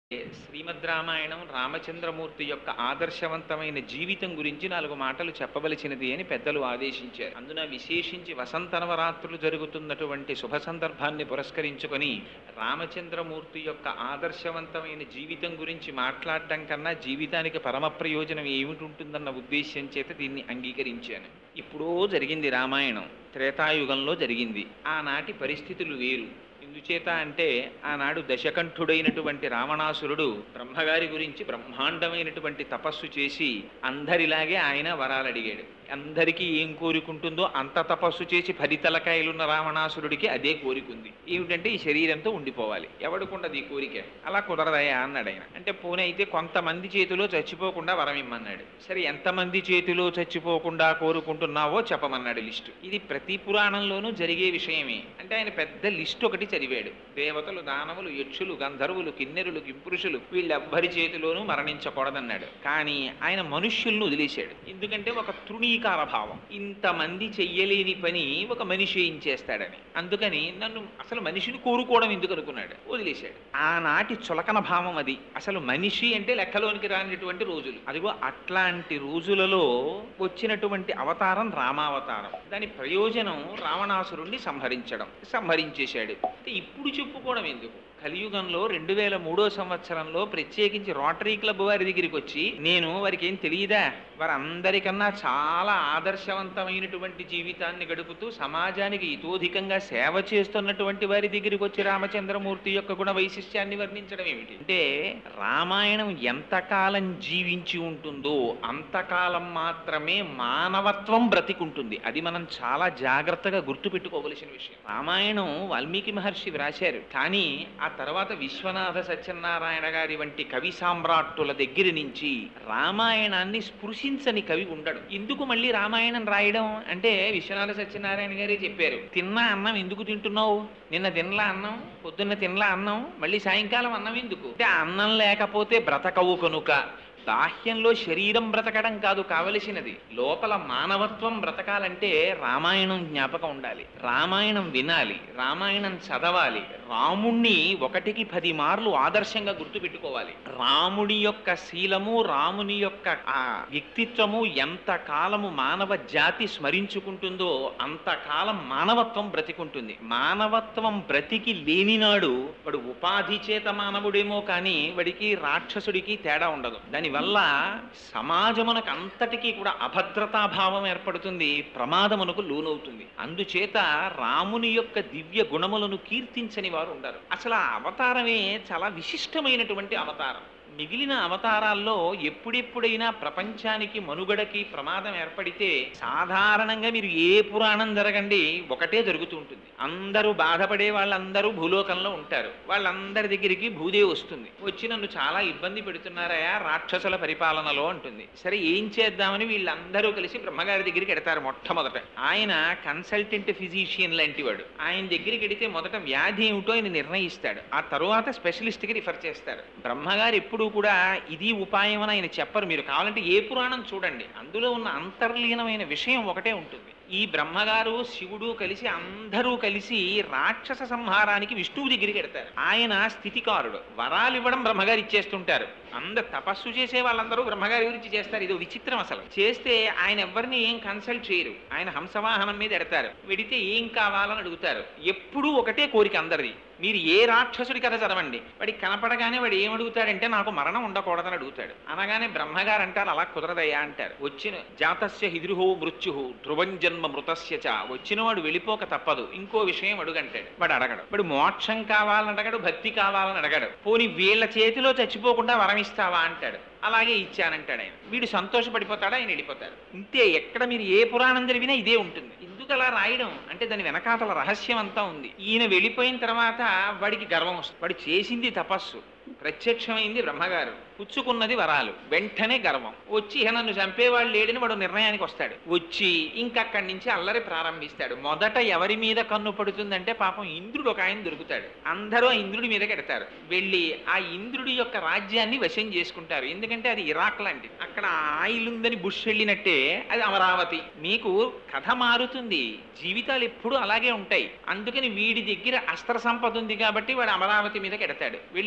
శ్రీమద్ రామాయణం రామచంద్రమూర్తి యొక్క ఆదర్శవంతమైన జీవితం గురించి నాలుగు మాటలు చెప్పవలసినది అని పెద్దలు ఆదేశించారు అందున విశేషించి వసంత నవరాత్రులు జరుగుతున్నటువంటి శుభ సందర్భాన్ని పురస్కరించుకొని రామచంద్రమూర్తి యొక్క ఆదర్శవంతమైన జీవితం గురించి మాట్లాడటం కన్నా జీవితానికి పరమ ప్రయోజనం ఏమిటి ఉంటుందన్న ఉద్దేశ్యం చేత దీన్ని అంగీకరించాను ఇప్పుడో జరిగింది రామాయణం త్రేతాయుగంలో జరిగింది ఆనాటి పరిస్థితులు వేరు ఎందుచేత అంటే ఆనాడు దశకంఠుడైనటువంటి రావణాసురుడు బ్రహ్మగారి గురించి బ్రహ్మాండమైనటువంటి తపస్సు చేసి అందరిలాగే ఆయన వరాలు అడిగాడు అందరికీ ఏం కోరికుంటుందో అంత తపస్సు చేసి పది తలకాయలున్న రావణాసురుడికి అదే కోరికుంది ఏమిటంటే ఈ శరీరంతో ఉండిపోవాలి ఎవడుకుండదు ఈ కోరిక అలా కుదరదయా అన్నాడు ఆయన అంటే పోనీ అయితే కొంతమంది చేతిలో చచ్చిపోకుండా వరం ఇమ్మన్నాడు సరే ఎంతమంది చేతిలో చచ్చిపోకుండా కోరుకుంటున్నావో చెప్పమన్నాడు లిస్టు ఇది ప్రతి పురాణంలోనూ జరిగే విషయమే అంటే ఆయన పెద్ద లిస్ట్ ఒకటి చదివాడు దేవతలు దానవులు యక్షులు గంధర్వులు కిన్నెరులు కింపురుషులు వీళ్ళెవ్వరి చేతిలోనూ మరణించకూడదన్నాడు కానీ ఆయన మనుష్యుల్ని వదిలేశాడు ఎందుకంటే ఒక తృణీకార భావం ఇంతమంది చెయ్యలేని పని ఒక మనిషి ఏం చేస్తాడని అందుకని నన్ను అసలు మనిషిని కోరుకోవడం ఎందుకు అనుకున్నాడు వదిలేశాడు ఆనాటి చులకన భావం అది అసలు మనిషి అంటే లెక్కలోనికి రానిటువంటి రోజులు అదిగో అట్లాంటి రోజులలో వచ్చినటువంటి అవతారం రామావతారం దాని ప్రయోజనం రావణాసురుణ్ణి సంహరించడం సంహరించేశాడు అంటే ఇప్పుడు చెప్పుకోవడం ఎందుకు కలియుగంలో రెండు వేల మూడో సంవత్సరంలో ప్రత్యేకించి రోటరీ క్లబ్ వారి దగ్గరికి వచ్చి నేను వారికి ఏం తెలియదా వారందరికన్నా చాలా ఆదర్శవంతమైనటువంటి జీవితాన్ని గడుపుతూ సమాజానికి ఇతోధికంగా సేవ చేస్తున్నటువంటి వారి దగ్గరికి వచ్చి రామచంద్రమూర్తి యొక్క గుణ వైశిష్ట్యాన్ని వర్ణించడం ఏమిటి అంటే రామాయణం ఎంతకాలం జీవించి ఉంటుందో అంతకాలం మాత్రమే మానవత్వం బ్రతికుంటుంది అది మనం చాలా జాగ్రత్తగా గుర్తుపెట్టుకోవలసిన విషయం రామాయణం వాల్మీకి మహర్షి వ్రాశారు కానీ ఆ తర్వాత విశ్వనాథ సత్యనారాయణ గారి వంటి కవి సామ్రాట్టుల దగ్గర నుంచి రామాయణాన్ని స్పృశించని కవి ఉండడు ఎందుకు మళ్ళీ రామాయణం రాయడం అంటే విశ్వనాథ సత్యనారాయణ గారే చెప్పారు తిన్నా అన్నం ఎందుకు తింటున్నావు నిన్న తినలా అన్నం పొద్దున్న తినలా అన్నం మళ్ళీ సాయంకాలం అన్నం ఎందుకు అంటే అన్నం లేకపోతే బ్రతకవు కనుక బాహ్యంలో శరీరం బ్రతకడం కాదు కావలసినది లోపల మానవత్వం బ్రతకాలంటే రామాయణం జ్ఞాపకం ఉండాలి రామాయణం వినాలి రామాయణం చదవాలి రాముణ్ణి ఒకటికి పది మార్లు ఆదర్శంగా గుర్తుపెట్టుకోవాలి రాముడి యొక్క శీలము రాముని యొక్క ఆ వ్యక్తిత్వము ఎంత కాలము మానవ జాతి స్మరించుకుంటుందో అంతకాలం మానవత్వం బ్రతికుంటుంది మానవత్వం బ్రతికి లేనినాడు వాడు ఉపాధి చేత మానవుడేమో కానీ వాడికి రాక్షసుడికి తేడా ఉండదు దానివల్ల సమాజమునకు అంతటికీ కూడా అభద్రతాభావం ఏర్పడుతుంది ప్రమాదమునకు లోనవుతుంది అందుచేత రాముని యొక్క దివ్య గుణములను కీర్తించని వారు ఉండరు అసలు ఆ అవతారమే చాలా విశిష్టమైనటువంటి అవతారం మిగిలిన అవతారాల్లో ఎప్పుడెప్పుడైనా ప్రపంచానికి మనుగడకి ప్రమాదం ఏర్పడితే సాధారణంగా మీరు ఏ పురాణం జరగండి ఒకటే జరుగుతూ ఉంటుంది అందరూ బాధపడే వాళ్ళందరూ భూలోకంలో ఉంటారు వాళ్ళందరి దగ్గరికి భూదేవి వస్తుంది వచ్చి నన్ను చాలా ఇబ్బంది పెడుతున్నారయా రాక్షసుల పరిపాలనలో అంటుంది సరే ఏం చేద్దామని వీళ్ళందరూ కలిసి బ్రహ్మగారి దగ్గరికి ఎడతారు మొట్టమొదట ఆయన కన్సల్టెంట్ ఫిజిషియన్ లాంటి వాడు ఆయన దగ్గరికి ఎడితే మొదట వ్యాధి ఏమిటో ఆయన నిర్ణయిస్తాడు ఆ తరువాత స్పెషలిస్ట్కి రిఫర్ చేస్తారు బ్రహ్మగారు ఎప్పుడు కూడా ఇది ఉపాయం అని ఆయన చెప్పరు మీరు కావాలంటే ఏ పురాణం చూడండి అందులో ఉన్న అంతర్లీనమైన విషయం ఒకటే ఉంటుంది ఈ బ్రహ్మగారు శివుడు కలిసి అందరూ కలిసి రాక్షస సంహారానికి విష్ణువు దగ్గరికి ఎడతారు ఆయన స్థితికారుడు వరాలు ఇవ్వడం బ్రహ్మగారు ఇచ్చేస్తుంటారు అందరు తపస్సు చేసే వాళ్ళందరూ బ్రహ్మగారి గురించి చేస్తారు ఇది విచిత్రం అసలు చేస్తే ఆయన ఎవరిని ఏం కన్సల్ట్ చేయరు ఆయన హంసవాహనం మీద ఎడతారు వెడితే ఏం కావాలని అడుగుతారు ఎప్పుడూ ఒకటే కోరిక అందరిది మీరు ఏ రాక్షసుడి కథ చదవండి వాడికి కనపడగానే వాడు ఏం అడుగుతాడంటే నాకు మరణం ఉండకూడదని అడుగుతాడు అనగానే బ్రహ్మగారు అంటారు అలా కుదరదయ్యా అంటారు వచ్చిన జాతస్య హిద్రుహో మృత్యు ధ్రువం జన్మ మృతస్య చ వచ్చినవాడు వెళ్ళిపోక తప్పదు ఇంకో విషయం అడుగంటాడు వాడు అడగడు వాడు మోక్షం కావాలని అడగడు భక్తి కావాలని అడగడు పోని వీళ్ళ చేతిలో చచ్చిపోకుండా వరం ఇస్తావా అంటాడు అలాగే ఇచ్చానంటాడు ఆయన వీడు సంతోషపడిపోతాడు ఆయన వెళ్ళిపోతాడు ఇంతే ఎక్కడ మీరు ఏ పురాణం జరిగినా ఇదే ఉంటుంది ఎందుకు అలా రాయడం అంటే దాని వెనకాతల రహస్యం అంతా ఉంది ఈయన వెళ్ళిపోయిన తర్వాత వాడికి గర్వం వస్తుంది వాడు చేసింది తపస్సు ప్రత్యక్షమైంది బ్రహ్మగారు పుచ్చుకున్నది వరాలు వెంటనే గర్వం వచ్చి ఇహ నన్ను చంపేవాడు లేడని వాడు నిర్ణయానికి వస్తాడు వచ్చి ఇంకక్కడి నుంచి అల్లరి ప్రారంభిస్తాడు మొదట ఎవరి మీద కన్ను పడుతుందంటే పాపం ఇంద్రుడు ఒక ఆయన దొరుకుతాడు అందరూ ఆ ఇంద్రుడి మీద కెడతారు వెళ్ళి ఆ ఇంద్రుడి యొక్క రాజ్యాన్ని వశం చేసుకుంటారు ఎందుకంటే అది ఇరాక్ లాంటిది అక్కడ ఆయిల్ ఉందని బుష్ వెళ్ళినట్టే అది అమరావతి మీకు కథ మారుతుంది జీవితాలు ఎప్పుడూ అలాగే ఉంటాయి అందుకని వీడి దగ్గర అస్త్ర సంపద ఉంది కాబట్టి వాడు అమరావతి మీద కెడతాడు వెళ్ళి ఇంద్రుడిని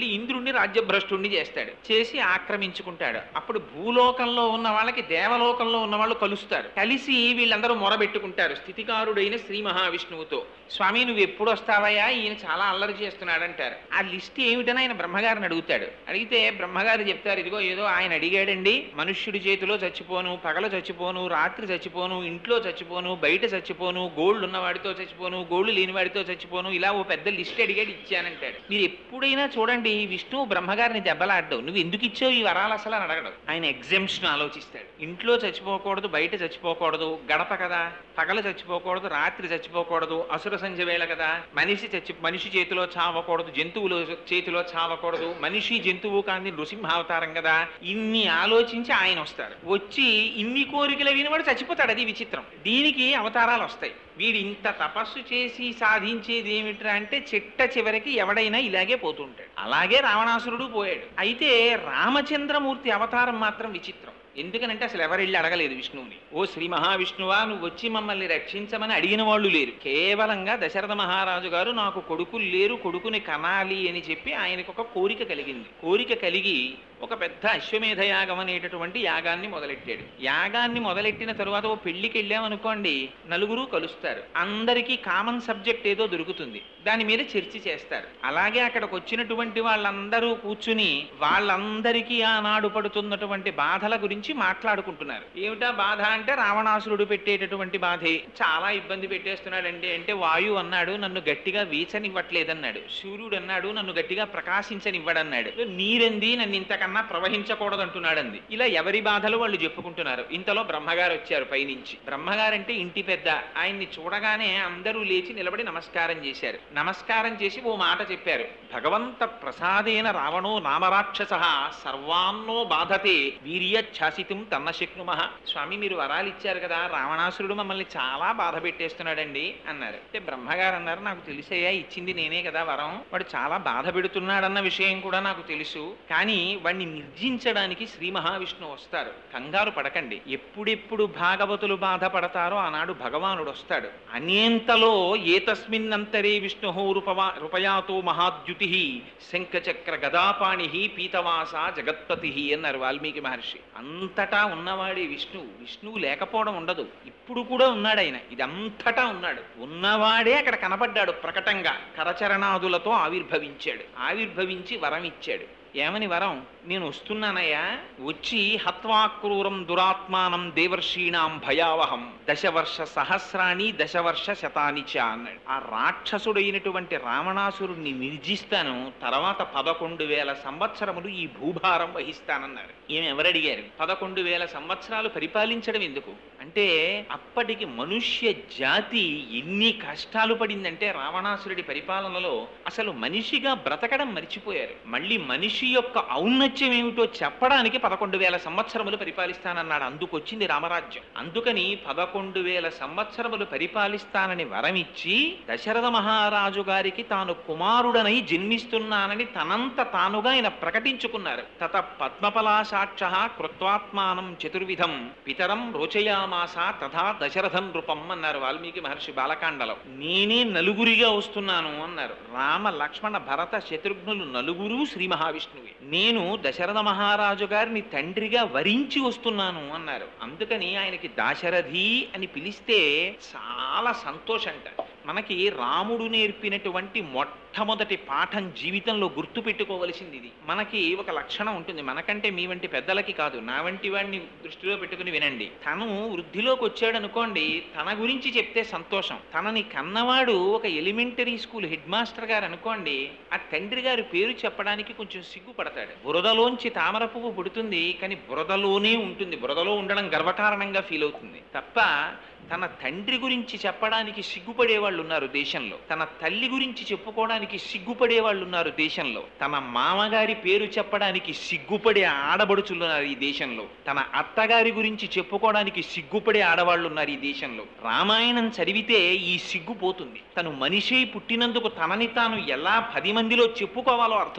రావణాసురుడిని రాజ్యభ్రష్టుడిని చేస్తాడు చేసి ఆక్రమించుకుంటాడు అప్పుడు భూలోకంలో ఉన్న వాళ్ళకి దేవలోకంలో ఉన్న వాళ్ళు కలుస్తారు కలిసి వీళ్ళందరూ మొరబెట్టుకుంటారు స్థితికారుడైన శ్రీ మహావిష్ణువుతో స్వామి నువ్వు ఎప్పుడు వస్తావయ్యా ఈయన చాలా అల్లరి చేస్తున్నాడు అంటారు ఆ లిస్ట్ ఏమిటని ఆయన బ్రహ్మగారిని అడుగుతాడు అడిగితే బ్రహ్మగారు చెప్తారు ఇదిగో ఏదో ఆయన అడిగాడండి మనుష్యుడి చేతిలో చచ్చిపోను పగల చచ్చిపోను రాత్రి చచ్చిపోను ఇంట్లో చచ్చిపోను బయట చచ్చిపోను గోల్డ్ ఉన్నవాడితో చచ్చిపోను గోల్డ్ లేని వాడితో చచ్చిపోను ఇలా ఓ పెద్ద లిస్ట్ అడిగాడు ఇచ్చానంటాడు మీరు ఎప్పుడైనా చూడండి విష్ణువు బ్రహ్మగారిని దెబ్బలాడ్డావు నువ్వు ఎందుకు ఇచ్చావు ఈ వరాలు అసలు అని అడగడు ఆయన ఎగ్జామ్షన్ ఆలోచిస్తాడు ఇంట్లో చచ్చిపోకూడదు బయట చచ్చిపోకూడదు గడప కదా పగల చచ్చిపోకూడదు రాత్రి చచ్చిపోకూడదు అసుర సంధ్య వేళ కదా మనిషి చచ్చి మనిషి చేతిలో చావకూడదు జంతువులు చేతిలో చావకూడదు మనిషి జంతువు కానీ నృసింహావతారం కదా ఇన్ని ఆలోచించి ఆయన వస్తారు వచ్చి ఇన్ని కోరికలు వినివాడు చచ్చిపోతాడు అది విచిత్రం దీనికి అవతారాలు వస్తాయి వీడు ఇంత తపస్సు చేసి సాధించేది ఏమిట్రా అంటే చిట్ట చివరికి ఎవడైనా ఇలాగే పోతుంటాడు అలాగే రావణాసురుడు పోయాడు అయితే రామచంద్రమూర్తి అవతారం మాత్రం విచిత్రం ఎందుకనంటే అసలు ఎవరు వెళ్ళి అడగలేదు విష్ణువుని ఓ శ్రీ మహావిష్ణువా నువ్వు వచ్చి మమ్మల్ని రక్షించమని అడిగిన వాళ్ళు లేరు కేవలంగా దశరథ మహారాజు గారు నాకు కొడుకులు లేరు కొడుకుని కనాలి అని చెప్పి ఆయనకు ఒక కోరిక కలిగింది కోరిక కలిగి ఒక పెద్ద అశ్వమేధ యాగం అనేటటువంటి యాగాన్ని మొదలెట్టాడు యాగాన్ని మొదలెట్టిన తరువాత ఓ పెళ్లికి వెళ్ళామనుకోండి నలుగురు కలుస్తారు అందరికీ కామన్ సబ్జెక్ట్ ఏదో దొరుకుతుంది దాని మీద చర్చ చేస్తారు అలాగే అక్కడికి వచ్చినటువంటి వాళ్ళందరూ కూర్చుని వాళ్ళందరికీ ఆనాడు పడుతున్నటువంటి బాధల గురించి మాట్లాడుకుంటున్నారు ఏమిటా బాధ అంటే రావణాసురుడు పెట్టేటటువంటి బాధే చాలా ఇబ్బంది పెట్టేస్తున్నాడండి అంటే వాయు అన్నాడు నన్ను గట్టిగా వీచనివ్వట్లేదన్నాడు సూర్యుడు అన్నాడు నన్ను గట్టిగా ప్రకాశించనివ్వడన్నాడు నీరంది నన్ను ఇంతకన్నా ప్రవహించకూడదు అంటున్నాడంది ఇలా ఎవరి బాధలు వాళ్ళు చెప్పుకుంటున్నారు ఇంతలో బ్రహ్మగారు వచ్చారు పైనుంచి బ్రహ్మగారంటే ఇంటి పెద్ద ఆయన్ని చూడగానే అందరూ లేచి నిలబడి నమస్కారం చేశారు నమస్కారం చేసి ఓ మాట చెప్పారు భగవంత ప్రసాదేన రావణో నామరాక్షస సర్వాన్నో బాధతే వీర్యఛాసితం తన్న శక్నుమ స్వామి మీరు వరాలు ఇచ్చారు కదా రావణాసురుడు మమ్మల్ని చాలా బాధ పెట్టేస్తున్నాడండి అన్నారు అంటే బ్రహ్మగారు అన్నారు నాకు తెలిసయ్యా ఇచ్చింది నేనే కదా వరం వాడు చాలా బాధ పెడుతున్నాడన్న విషయం కూడా నాకు తెలుసు కానీ వాడిని నిర్జించడానికి శ్రీ మహావిష్ణువు వస్తారు కంగారు పడకండి ఎప్పుడెప్పుడు భాగవతులు బాధపడతారో ఆనాడు భగవానుడు వస్తాడు అనేంతలో ఏతస్మిన్నంతరే విష్ణు రూపవా రూపయాతో మహాద్యుతి శంఖచక్ర గదాపాణి పీతవాస జగత్పతి అన్నారు వాల్మీకి మహర్షి అంతటా ఉన్నవాడే విష్ణువు విష్ణువు లేకపోవడం ఉండదు ఇప్పుడు కూడా ఉన్నాడు ఆయన ఇదంతటా ఉన్నాడు ఉన్నవాడే అక్కడ కనపడ్డాడు ప్రకటంగా కరచరణాదులతో ఆవిర్భవించాడు ఆవిర్భవించి వరం ఇచ్చాడు ఏమని వరం నేను వస్తున్నానయ్యా వచ్చి హత్వాక్రూరం దురాత్మానం దేవర్షీణాం భయావహం దశవర్ష సహస్రాణి దశవర్ష శతాని చ అన్నాడు ఆ రాక్షసుడైనటువంటి రావణాసురుణ్ణి నిర్జిస్తాను తర్వాత పదకొండు వేల సంవత్సరములు ఈ భూభారం వహిస్తానన్నారు ఈమె ఎవరడిగారు పదకొండు వేల సంవత్సరాలు పరిపాలించడం ఎందుకు అంటే అప్పటికి మనుష్య జాతి ఎన్ని కష్టాలు పడిందంటే రావణాసురుడి పరిపాలనలో అసలు మనిషిగా బ్రతకడం మర్చిపోయారు మళ్ళీ మనిషి యొక్క ఔన్నత్యం ఏమిటో చెప్పడానికి పదకొండు వేల సంవత్సరములు పరిపాలిస్తానన్నాడు అందుకొచ్చింది రామరాజ్యం అందుకని పదకొండు వేల సంవత్సరములు పరిపాలిస్తానని వరమిచ్చి దశరథ మహారాజు గారికి తాను కుమారుడనై జన్మిస్తున్నానని తనంత తానుగా ఆయన ప్రకటించుకున్నారు తత పద్మపలాసాక్ష కృత్వాత్మానం చతుర్విధం పితరం రోచయామాస తథా దశరథం నృపం అన్నారు వాల్మీకి మహర్షి బాలకాండలో నేనే నలుగురిగా వస్తున్నాను అన్నారు రామ లక్ష్మణ భరత శత్రుఘ్నులు నలుగురు శ్రీ మహావిష్ణువే నేను దశరథ మహారాజు గారిని తండ్రిగా వరించి వస్తున్నాను అన్నారు అందుకని ఆయనకి దాశరథి అని పిలిస్తే చాలా సంతోషంట మనకి రాముడు నేర్పినటువంటి మొట్టమొదటి పాఠం జీవితంలో గుర్తు పెట్టుకోవలసింది ఇది మనకి ఒక లక్షణం ఉంటుంది మనకంటే మీ వంటి పెద్దలకి కాదు నా వంటి వాడిని దృష్టిలో పెట్టుకుని వినండి తను వృద్ధిలోకి వచ్చాడు అనుకోండి తన గురించి చెప్తే సంతోషం తనని కన్నవాడు ఒక ఎలిమెంటరీ స్కూల్ హెడ్ మాస్టర్ గారు అనుకోండి ఆ తండ్రి గారి పేరు చెప్పడానికి కొంచెం సిగ్గుపడతాడు బురదలోంచి తామర పువ్వు పుడుతుంది కానీ బురదలోనే ఉంటుంది బురదలో ఉండడం గర్వకారణంగా ఫీల్ అవుతుంది తప్ప తన తండ్రి గురించి చెప్పడానికి సిగ్గుపడే వాళ్ళు ఉన్నారు దేశంలో తన తల్లి గురించి చెప్పుకోవడానికి సిగ్గుపడే వాళ్ళు ఉన్నారు దేశంలో తన మామగారి పేరు చెప్పడానికి సిగ్గుపడే ఆడబడుచులు ఉన్నారు ఈ దేశంలో తన అత్తగారి గురించి చెప్పుకోవడానికి సిగ్గుపడే ఆడవాళ్ళు ఉన్నారు ఈ దేశంలో రామాయణం చదివితే ఈ సిగ్గు పోతుంది తను మనిషి పుట్టినందుకు తనని తాను ఎలా పది మందిలో చెప్పుకోవాలో అర్థమవుతుంది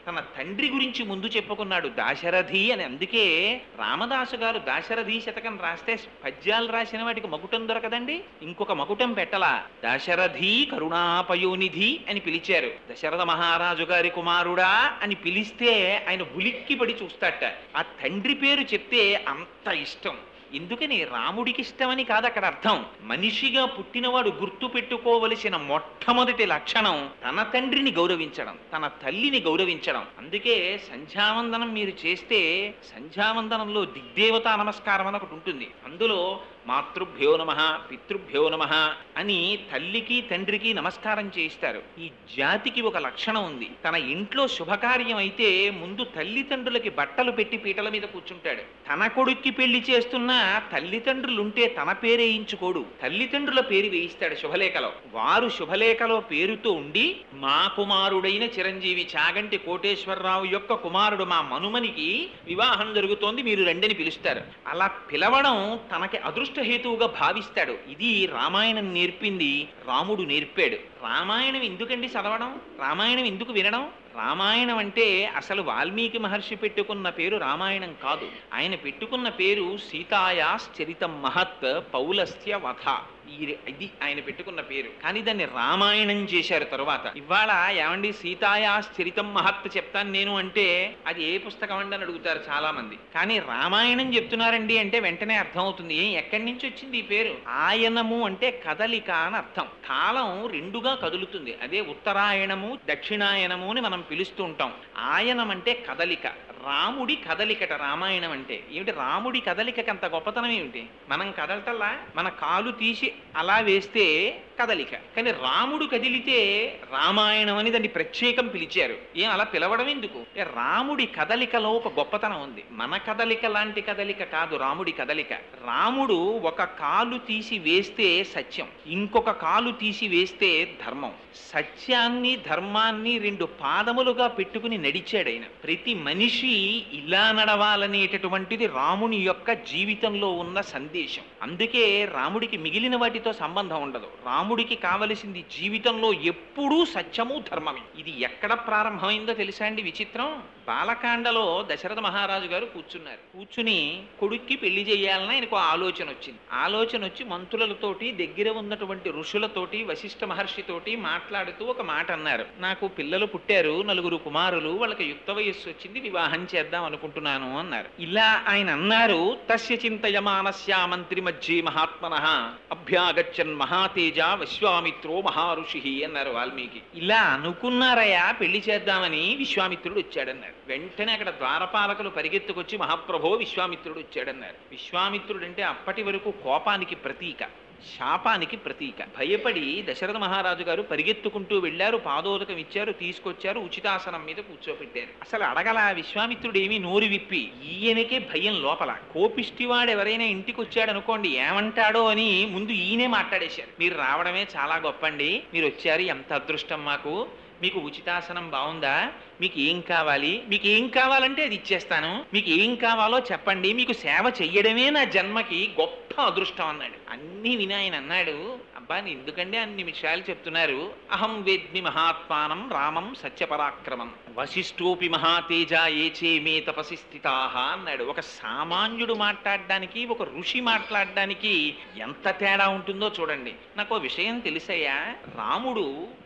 తన తండ్రి గురించి ముందు చెప్పుకున్నాడు దాశరథి అని అందుకే రామదాసు గారు దాశరథి శతకం రాస్తే పద్యాలు రాసిన వాటికి మకుటం దొరకదండి ఇంకొక మకుటం పెట్టలా దాశరథి కరుణాపయోనిధి అని పిలిచారు దశరథ మహారాజు గారి కుమారుడా అని పిలిస్తే ఆయన ఉలిక్కి పడి చూస్తాట ఆ తండ్రి పేరు చెప్తే అంత ఇష్టం ఎందుకని రాముడికి ఇష్టమని కాదు అక్కడ అర్థం మనిషిగా పుట్టినవాడు గుర్తు పెట్టుకోవలసిన మొట్టమొదటి లక్షణం తన తండ్రిని గౌరవించడం తన తల్లిని గౌరవించడం అందుకే సంధ్యావందనం మీరు చేస్తే సంధ్యావందనంలో దిగ్దేవతా నమస్కారం అని ఒకటి ఉంటుంది అందులో మాతృభ్యో నమ పితృభ్యో నమ అని తల్లికి తండ్రికి నమస్కారం చేయిస్తారు ఈ జాతికి ఒక లక్షణం ఉంది తన ఇంట్లో శుభకార్యం అయితే ముందు తల్లిదండ్రులకి బట్టలు పెట్టి పీటల మీద కూర్చుంటాడు తన కొడుక్కి పెళ్లి చేస్తున్న తల్లిదండ్రులుంటే తన పేరు వేయించుకోడు తల్లిదండ్రుల పేరు వేయిస్తాడు శుభలేఖలో వారు శుభలేఖలో పేరుతో ఉండి మా కుమారుడైన చిరంజీవి చాగంటి కోటేశ్వరరావు యొక్క కుమారుడు మా మనుమనికి వివాహం జరుగుతోంది మీరు రెండని పిలుస్తారు అలా పిలవడం తనకి అదృష్టహేతువుగా భావిస్తాడు ఇది రామాయణం నేర్పింది రాముడు నేర్పాడు రామాయణం ఎందుకండి చదవడం రామాయణం ఎందుకు వినడం రామాయణం అంటే అసలు వాల్మీకి మహర్షి పెట్టుకున్న పేరు రామాయణం కాదు ఆయన పెట్టుకున్న పేరు సీతాయాస్ చరితం మహత్ పౌలస్య వధ ఈ రె- ఇది ఆయన పెట్టుకున్న పేరు కానీ దాన్ని రామాయణం చేశారు తరువాత ఇవాళ ఏమండి సీతాయాస్ చరితం మహత్ చెప్తాను నేను అంటే అది ఏ పుస్తకం అండి అని అడుగుతారు చాలా మంది కానీ రామాయణం చెప్తున్నారండి అంటే వెంటనే అర్థం అవుతుంది ఏం ఎక్కడి నుంచి వచ్చింది ఈ పేరు ఆయనము అంటే కదలిక అని అర్థం కాలం రెండుగా కదులుతుంది అదే ఉత్తరాయణము దక్షిణాయనము అని మనం పిలుస్తూ ఉంటాం ఆయనం అంటే కదలిక రాముడి కదలికట రామాయణం అంటే ఏమిటి రాముడి కదలికకి అంత గొప్పతనం ఏమిటి మనం కదలటల్లా మన కాలు తీసి అలా వేస్తే కదలిక కానీ రాముడు కదిలితే రామాయణం అని దాన్ని ప్రత్యేకం పిలిచారు ఏం అలా పిలవడం ఎందుకు ఏ రాముడి కదలికలో ఒక గొప్పతనం ఉంది మన కదలిక లాంటి కదలిక కాదు రాముడి కదలిక రాముడు ఒక కాలు తీసి వేస్తే సత్యం ఇంకొక కాలు తీసి వేస్తే ధర్మం సత్యాన్ని ధర్మాన్ని రెండు పాదములుగా పెట్టుకుని నడిచాడు ఆయన ప్రతి మనిషి ఇలా నడవాలనేటటువంటిది రాముని యొక్క జీవితంలో ఉన్న సందేశం అందుకే రాముడికి మిగిలిన వాటితో సంబంధం ఉండదు రాముడికి కావలసింది జీవితంలో ఎప్పుడూ సత్యము ధర్మమే ఇది ఎక్కడ ప్రారంభమైందో తెలుసా అండి విచిత్రం బాలకాండలో దశరథ మహారాజు గారు కూర్చున్నారు కూర్చుని కొడుక్కి పెళ్లి చేయాలని ఆయనకు ఆలోచన వచ్చింది ఆలోచన వచ్చి మంత్రులతోటి దగ్గర ఉన్నటువంటి ఋషులతోటి వశిష్ఠ మహర్షితోటి మాట్లాడుతూ ఒక మాట అన్నారు నాకు పిల్లలు పుట్టారు నలుగురు కుమారులు వాళ్ళకి యుక్త వయస్సు వచ్చింది వివాహం చేద్దాం అనుకుంటున్నాను అన్నారు ఇలా ఆయన అన్నారు తస్య చింతయమానస్యా మంత్రి మధ్యే మహాత్మన అభ్యాగచ్చన్ మహాతేజ విశ్వామిత్రో మహారుషి అన్నారు వాల్మీకి ఇలా అనుకున్నారయ్యా పెళ్లి చేద్దామని విశ్వామిత్రుడు వచ్చాడన్నారు వెంటనే అక్కడ ద్వారపాలకులు పరిగెత్తుకొచ్చి మహాప్రభో విశ్వామిత్రుడు వచ్చాడన్నారు విశ్వామిత్రుడు అంటే అప్పటి వరకు కోపానికి ప్రతీక శాపానికి ప్రతీక భయపడి దశరథ మహారాజు గారు పరిగెత్తుకుంటూ వెళ్ళారు పాదోదకం ఇచ్చారు తీసుకొచ్చారు ఉచితాసనం మీద కూర్చోపెట్టారు అసలు అడగల విశ్వామిత్రుడు ఏమీ నోరు విప్పి ఈయనకే భయం లోపల కోపిష్టివాడు ఎవరైనా ఇంటికి వచ్చాడు అనుకోండి ఏమంటాడో అని ముందు ఈయనే మాట్లాడేశారు మీరు రావడమే చాలా గొప్పండి మీరు వచ్చారు ఎంత అదృష్టం మాకు మీకు ఉచితాసనం బాగుందా మీకు ఏం కావాలి మీకు ఏం కావాలంటే అది ఇచ్చేస్తాను మీకు ఏం కావాలో చెప్పండి మీకు సేవ చెయ్యడమే నా జన్మకి గొప్ప అదృష్టం అన్నాడు అన్నీ విని ఆయన అన్నాడు అబ్బా నీ ఎందుకండి అన్ని విషయాలు చెప్తున్నారు అహం వేద్మి మహాత్మానం రామం సత్యపరాక్రమం వశిష్ఠోపి మహాతేజ ఏచే మే తపసి స్థితాహ అన్నాడు ఒక సామాన్యుడు మాట్లాడడానికి ఒక ఋషి మాట్లాడడానికి ఎంత తేడా ఉంటుందో చూడండి నాకు ఓ విషయం తెలుసయ్యా రాముడు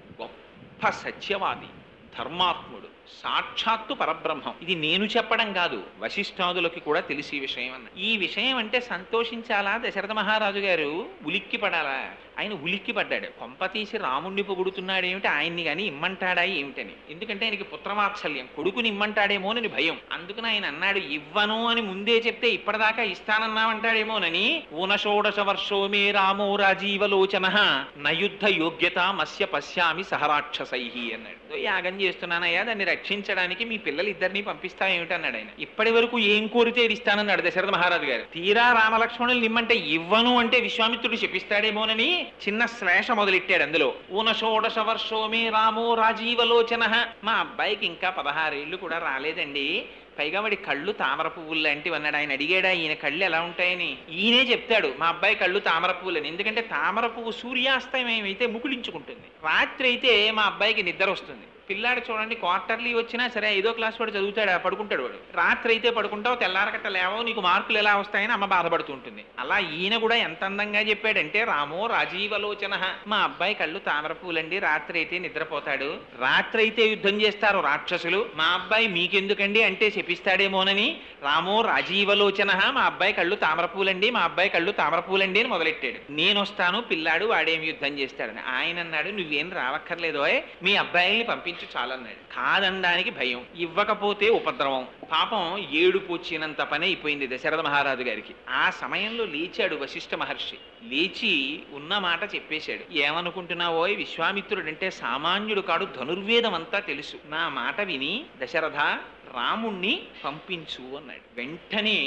గొప్ప సత్యవాది ధర్మాత్ముడు సాక్షాత్తు పరబ్రహ్మం ఇది నేను చెప్పడం కాదు వశిష్ఠాదులకి కూడా తెలిసి ఈ విషయం అన్న ఈ విషయం అంటే సంతోషించాలా దశరథ మహారాజు గారు ఉలిక్కి పడాలా ఆయన ఉలిక్కి పడ్డాడు కొంప తీసి రాముణ్ణి పొగుడుతున్నాడు ఏమిటి ఆయన్ని కానీ ఇమ్మంటాడా ఏమిటని ఎందుకంటే ఆయనకి పుత్రవాత్సల్యం కొడుకుని ఇమ్మంటాడేమోనని భయం అందుకని ఆయన అన్నాడు ఇవ్వను అని ముందే చెప్తే ఇప్పటిదాకా ఇస్తానన్నామంటాడేమోనని ఊనషోడశ వర్షో మే రామో రాజీవలోచన నయుద్ధ యోగ్యత మస్య పశ్యామి సహరాక్షసై అన్నాడు "ఏదో యాగం చేస్తున్నానయ్యా దాన్ని రక్షించడానికి మీ పిల్లలు ఇద్దరిని పంపిస్తా ఏమిటన్నాడు ఆయన ఇప్పటి వరకు ఏం కోరితే ఇది ఇస్తానన్నాడు దశరథ మహారాజు గారు తీరా రామలక్ష్మణులు నిమ్మంటే ఇవ్వను అంటే విశ్వామిత్రుడు చెప్పిస్తాడేమోనని చిన్న శ్లేష మొదలెట్టాడు అందులో ఊన షోడశ వర్షోమే రామో రాజీవలోచన మా అబ్బాయికి ఇంకా పదహారేళ్లు కూడా రాలేదండి పైగా వాడి కళ్ళు తామర పువ్వులు లాంటివి అన్నాడు ఆయన అడిగాడా ఈయన కళ్ళు ఎలా ఉంటాయని ఈయనే చెప్తాడు మా అబ్బాయి కళ్ళు తామర పువ్వులని ఎందుకంటే తామర పువ్వు సూర్యాస్తమయం అయితే ముకుళించుకుంటుంది రాత్రి అయితే మా అబ్బాయికి నిద్ర వస్తుంది పిల్లాడు చూడండి క్వార్టర్లీ వచ్చినా సరే ఐదో క్లాస్ వాడు చదువుతాడు పడుకుంటాడు వాడు రాత్రి అయితే పడుకుంటావు తెల్లారకట్ట లేవో నీకు మార్కులు ఎలా వస్తాయని అమ్మ బాధపడుతూ ఉంటుంది అలా ఈయన కూడా ఎంత అందంగా చెప్పాడంటే రామో రాజీవలోచన మా అబ్బాయి కళ్ళు తామర పూలండి రాత్రి అయితే నిద్రపోతాడు రాత్రి అయితే యుద్ధం చేస్తారు రాక్షసులు మా అబ్బాయి మీకెందుకండి అంటే శపిస్తాడేమోనని రామో రాజీవలోచన మా అబ్బాయి కళ్ళు తామర పూలండి మా అబ్బాయి కళ్ళు తామర పూలండి అని మొదలెట్టాడు నేను వస్తాను పిల్లాడు వాడేం యుద్ధం చేస్తాడని ఆయన అన్నాడు నువ్వేం రావక్కర్లేదోయ్ మీ అబ్బాయిల్ని పంపించు చాలన్నాడు కాదనడానికి భయం ఇవ్వకపోతే ఉపద్రవం పాపం ఏడుపు వచ్చినంత పని అయిపోయింది దశరథ మహారాజు గారికి ఆ సమయంలో లేచాడు వశిష్ఠ మహర్షి లేచి ఉన్న మాట చెప్పేశాడు ఏమనుకుంటున్నావోయ్ విశ్వామిత్రుడు అంటే సామాన్యుడు కాడు ధనుర్వేదం అంతా తెలుసు నా మాట విని దశరథ రాముణ్ణి పంపించు అన్నాడు వెంటనే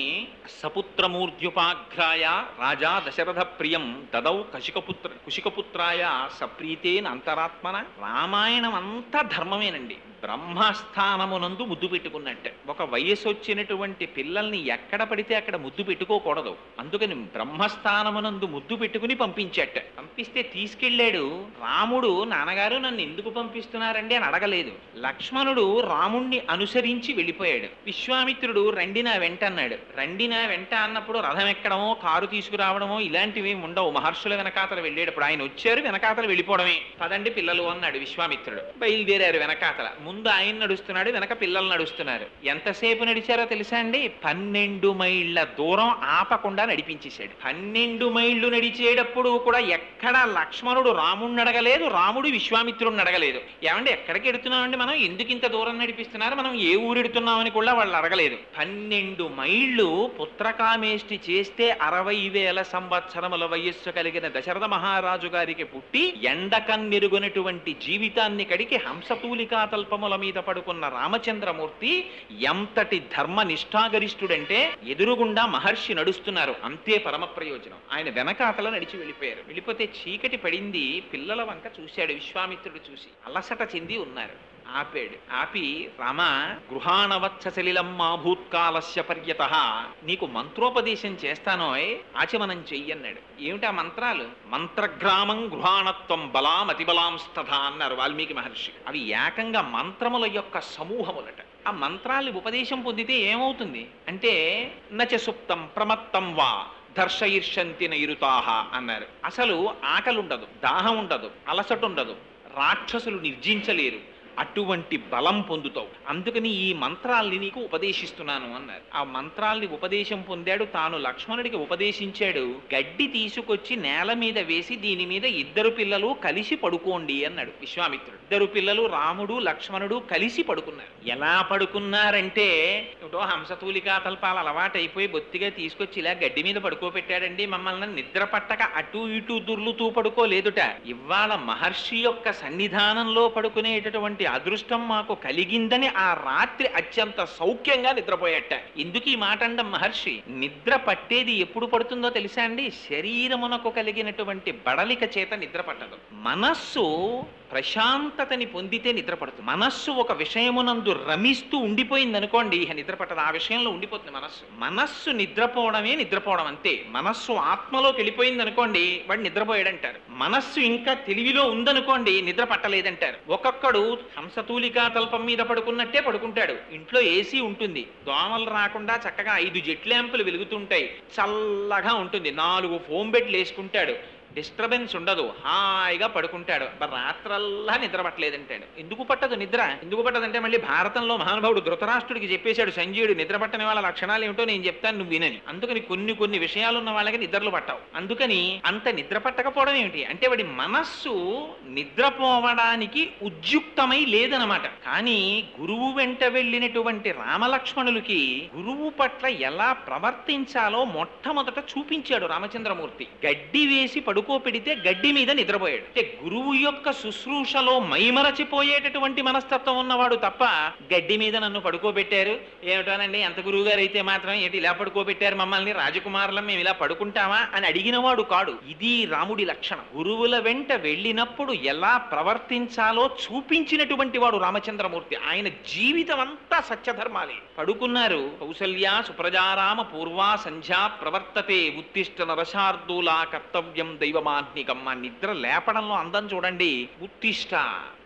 సపుత్రమూర్ధ్యుపాఘ్రాయ రాజా దశరథ ప్రియం దదౌ కశికపుత్ర కుశికపుత్రాయ సప్రీతేన అంతరాత్మన రామాయణం అంతా ధర్మమేనండి బ్రహ్మస్థానమునందు ముద్దు పెట్టుకున్నట్టే ఒక వయసు వచ్చినటువంటి పిల్లల్ని ఎక్కడ పడితే అక్కడ ముద్దు పెట్టుకోకూడదు అందుకని బ్రహ్మస్థానమునందు ముద్దు పెట్టుకుని పంపించట పంపిస్తే తీసుకెళ్ళాడు రాముడు నాన్నగారు నన్ను ఎందుకు పంపిస్తున్నారండి అని అడగలేదు లక్ష్మణుడు రాముణ్ణి అనుసరించి వెళ్ళిపోయాడు విశ్వామిత్రుడు రండి నా వెంట అన్నాడు రండి నా వెంట అన్నప్పుడు రథం ఎక్కడమో కారు తీసుకురావడమో ఇలాంటివి ఏమి ఉండవు మహర్షుల వెనకాతల వెళ్ళేటప్పుడు ఆయన వచ్చారు వెనకాతల వెళ్ళిపోవడమే పదండి పిల్లలు అన్నాడు విశ్వామిత్రుడు బయలుదేరారు వెనకాతల ముందు ఆయన నడుస్తున్నాడు వెనక పిల్లలు నడుస్తున్నారు ఎంతసేపు నడిచారో తెలుసా అండి పన్నెండు మైళ్ళ దూరం ఆపకుండా నడిపించేశాడు పన్నెండు మైళ్ళు నడిచేటప్పుడు కూడా ఎక్కడ లక్ష్మణుడు రాముడిని అడగలేదు రాముడు విశ్వామిత్రుడిని అడగలేదు ఏమండి ఎక్కడికి ఎడుతున్నామండి మనం ఎందుకు ఇంత దూరం నడిపిస్తున్నారు మనం ఏ ఊరు ఎడుతున్నామని కూడా వాళ్ళు అడగలేదు పన్నెండు మైళ్ళు పుత్రకామేష్టి చేస్తే అరవై వేల సంవత్సరముల వయస్సు కలిగిన దశరథ మహారాజు గారికి పుట్టి ఎండకన్నెరుగునటువంటి జీవితాన్ని కడికి హంసతూలికా తల్పముల మీద పడుకున్న రామచంద్రమూర్తి ఎంతటి ధర్మ నిష్ఠాగరిష్ఠుడంటే ఎదురుగుండా మహర్షి నడుస్తున్నారు అంతే పరమ ప్రయోజనం ఆయన వెనకాతల నడిచి వెళ్ళిపోయారు వెళ్ళిపోతే చీకటి పడింది పిల్లల వంక చూశాడు విశ్వామిత్రుడు చూసి అలసట చెంది ఉన్నారు ఆపాడు ఆపి రామ గృహాణవత్స సలిలం మా భూత్కాలస్య పర్యత నీకు మంత్రోపదేశం చేస్తానోయ్ ఆచమనం చెయ్యన్నాడు ఏమిటా మంత్రాలు మంత్రగ్రామం గృహాణత్వం బలాం అతిబలాం స్తథ అన్నారు వాల్మీకి మహర్షి అవి ఏకంగా మంత్రముల యొక్క సమూహములట ఆ మంత్రాలు ఉపదేశం పొందితే ఏమవుతుంది అంటే నచ సుప్తం ప్రమత్తం వా దర్శయిర్షంతి నైరుతాహ అన్నారు అసలు ఆకలి ఉండదు దాహం ఉండదు అలసట ఉండదు రాక్షసులు నిర్జించలేరు అటువంటి బలం పొందుతావు అందుకని ఈ మంత్రాల్ని నీకు ఉపదేశిస్తున్నాను అన్నారు ఆ మంత్రాల్ని ఉపదేశం పొందాడు తాను లక్ష్మణుడికి ఉపదేశించాడు గడ్డి తీసుకొచ్చి నేల మీద వేసి దీని మీద ఇద్దరు పిల్లలు కలిసి పడుకోండి అన్నాడు విశ్వామిత్రుడు ఇద్దరు పిల్లలు రాముడు లక్ష్మణుడు కలిసి పడుకున్నారు ఎలా పడుకున్నారంటే ఏమిటో హంసతూలికా తల్పాలు అలవాటైపోయి బొత్తిగా తీసుకొచ్చి ఇలా గడ్డి మీద పడుకోబెట్టాడండి మమ్మల్ని నిద్ర పట్టక అటు ఇటు దుర్లుతూ పడుకోలేదుట ఇవాళ మహర్షి యొక్క సన్నిధానంలో పడుకునేటటువంటి అదృష్టం మాకు కలిగిందని ఆ రాత్రి అత్యంత సౌఖ్యంగా నిద్రపోయట ఎందుకు ఈ మాట అండం మహర్షి నిద్ర పట్టేది ఎప్పుడు పడుతుందో తెలుసా అండి శరీరమునకు కలిగినటువంటి బడలిక చేత నిద్ర పట్టదు మనస్సు ప్రశాంతతని పొందితే నిద్ర పడుతుంది మనస్సు ఒక విషయమునందు రమిస్తూ ఉండిపోయింది అనుకోండి ఇక నిద్ర పట్టదు ఆ విషయంలో ఉండిపోతుంది మనస్సు మనస్సు నిద్రపోవడమే నిద్రపోవడం అంతే మనస్సు ఆత్మలోకి వెళ్ళిపోయింది అనుకోండి వాడు నిద్రపోయాడంటారు మనస్సు ఇంకా తెలివిలో ఉందనుకోండి నిద్ర పట్టలేదంటారు ఒక్కొక్కడు హంసతూలికా తల్పం మీద పడుకున్నట్టే పడుకుంటాడు ఇంట్లో ఏసీ ఉంటుంది దోమలు రాకుండా చక్కగా ఐదు జెట్ ల్యాంపులు వెలుగుతుంటాయి చల్లగా ఉంటుంది నాలుగు ఫోమ్ బెడ్లు వేసుకుంటాడు డిస్టర్బెన్స్ ఉండదు హాయిగా పడుకుంటాడు మరి రాత్రల్లా నిద్ర పట్టలేదంటాడు ఎందుకు పట్టదు నిద్ర ఎందుకు పట్టదంటే మళ్ళీ భారతంలో మహానుభావుడు ధృతరాష్ట్రుడికి చెప్పేశాడు సంజయుడు నిద్ర పట్టని వాళ్ళ లక్షణాలు ఏమిటో నేను చెప్తాను నువ్వు వినని అందుకని కొన్ని కొన్ని విషయాలు ఉన్న వాళ్ళకి నిద్రలు పట్టవు అందుకని అంత నిద్ర పట్టకపోవడం ఏమిటి అంటే వాడి మనస్సు నిద్రపోవడానికి ఉద్యుక్తమై లేదనమాట కానీ గురువు వెంట వెళ్ళినటువంటి రామలక్ష్మణులకి గురువు పట్ల ఎలా ప్రవర్తించాలో మొట్టమొదట చూపించాడు రామచంద్రమూర్తి గడ్డి వేసి పడుకోపెడితే గడ్డి మీద నిద్రపోయాడు అంటే గురువు యొక్క శుశ్రూషలో మైమరచిపోయేటటువంటి మనస్తత్వం ఉన్నవాడు తప్ప గడ్డి మీద నన్ను పడుకోబెట్టారు ఏమిటోనండి ఎంత గురువు గారు అయితే మాత్రం ఏంటి ఇలా పడుకోబెట్టారు మమ్మల్ని రాజకుమారులం మేము ఇలా పడుకుంటామా అని అడిగినవాడు కాడు ఇది రాముడి లక్షణం గురువుల వెంట వెళ్ళినప్పుడు ఎలా ప్రవర్తించాలో చూపించినటువంటి వాడు రామచంద్రమూర్తి ఆయన జీవితం అంతా సత్యధర్మాలే పడుకున్నారు కౌసల్య సుప్రజారామ పూర్వా సంధ్యా ప్రవర్తతే ఉత్తిష్ట నరశార్దూలా కర్తవ్యం దైవమాత్మికం ఆ నిద్ర లేపడంలో అందం చూడండి ఉత్తిష్ట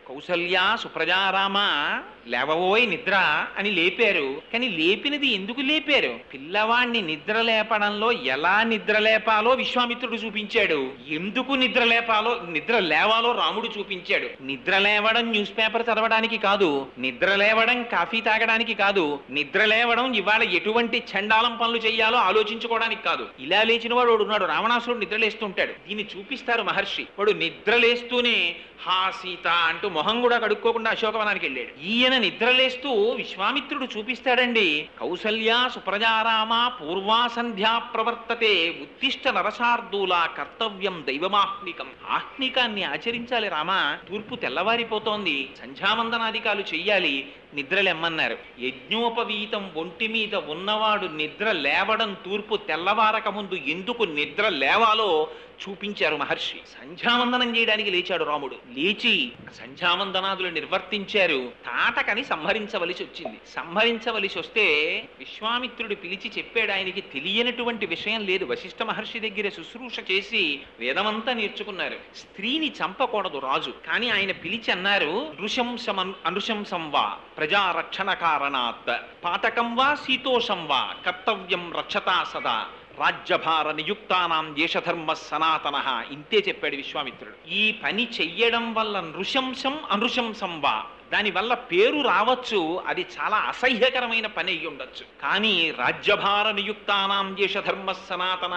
కౌసల్య సుప్రజారామ లేవబోయ్ నిద్ర అని లేపారు కానీ లేపినది ఎందుకు లేపారు పిల్లవాణ్ణి నిద్ర లేపడంలో ఎలా నిద్ర లేపాలో విశ్వామిత్రుడు చూపించాడు ఎందుకు నిద్ర లేపాలో నిద్ర లేవాలో రాముడు చూపించాడు నిద్ర లేవడం న్యూస్ పేపర్ చదవడానికి కాదు నిద్ర లేవడం కాఫీ తాగడానికి కాదు నిద్ర లేవడం ఇవాళ ఎటువంటి చండాలం పనులు చేయాలో ఆలోచించుకోవడానికి కాదు ఇలా లేచిన వాడు ఒకడు ఉన్నాడు రావణాసురుడు నిద్రలేస్తుంటాడు దీన్ని చూపిస్తారు మహర్షి వాడు నిద్రలేస్తూనే హా సీత అంటూ మొహం కూడా కడుక్కోకుండా అశోకవనానికి వెళ్ళాడు ఈయన నిద్రలేస్తూ విశ్వామిత్రుడు చూపిస్తాడండి కౌసల్య సుప్రజారామ పూర్వా సంధ్యా ప్రవర్తతే ఉత్తిష్ట నరసార్దూల కర్తవ్యం దైవమాహ్నికం ఆహ్నికాన్ని ఆచరించాలి రామా తూర్పు తెల్లవారిపోతోంది సంధ్యావందనాధికాలు చెయ్యాలి నిద్రలెమ్మన్నారు యజ్ఞోపవీతం ఒంటి మీద ఉన్నవాడు నిద్ర లేవడం తూర్పు తెల్లవారక ముందు ఎందుకు నిద్ర లేవాలో చూపించారు మహర్షి సంధ్యావందనం చేయడానికి లేచాడు రాముడు లేచి సంధ్యావందనాదులు నిర్వర్తించారు తాటకని సంహరించవలసి వచ్చింది సంహరించవలసి వస్తే విశ్వామిత్రుడు పిలిచి చెప్పాడు ఆయనకి తెలియనటువంటి విషయం లేదు వశిష్ఠ మహర్షి దగ్గర శుశ్రూష చేసి వేదమంతా నేర్చుకున్నారు స్త్రీని చంపకూడదు రాజు కానీ ఆయన పిలిచి అన్నారు నృశంసం అనుశంసం వా ప్రజారక్షణ కారణాత్ పాతకం వా శీతోషం వా కర్తవ్యం రక్షతా సదా రాజ్యభార నియుక్తానాం దేశధర్మ సనాతన ఇంతే చెప్పాడు విశ్వామిత్రుడు ఈ పని చెయ్యడం వల్ల నృశంసం అనృశంసం వా దానివల్ల పేరు రావచ్చు అది చాలా అసహ్యకరమైన పని అయి ఉండొచ్చు కానీ రాజ్యభార నియుక్తానాం దేశధర్మ సనాతన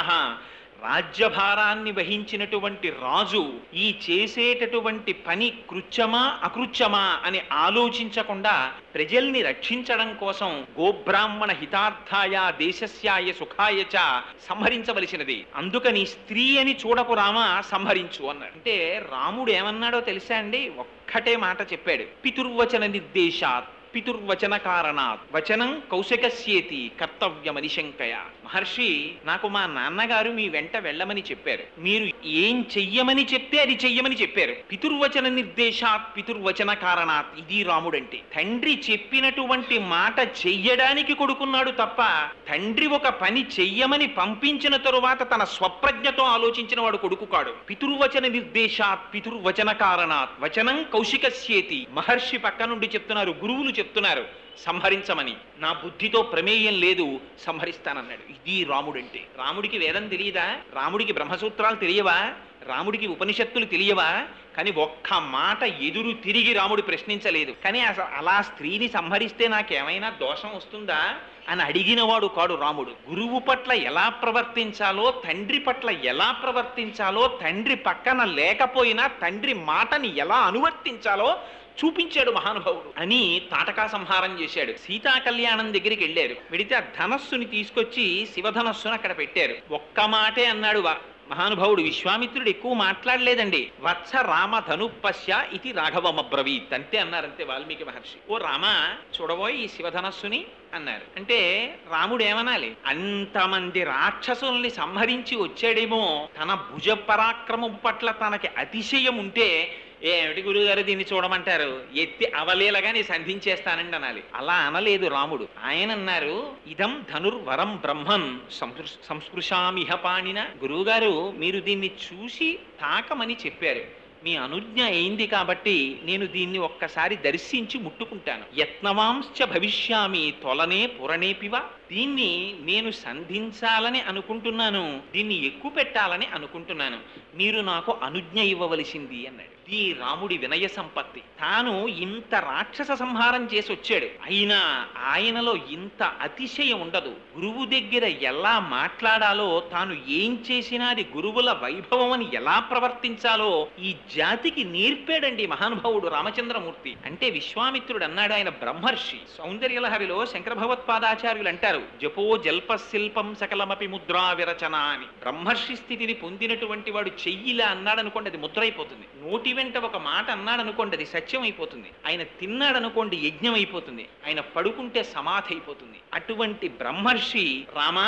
రాజ్యభారాన్ని వహించినటువంటి రాజు ఈ చేసేటటువంటి పని కృత్యమా అకృత్యమా అని ఆలోచించకుండా ప్రజల్ని రక్షించడం కోసం గోబ్రాహ్మణ హితార్థాయ దేశస్యాయ సుఖాయ చ సంహరించవలసినది అందుకని స్త్రీ అని చూడకు రామ సంహరించు అన్నాడు అంటే రాముడు ఏమన్నాడో తెలుసా అండి ఒక్కటే మాట చెప్పాడు పితుర్వచన నిర్దేశాత్ పితుర్వచన కారణాత్ వచనం కౌశకస్యేతి కర్తవ్యమనిశంకయ మహర్షి నాకు మా నాన్నగారు మీ వెంట వెళ్ళమని చెప్పారు మీరు ఏం చెయ్యమని చెప్తే అది చెయ్యమని చెప్పారు పితుర్వచన నిర్దేశాత్ పితుర్వచన కారణాత్ ఇది రాముడంటే తండ్రి చెప్పినటువంటి మాట చెయ్యడానికి కొడుకున్నాడు తప్ప తండ్రి ఒక పని చెయ్యమని పంపించిన తరువాత తన స్వప్రజ్ఞతో ఆలోచించిన వాడు కొడుకు కాడు పితుర్వచన నిర్దేశాత్ పితుర్వచన కారణాత్ వచనం కౌశికస్యేతి మహర్షి పక్క నుండి చెప్తున్నారు గురువులు చెప్తున్నారు సంహరించమని నా బుద్ధితో ప్రమేయం లేదు సంహరిస్తానన్నాడు ఇది రాముడంటే రాముడికి వేదం తెలియదా రాముడికి బ్రహ్మసూత్రాలు తెలియవా రాముడికి ఉపనిషత్తులు తెలియవా కానీ ఒక్క మాట ఎదురు తిరిగి రాముడు ప్రశ్నించలేదు కానీ అసలు అలా స్త్రీని సంహరిస్తే నాకేమైనా దోషం వస్తుందా అని అడిగినవాడు కాడు రాముడు గురువు పట్ల ఎలా ప్రవర్తించాలో తండ్రి పట్ల ఎలా ప్రవర్తించాలో తండ్రి పక్కన లేకపోయినా తండ్రి మాటని ఎలా అనువర్తించాలో చూపించాడు మహానుభావుడు అని తాటకా సంహారం చేశాడు సీతా కళ్యాణం దగ్గరికి వెళ్ళారు వెడితే ఆ ధనస్సుని తీసుకొచ్చి శివధనస్సును అక్కడ పెట్టారు ఒక్క మాటే అన్నాడు వా- మహానుభావుడు విశ్వామిత్రుడు ఎక్కువ మాట్లాడలేదండి వత్స రామ ధనుపశ్య ఇది రాఘవమబ్రవీత్ అంతే అన్నారు అంతే వాల్మీకి మహర్షి ఓ రామ చూడబోయ్ ఈ శివధనస్సుని అన్నారు అంటే రాముడు ఏమనాలి అంతమంది రాక్షసుల్ని సంహరించి వచ్చాడేమో తన భుజ పరాక్రమం పట్ల తనకి అతిశయం ఉంటే ఏమిటి గురుగారు దీన్ని చూడమంటారు ఎత్తి అవలేలగా నీ సంధించేస్తానండి అనాలి అలా అనలేదు రాముడు ఆయన అన్నారు ఇదం ధనుర్వరం బ్రహ్మన్ సంస్పృ- సంస్పృశామిహ పాణిన గురువుగారు మీరు దీన్ని చూసి తాకమని చెప్పారు మీ అనుజ్ఞ అయింది కాబట్టి నేను దీన్ని ఒక్కసారి దర్శించి ముట్టుకుంటాను యత్నవాంశ్చ భవిష్యామి తొలనే పురణేపివ దీన్ని నేను సంధించాలని అనుకుంటున్నాను దీన్ని ఎక్కువ పెట్టాలని అనుకుంటున్నాను మీరు నాకు అనుజ్ఞ ఇవ్వవలసింది అన్నాడు ఈ రాముడి వినయ సంపత్తి తాను ఇంత రాక్షస సంహారం చేసి వచ్చాడు అయినా ఆయనలో ఇంత అతిశయం ఉండదు గురువు దగ్గర ఎలా మాట్లాడాలో తాను ఏం చేసినా అది గురువుల వైభవం అని ఎలా ప్రవర్తించాలో ఈ జాతికి నేర్పాడండి మహానుభావుడు రామచంద్రమూర్తి అంటే విశ్వామిత్రుడు అన్నాడు ఆయన బ్రహ్మర్షి సౌందర్యలహరిలో శంకర భగవత్పాదాచార్యులు అంటారు జపో జల్ప శిల్పం సకలమపి ముద్రా విరచన అని బ్రహ్మర్షి స్థితిని పొందినటువంటి వాడు చెయ్యిలా అన్నాడు అనుకోండి అది ముద్ర అయిపోతుంది నోటి వెంట ఒక మాట అన్నాడు అనుకోండి అది సత్యం అయిపోతుంది ఆయన తిన్నాడు అనుకోండి యజ్ఞం అయిపోతుంది ఆయన పడుకుంటే సమాధి అయిపోతుంది అటువంటి బ్రహ్మర్షి రామ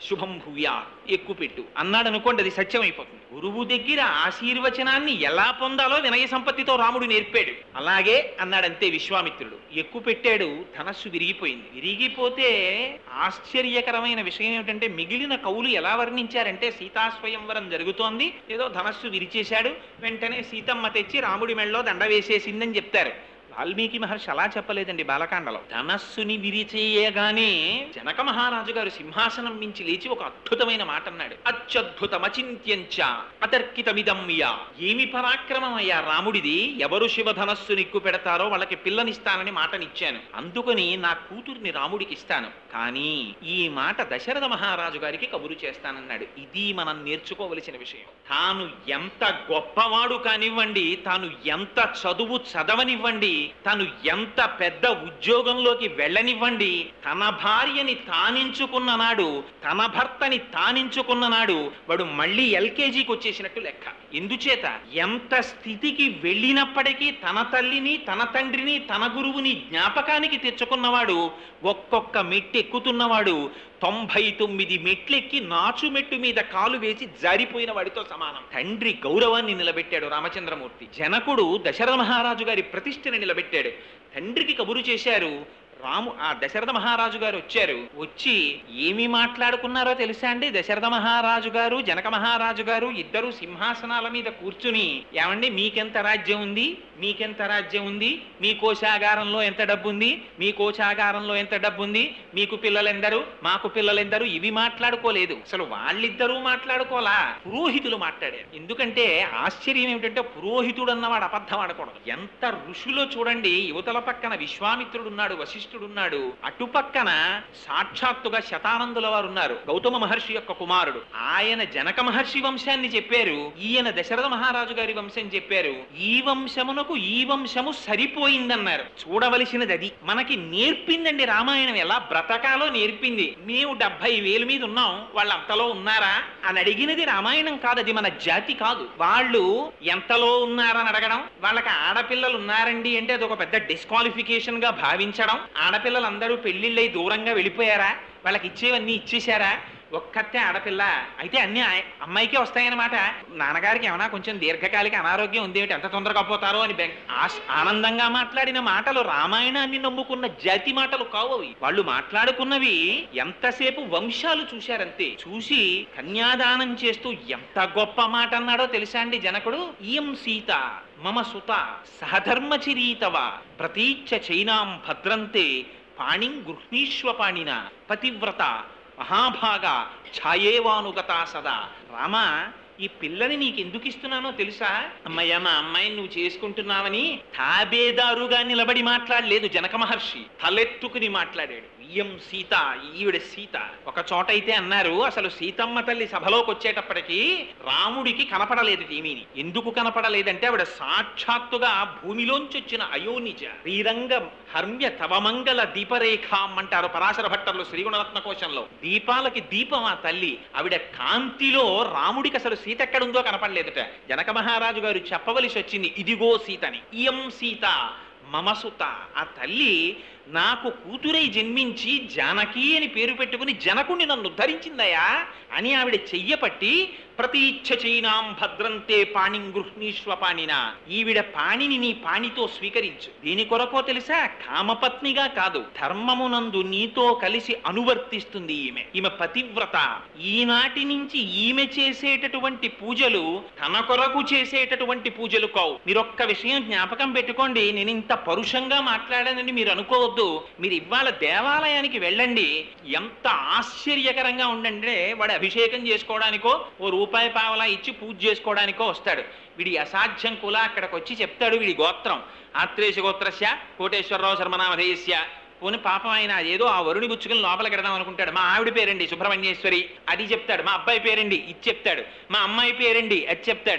శుభం భూయా ఎక్కువ పెట్టు అన్నాడు అనుకోండి అది సత్యం అయిపోతుంది గురువు దగ్గర ఆశీర్వచనాన్ని ఎలా పొందాలో వినయ సంపత్తితో రాముడు నేర్పాడు అలాగే అన్నాడంతే విశ్వామిత్రుడు ఎక్కువ పెట్టాడు ధనస్సు విరిగిపోయింది విరిగిపోతే ఆశ్చర్యకరమైన విషయం ఏమిటంటే మిగిలిన కవులు ఎలా వర్ణించారంటే సీతాస్వయంవరం జరుగుతోంది ఏదో ధనస్సు విరిచేశాడు వెంటనే సీతమ్మ తెచ్చి రాముడి మెళ్ళలో దండ వేసేసిందని చెప్తారు వాల్మీకి మహర్షి అలా చెప్పలేదండి బాలకాండలో ధనస్సుని విరిచేయగానే జనక మహారాజు గారు సింహాసనం మించి లేచి ఒక అద్భుతమైన మాట అన్నాడు అత్యద్భుతమచింత్యంచ అతర్కితమిదమ్య ఏమి పరాక్రమం అయ్యా రాముడిది ఎవరు శివ ధనస్సుని ఎక్కువ పెడతారో వాళ్ళకి పిల్లనిస్తానని మాటనిచ్చాను అందుకని నా కూతుర్ని రాముడికి ఇస్తాను కానీ ఈ మాట దశరథ మహారాజు గారికి కబురు చేస్తానన్నాడు ఇది మనం నేర్చుకోవలసిన విషయం తాను ఎంత గొప్పవాడు కానివ్వండి తాను ఎంత చదువు చదవనివ్వండి తాను ఎంత పెద్ద ఉద్యోగంలోకి వెళ్ళనివ్వండి తన భార్యని తానించుకున్న నాడు తన భర్తని తానించుకున్న నాడు వాడు మళ్ళీ ఎల్కేజీకి వచ్చేసినట్టు లెక్క ఎందుచేత ఎంత స్థితికి వెళ్ళినప్పటికీ తన తల్లిని తన తండ్రిని తన గురువుని జ్ఞాపకానికి తెచ్చుకున్నవాడు ఒక్కొక్క మెట్టు ఎక్కుతున్నవాడు తొంభై తొమ్మిది మెట్లెక్కి నాచు మెట్టు మీద కాలు వేసి జారిపోయిన వాడితో సమానం తండ్రి గౌరవాన్ని నిలబెట్టాడు రామచంద్రమూర్తి జనకుడు దశరథ మహారాజు గారి ప్రతిష్టని నిలబెట్టాడు తండ్రికి కబురు చేశారు రాము ఆ దశరథ మహారాజు గారు వచ్చారు వచ్చి ఏమి మాట్లాడుకున్నారో తెలుసా అండి దశరథ మహారాజు గారు జనక మహారాజు గారు ఇద్దరు సింహాసనాల మీద కూర్చుని ఏమండి మీకెంత రాజ్యం ఉంది మీకెంత రాజ్యం ఉంది మీ కోశాగారంలో ఎంత డబ్బు ఉంది మీ కోశాగారంలో ఎంత డబ్బు ఉంది మీకు పిల్లలెందరు మాకు పిల్లలెందరు ఇవి మాట్లాడుకోలేదు అసలు వాళ్ళిద్దరూ మాట్లాడుకోలా పురోహితులు మాట్లాడారు ఎందుకంటే ఆశ్చర్యం ఏమిటంటే పురోహితుడు అన్నవాడు అబద్ధం ఆడకూడదు ఎంత ఋషులో చూడండి యువతల పక్కన విశ్వామిత్రుడున్నాడు వశిష్ఠుడున్నాడు అటుపక్కన సాక్షాత్తుగా శతానందుల వారు ఉన్నారు గౌతమ మహర్షి యొక్క కుమారుడు ఆయన జనక మహర్షి వంశాన్ని చెప్పారు ఈయన దశరథ మహారాజు గారి వంశం చెప్పారు ఈ వంశమునకు ఈ వంశము సరిపోయిందన్నారు చూడవలసినది అది మనకి నేర్పిందండి రామాయణం ఎలా బ్రతకాలో నేర్పింది మేము డెబ్బై వేలు మీద ఉన్నాం వాళ్ళు అంతలో ఉన్నారా అని అడిగినది రామాయణం కాదు అది మన జాతి కాదు వాళ్ళు ఎంతలో ఉన్నారని అడగడం వాళ్ళకి ఆడపిల్లలు ఉన్నారండి అంటే అది ఒక పెద్ద డిస్క్వాలిఫికేషన్ గా భావించడం ఆడపిల్లలందరూ పెళ్లిళ్ళై దూరంగా వెళ్ళిపోయారా వాళ్ళకి ఇచ్చేవన్నీ ఇచ్చేశారా ఒక్కతే ఆడపిల్ల అయితే అన్ని ఆయ- అమ్మాయికే వస్తాయన్నమాట నాన్నగారికి ఏమైనా కొంచెం దీర్ఘకాలిక అనారోగ్యం ఉంది ఏమిటి ఎంత తొందరగా పోతారో అని బెంగ- ఆశ- ఆనందంగా మాట్లాడిన మాటలు రామాయణాన్ని నమ్ముకున్న జాతి మాటలు కావు అవి వాళ్ళు మాట్లాడుకున్నవి ఎంతసేపు వంశాలు చూశారంతే చూసి కన్యాదానం చేస్తూ ఎంత గొప్ప మాట అన్నాడో తెలుసా అండి జనకుడు ఇయం సీత మమ సుత సహధర్మచిరీతవ ప్రతీచ్ఛ చైనాం భద్రంతే పాణిం గృహ్ణీష్వ పాణిన పతివ్రత మహాభాగ ఛాయేవానుగత సదా రామ ఈ పిల్లని నీకు ఎందుకు ఇస్తున్నానో తెలుసా అమ్మయ్య మా అమ్మాయిని నువ్వు చేసుకుంటున్నావని తాబేదారుగా నిలబడి మాట్లాడలేదు జనక మహర్షి తలెత్తుకుని మాట్లాడాడు ఇయం సీత ఈవిడ సీత ఒక చోట అయితే అన్నారు అసలు సీతమ్మ తల్లి సభలోకి వచ్చేటప్పటికి రాముడికి కనపడలేదు ఏమీని ఎందుకు కనపడలేదంటే ఆవిడ సాక్షాత్తుగా భూమిలోంచి వచ్చిన అయోనిజ శ్రీరంగ హర్మ్య తవమంగళ దీపరేఖాం అంటారు పరాశర భట్టర్లు శ్రీగుణరత్న కోశంలో దీపాలకి దీపం ఆ తల్లి ఆవిడ కాంతిలో రాముడికి అసలు సీత ఎక్కడుందో కనపడలేదుట జనక మహారాజు గారు చెప్పవలసి వచ్చింది ఇదిగో సీతని ఇయం సీత మమసుత ఆ తల్లి నాకు కూతురై జన్మించి జానకి అని పేరు పెట్టుకుని జనకుని నన్ను ఉద్ధరించిందయా అని ఆవిడ చెయ్యపట్టి ప్రతి ఇచ్ఛ చైనాం భద్రంతే పాణిం గృహ్ణీష్వ పాణిన ఈవిడ పాణిని నీ పాణితో స్వీకరించు దీని కొరకో తెలుసా కామపత్నిగా కాదు ధర్మమునందు నీతో కలిసి అనువర్తిస్తుంది ఈమె ఈమె పతివ్రత ఈనాటి నుంచి ఈమె చేసేటటువంటి పూజలు తన కొరకు చేసేటటువంటి పూజలు కావు మీరు ఒక్క విషయం జ్ఞాపకం పెట్టుకోండి నేను ఇంత పరుషంగా మాట్లాడానని మీరు అనుకోవద్దు మీరు ఇవాళ దేవాలయానికి వెళ్ళండి ఎంత ఆశ్చర్యకరంగా ఉండంటే వాడు అభిషేకం చేసుకోవడానికో ఓ రూపాయి పావలా ఇచ్చి పూజ చేసుకోవడానికో వస్తాడు వీడి అసాధ్యం కుల అక్కడికి వచ్చి చెప్తాడు వీడి గోత్రం ఆత్రేశ గోత్రస్య కోటేశ్వరరావు శర్మనామధేయస్య పోని పాపం ఆయన ఏదో ఆ వరుణి గుచ్చుకుని లోపలికి వెడదాం అనుకుంటాడు మా ఆవిడ పేరండి సుబ్రహ్మణ్యేశ్వరి అది చెప్తాడు మా అబ్బాయి పేరండి ఇది చెప్తాడు మా అమ్మాయి పేరండి అది చెప్తాడు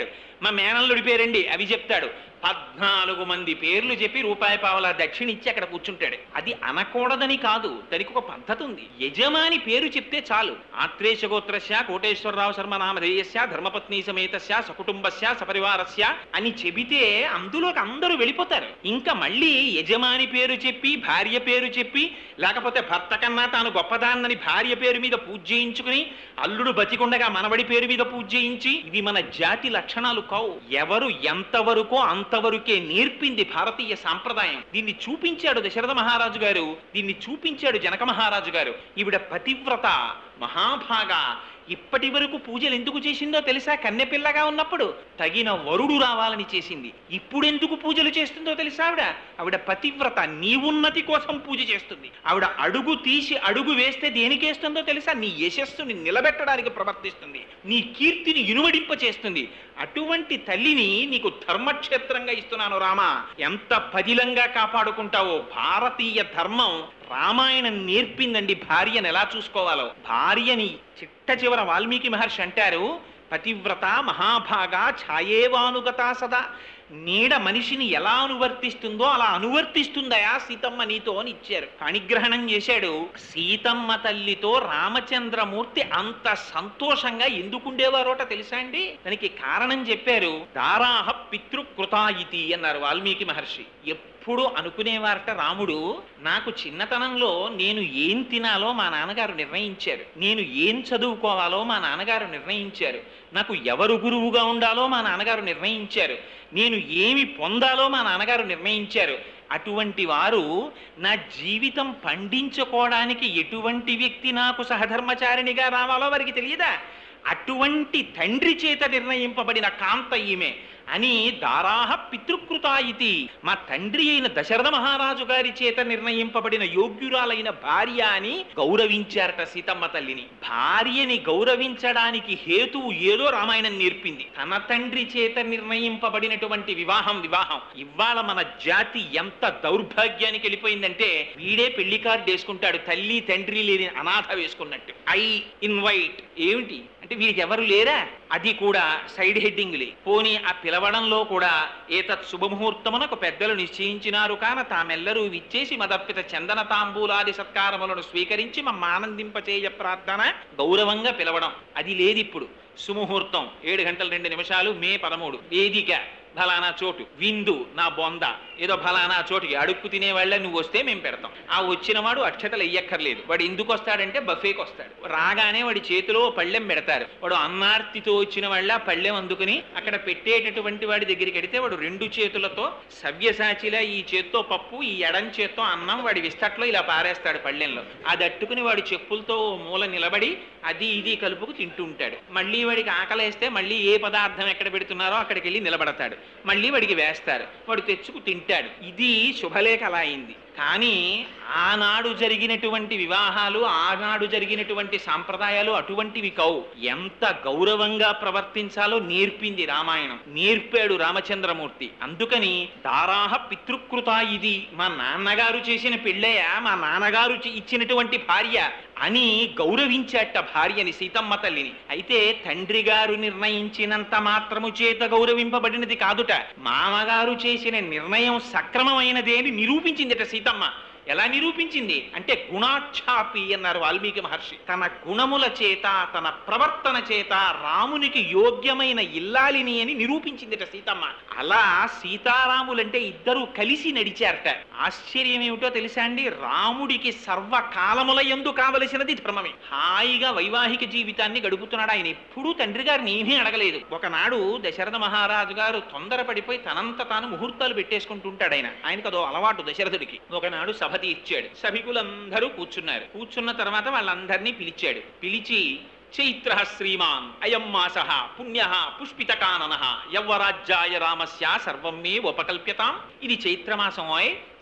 మా మేనల్లుడి పేరండి అవి చెప్తాడు పద్నాలుగు మంది పేర్లు చెప్పి రూపాయి పావలా దక్షిణ ఇచ్చి అక్కడ కూర్చుంటాడు అది అనకూడదని కాదు దానికి ఒక పద్ధతి ఉంది యజమాని పేరు చెప్తే చాలు ఆత్రేశ గోత్రస్య కోటేశ్వరరావు శర్మ నామధేయస్య ధర్మపత్ని సమేతస్య సకుటుంబస్య సపరివారస్య అని చెబితే అందులోకి అందరూ వెళ్ళిపోతారు ఇంకా మళ్ళీ యజమాని పేరు చెప్పి భార్య పేరు చెప్పి లేకపోతే భర్త కన్నా తాను గొప్పదాన్నని భార్య పేరు మీద పూజ చేయించుకుని అల్లుడు బతికుండగా మనవడి పేరు మీద పూజ చేయించి ఇది మన జాతి లక్షణాలు కావు ఎవరు ఎంతవరకో అంతవరకే నేర్పింది భారతీయ సాంప్రదాయం దీన్ని చూపించాడు దశరథ మహారాజు గారు దీన్ని చూపించాడు జనక మహారాజు గారు ఈవిడ పతివ్రత మహాభాగా ఇప్పటి వరకు పూజలు ఎందుకు చేసిందో తెలుసా కన్నెపిల్లగా ఉన్నప్పుడు తగిన వరుడు రావాలని చేసింది ఇప్పుడు ఎందుకు పూజలు చేస్తుందో తెలుసా ఆవిడ ఆవిడ పతివ్రత నీ ఉన్నతి కోసం పూజ చేస్తుంది ఆవిడ అడుగు తీసి అడుగు వేస్తే దేనికేస్తుందో తెలుసా నీ యశస్సుని నిలబెట్టడానికి ప్రవర్తిస్తుంది నీ కీర్తిని ఇనుమడింప చేస్తుంది అటువంటి తల్లిని నీకు ధర్మక్షేత్రంగా ఇస్తున్నాను రామా ఎంత పదిలంగా కాపాడుకుంటావో భారతీయ ధర్మం రామాయణం నేర్పిందండి భార్యను ఎలా చూసుకోవాలో భార్యని చిట్ట చివర వాల్మీకి మహర్షి అంటారు పతివ్రత మహాభాగా ఛాయేవానుగత సదా నీడ మనిషిని ఎలా అనువర్తిస్తుందో అలా అనువర్తిస్తుందయా సీతమ్మ నీతో అని ఇచ్చారు పణిగ్రహణం చేశాడు సీతమ్మ తల్లితో రామచంద్రమూర్తి అంత సంతోషంగా ఎందుకుండేవారోట తెలుసా అండి దానికి కారణం చెప్పారు దారాహ పితృకృతాయితి అన్నారు వాల్మీకి మహర్షి ఎప్పుడు అనుకునేవారట రాముడు నాకు చిన్నతనంలో నేను ఏం తినాలో మా నాన్నగారు నిర్ణయించారు నేను ఏం చదువుకోవాలో మా నాన్నగారు నిర్ణయించారు నాకు ఎవరు గురువుగా ఉండాలో మా నాన్నగారు నిర్ణయించారు నేను ఏమి పొందాలో మా నాన్నగారు నిర్ణయించారు అటువంటి వారు నా జీవితం పండించుకోవడానికి ఎటువంటి వ్యక్తి నాకు సహధర్మచారిణిగా రావాలో వారికి తెలియదా అటువంటి తండ్రి చేత నిర్ణయింపబడిన కాంత ఈమె అని దారాహ పితృకృత ఇది మా తండ్రి అయిన దశరథ మహారాజు గారి చేత నిర్ణయింపబడిన యోగ్యురాలైన భార్య అని గౌరవించారట సీతమ్మ తల్లిని భార్యని గౌరవించడానికి హేతువు ఏదో రామాయణం నేర్పింది తన తండ్రి చేత నిర్ణయింపబడినటువంటి వివాహం వివాహం ఇవాళ మన జాతి ఎంత దౌర్భాగ్యానికి వెళ్ళిపోయిందంటే వీడే పెళ్లి కార్డు వేసుకుంటాడు తల్లి తండ్రి లేని అనాథ వేసుకున్నట్టు ఐ ఇన్వైట్ ఏమిటి అంటే వీరికి ఎవరు లేరా అది కూడా సైడ్ హెడ్డింగ్లే పోనీ ఆ పిలవడంలో కూడా ఏతత్ శుభముహూర్తమునకు పెద్దలు నిశ్చయించినారు కాన తామెల్లరూ విచ్చేసి మదర్పిత చందన తాంబూలాది సత్కారములను స్వీకరించి మమ్మ ఆనందింపచేయ ప్రార్థన గౌరవంగా పిలవడం అది లేదు ఇప్పుడు సుముహూర్తం ఏడు గంటల రెండు నిమిషాలు మే పదమూడు వేదిక ఫలానా చోటు విందు నా బొంద ఏదో ఫలానా చోటుకి అడుక్కు తినేవాళ్ళ నువ్వు వస్తే మేము పెడతాం ఆ వచ్చిన వాడు అక్షతలు వెయ్యక్కర్లేదు వాడు ఎందుకు వస్తాడంటే బఫేకి వస్తాడు రాగానే వాడి చేతిలో పళ్ళెం పెడతారు వాడు అన్నార్తితో వచ్చిన వాళ్ళ పళ్ళెం అందుకుని అక్కడ పెట్టేటటువంటి వాడి దగ్గరికి వెడితే వాడు రెండు చేతులతో సవ్యసాచిలా ఈ చేత్తో పప్పు ఈ ఎడం చేత్తో అన్నం వాడి విస్తట్లో ఇలా పారేస్తాడు పళ్ళెంలో అది అట్టుకుని వాడి చెప్పులతో ఓ మూల నిలబడి అది ఇది కలుపుకు తింటూ ఉంటాడు మళ్ళీ వాడికి ఆకలేస్తే మళ్ళీ ఏ పదార్థం ఎక్కడ పెడుతున్నారో అక్కడికి వెళ్ళి నిలబడతాడు మళ్ళీ వాడికి వేస్తారు వాడు తెచ్చుకు తింటాడు ఇది శుభలేఖ అలా అయింది కానీ ఆనాడు జరిగినటువంటి వివాహాలు ఆనాడు జరిగినటువంటి సాంప్రదాయాలు అటువంటివి కావు ఎంత గౌరవంగా ప్రవర్తించాలో నేర్పింది రామాయణం నేర్పాడు రామచంద్రమూర్తి అందుకని దారాహ పితృకృత ఇది మా నాన్నగారు చేసిన పెళ్ళయ్య మా నాన్నగారు చి- ఇచ్చినటువంటి భార్య అని గౌరవించాట భార్యని సీతమ్మ తల్లిని అయితే తండ్రి గారు నిర్ణయించినంత మాత్రము చేత గౌరవింపబడినది కాదుట మామగారు చేసిన నిర్ణయం సక్రమమైనదే అని నిరూపించిందిట సీతమ్మ ఎలా నిరూపించింది అంటే గుణాక్షాపి అన్నారు వాల్మీకి మహర్షి తన గుణముల చేత తన ప్రవర్తన చేత రామునికి యోగ్యమైన ఇల్లాలిని అని నిరూపించిందిట సీతమ్మ అలా సీతారాములంటే ఇద్దరు కలిసి నడిచారట ఆశ్చర్యం ఏమిటో తెలుసా అండి రాముడికి సర్వకాలముల ఎందు కావలసినది ధర్మమే హాయిగా వైవాహిక జీవితాన్ని గడుపుతున్నాడు ఆయన ఎప్పుడూ తండ్రి గారిని ఏమీ అడగలేదు ఒకనాడు దశరథ మహారాజు గారు తొందరపడిపోయి తనంత తాను ముహూర్తాలు పెట్టేసుకుంటుంటాడు ఆయన ఆయనకు అదో అలవాటు దశరథుడికి ఒకనాడు సభ తీర్చాడు సభికులందరూ కూర్చున్నారు కూర్చున్న తర్వాత వాళ్ళందరినీ పిలిచాడు పిలిచి చైత్ర శ్రీమాన్ అయం మాస పుణ్య పుష్పితకానన యవ్వరాజ్యాయ రామస్య సర్వం మే ఉపకల్ప్యతాం ఇది చైత్రమాసం ఓయ్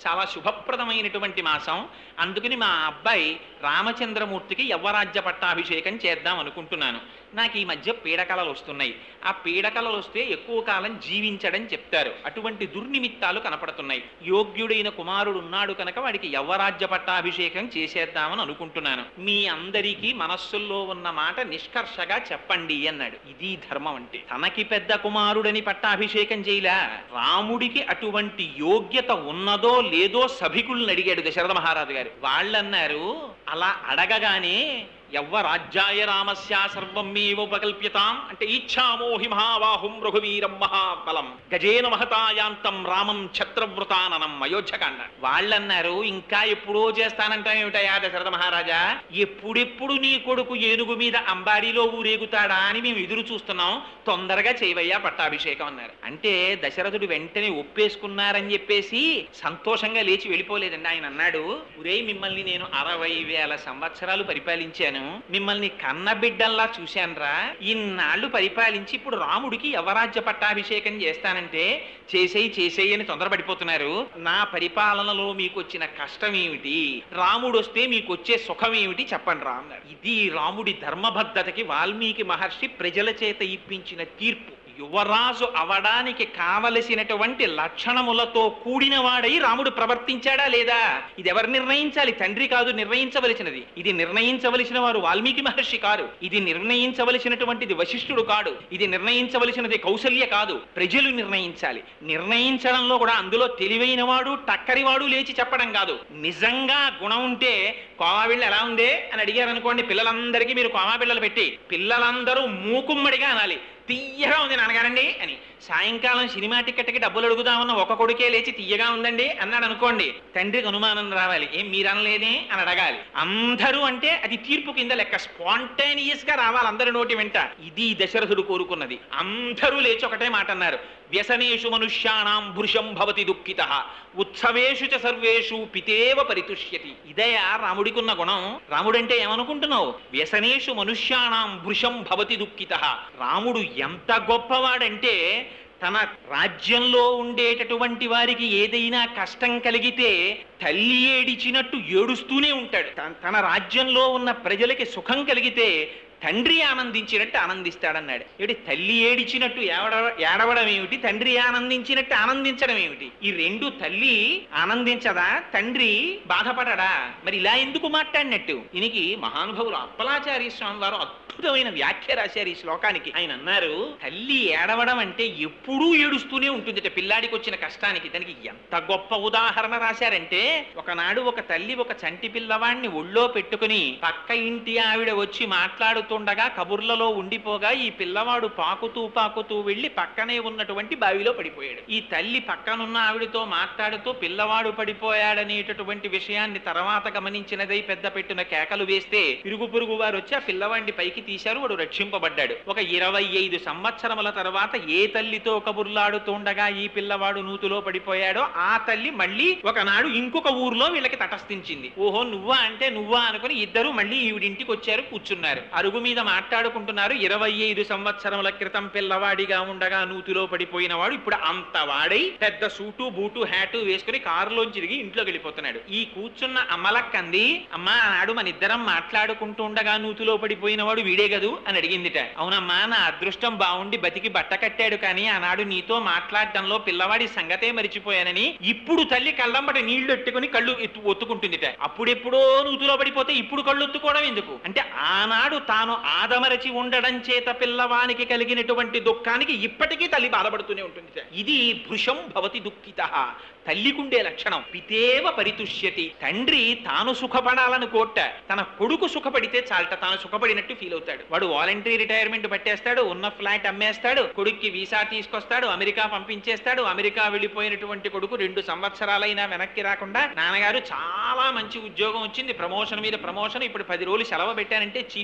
చాలా శుభప్రదమైనటువంటి మాసం అందుకని మా అబ్బాయి రామచంద్రమూర్తికి యవ్వరాజ్య పట్టాభిషేకం చేద్దాం అనుకుంటున్నాను నాకు ఈ మధ్య పీడకలలు వస్తున్నాయి ఆ పీడకలలు వస్తే ఎక్కువ కాలం జీవించడం చెప్తారు అటువంటి దుర్నిమిత్తాలు కనపడుతున్నాయి యోగ్యుడైన కుమారుడు ఉన్నాడు కనుక వాడికి యవ్వరాజ్య పట్టాభిషేకం చేసేద్దామని అనుకుంటున్నాను మీ అందరికీ మనస్సుల్లో ఉన్న మాట నిష్కర్షగా చెప్పండి అన్నాడు ఇది ధర్మం అంటే తనకి పెద్ద కుమారుడని పట్టాభిషేకం చేయలా రాముడికి అటువంటి యోగ్యత ఉన్నదో లేదో సభికుల్ని అడిగాడు దశరథ మహారాజు గారు వాళ్ళన్నారు అలా అడగగానే యవ్వరాజ్యాయ రామస్య సర్వం మేవ ఉపకల్ప్యతాం అంటే ఇచ్చామోహి మహాబాహుం రఘువీరం మహాబలం గజేన మహతాయాంతం రామం ఛత్రవృతాననం అయోధ్యకాండ వాళ్ళన్నారు ఇంకా ఎప్పుడో చేస్తానంటామేమిటయా దశరథ మహారాజా ఎప్పుడెప్పుడు నీ కొడుకు ఏనుగు మీద అంబారీలో ఊరేగుతాడా అని మేము ఎదురు చూస్తున్నాం తొందరగా చేయవయ్యా పట్టాభిషేకం అన్నారు అంటే దశరథుడు వెంటనే ఒప్పేసుకున్నారని చెప్పేసి సంతోషంగా లేచి వెళ్ళిపోలేదండి ఆయన అన్నాడు ఉరే మిమ్మల్ని నేను అరవై వేల సంవత్సరాలు పరిపాలించాను మిమ్మల్ని కన్న బిడ్డల్లా చూశానురా ఇన్నాళ్ళు పరిపాలించి ఇప్పుడు రాముడికి యవరాజ్య పట్టాభిషేకం చేస్తానంటే చేసేయి చేసేయి అని తొందరపడిపోతున్నారు నా పరిపాలనలో మీకు వచ్చిన కష్టం ఏమిటి రాముడు వస్తే మీకు వచ్చే సుఖం ఏమిటి చెప్పండి రా అన్నాడు ఇది రాముడి ధర్మబద్ధతకి వాల్మీకి మహర్షి ప్రజల చేత ఇప్పించిన తీర్పు యువరాజు అవడానికి కావలసినటువంటి లక్షణములతో కూడిన వాడై రాముడు ప్రవర్తించాడా లేదా ఇది ఎవరు నిర్ణయించాలి తండ్రి కాదు నిర్ణయించవలసినది ఇది నిర్ణయించవలసిన వారు వాల్మీకి మహర్షి కాదు ఇది నిర్ణయించవలసినటువంటిది వశిష్ఠుడు కాడు ఇది నిర్ణయించవలసినది కౌసల్య కాదు ప్రజలు నిర్ణయించాలి నిర్ణయించడంలో కూడా అందులో తెలివైన వాడు టక్కరివాడు లేచి చెప్పడం కాదు నిజంగా గుణం ఉంటే కోవాబిళ్ళ ఎలా ఉందే అని అడిగారు అనుకోండి పిల్లలందరికీ మీరు కోవాబిళ్ళలు పెట్టి పిల్లలందరూ మూకుమ్మడిగా అనాలి తీయగా ఉంది నాన్నగారండి అని సాయంకాలం సినిమా టికెట్కి డబ్బులు అడుగుదామన్న ఒక కొడుకే లేచి తీయగా ఉందండి అన్నాడు అనుకోండి తండ్రికి అనుమానం రావాలి ఏం మీరు అనలేదే అని అడగాలి అందరూ అంటే అది తీర్పు కింద లెక్క స్పాంటేనియస్ గా రావాలి అందరి నోటి వెంట ఇది దశరథుడు కోరుకున్నది అందరూ లేచి ఒకటే మాట అన్నారు వ్యసనేషు మనుష్యాణం భృశం భవతి దుఃఖిత ఉత్సవేషు చ సర్వేషు పితేవ పరితుష్యతి ఇదయా రాముడికున్న గుణం రాముడంటే ఏమనుకుంటున్నావు వ్యసనేషు మనుష్యాణం భృశం భవతి దుఃఖిత రాముడు ఎంత గొప్పవాడంటే తన రాజ్యంలో ఉండేటటువంటి వారికి ఏదైనా కష్టం కలిగితే తల్లి ఏడిచినట్టు ఏడుస్తూనే ఉంటాడు తన- తన రాజ్యంలో ఉన్న ప్రజలకి సుఖం కలిగితే తండ్రి ఆనందించినట్టు ఆనందిస్తాడన్నాడు ఏమిటి తల్లి ఏడిచినట్టు ఏడవ ఏడవడం ఏమిటి తండ్రి ఆనందించినట్టు ఆనందించడం ఏమిటి ఈ రెండు తల్లి ఆనందించదా తండ్రి బాధపడడా మరి ఇలా ఎందుకు మాట్లాడినట్టు దీనికి మహానుభవులు అప్పలాచార్య స్వామి వారు అద్భుతమైన వ్యాఖ్య రాశారు ఈ శ్లోకానికి ఆయన అన్నారు తల్లి ఏడవడం అంటే ఎప్పుడూ ఏడుస్తూనే ఉంటుందిట పిల్లాడికి వచ్చిన కష్టానికి దానికి ఎంత గొప్ప ఉదాహరణ రాశారంటే ఒకనాడు ఒక తల్లి ఒక చంటి పిల్లవాడిని ఒళ్ళో పెట్టుకుని పక్క ఇంటి ఆవిడ వచ్చి మాట్లాడుతుండగా కబుర్లలో ఉండిపోగా ఈ పిల్లవాడు పాకుతూ పాకుతూ వెళ్లి పక్కనే ఉన్నటువంటి బావిలో పడిపోయాడు ఈ తల్లి పక్కనున్న ఆవిడతో మాట్లాడుతూ పిల్లవాడు పడిపోయాడనేటటువంటి విషయాన్ని తర్వాత గమనించినదై పెద్ద పెట్టిన కేకలు వేస్తే ఇరుగు పొరుగు వారు వచ్చి ఆ పిల్లవాడిని పైకి తీశారు వాడు రక్షింపబడ్డాడు ఒక ఇరవై ఐదు సంవత్సరముల తర్వాత ఏ తల్లితో కబుర్లాడుతుండగా ఈ పిల్లవాడు నూతులో పడిపోయాడో ఆ తల్లి మళ్ళీ ఒకనాడు ఇంకొక ఊర్లో వీళ్ళకి తటస్థించింది ఓహో నువ్వా అంటే నువ్వా అనుకుని ఇద్దరు మళ్ళీ ఈవిడింటికి వచ్చారు కూర్చున్నారు అరుగు మీద మాట్లాడుకుంటున్నారు ఇరవై ఐదు సంవత్సరముల క్రితం పిల్లవాడిగా ఉండగా నూతిలో పడిపోయిన వాడు ఇప్పుడు అంత వాడై పెద్ద సూటు బూటు హ్యాటు వేసుకుని కారులోంచి తిరిగి ఇంట్లోకి వెళ్ళిపోతున్నాడు ఈ కూర్చున్న అమ్మలక్కంది అమ్మా ఆనాడు మన ఇద్దరం మాట్లాడుకుంటూ ఉండగా నూతిలో పడిపోయిన వాడు వీడే గదు అని అడిగిందిట అవునమ్మా నా అదృష్టం బాగుండి బతికి బట్ట కట్టాడు కానీ ఆనాడు నీతో మాట్లాడటంలో పిల్లవాడి సంగతే మరిచిపోయానని ఇప్పుడు తల్లి కళ్ళంబటి నీళ్లు ఎట్టుకుని కళ్ళు ఎత్తు ఒత్తుకుంటుందిట అప్పుడెప్పుడో నూతిలో పడిపోతే ఇప్పుడు కళ్ళు ఒత్తుకోవడం ఎందుకు అంటే ఆనాడు తాను ఆదమరచి ఉండడం చేత పిల్లవానికి కలిగినటువంటి దుఃఖానికి ఇప్పటికీ తల్లి బాధపడుతూనే ఉంటుంది ఇది భృశం భవతి దుఃఖిత తల్లికుండే లక్షణం పితేవ పరితుష్యతి తండ్రి తాను సుఖపడాలని కోట తన కొడుకు సుఖపడితే చాలట తాను సుఖపడినట్టు ఫీల్ అవుతాడు వాడు వాలంటరీ రిటైర్మెంట్ పట్టేస్తాడు ఉన్న ఫ్లాట్ అమ్మేస్తాడు కొడుక్కి వీసా తీసుకొస్తాడు అమెరికా పంపించేస్తాడు అమెరికా వెళ్ళిపోయినటువంటి కొడుకు రెండు సంవత్సరాలైనా వెనక్కి రాకుండా నాన్నగారు చాలా మంచి ఉద్యోగం వచ్చింది ప్రమోషన్ మీద ప్రమోషన్ ఇప్పుడు పది రోజులు సెలవు పెట్టానంటే చీఫ్ ఎగ్జిక్యూటివ్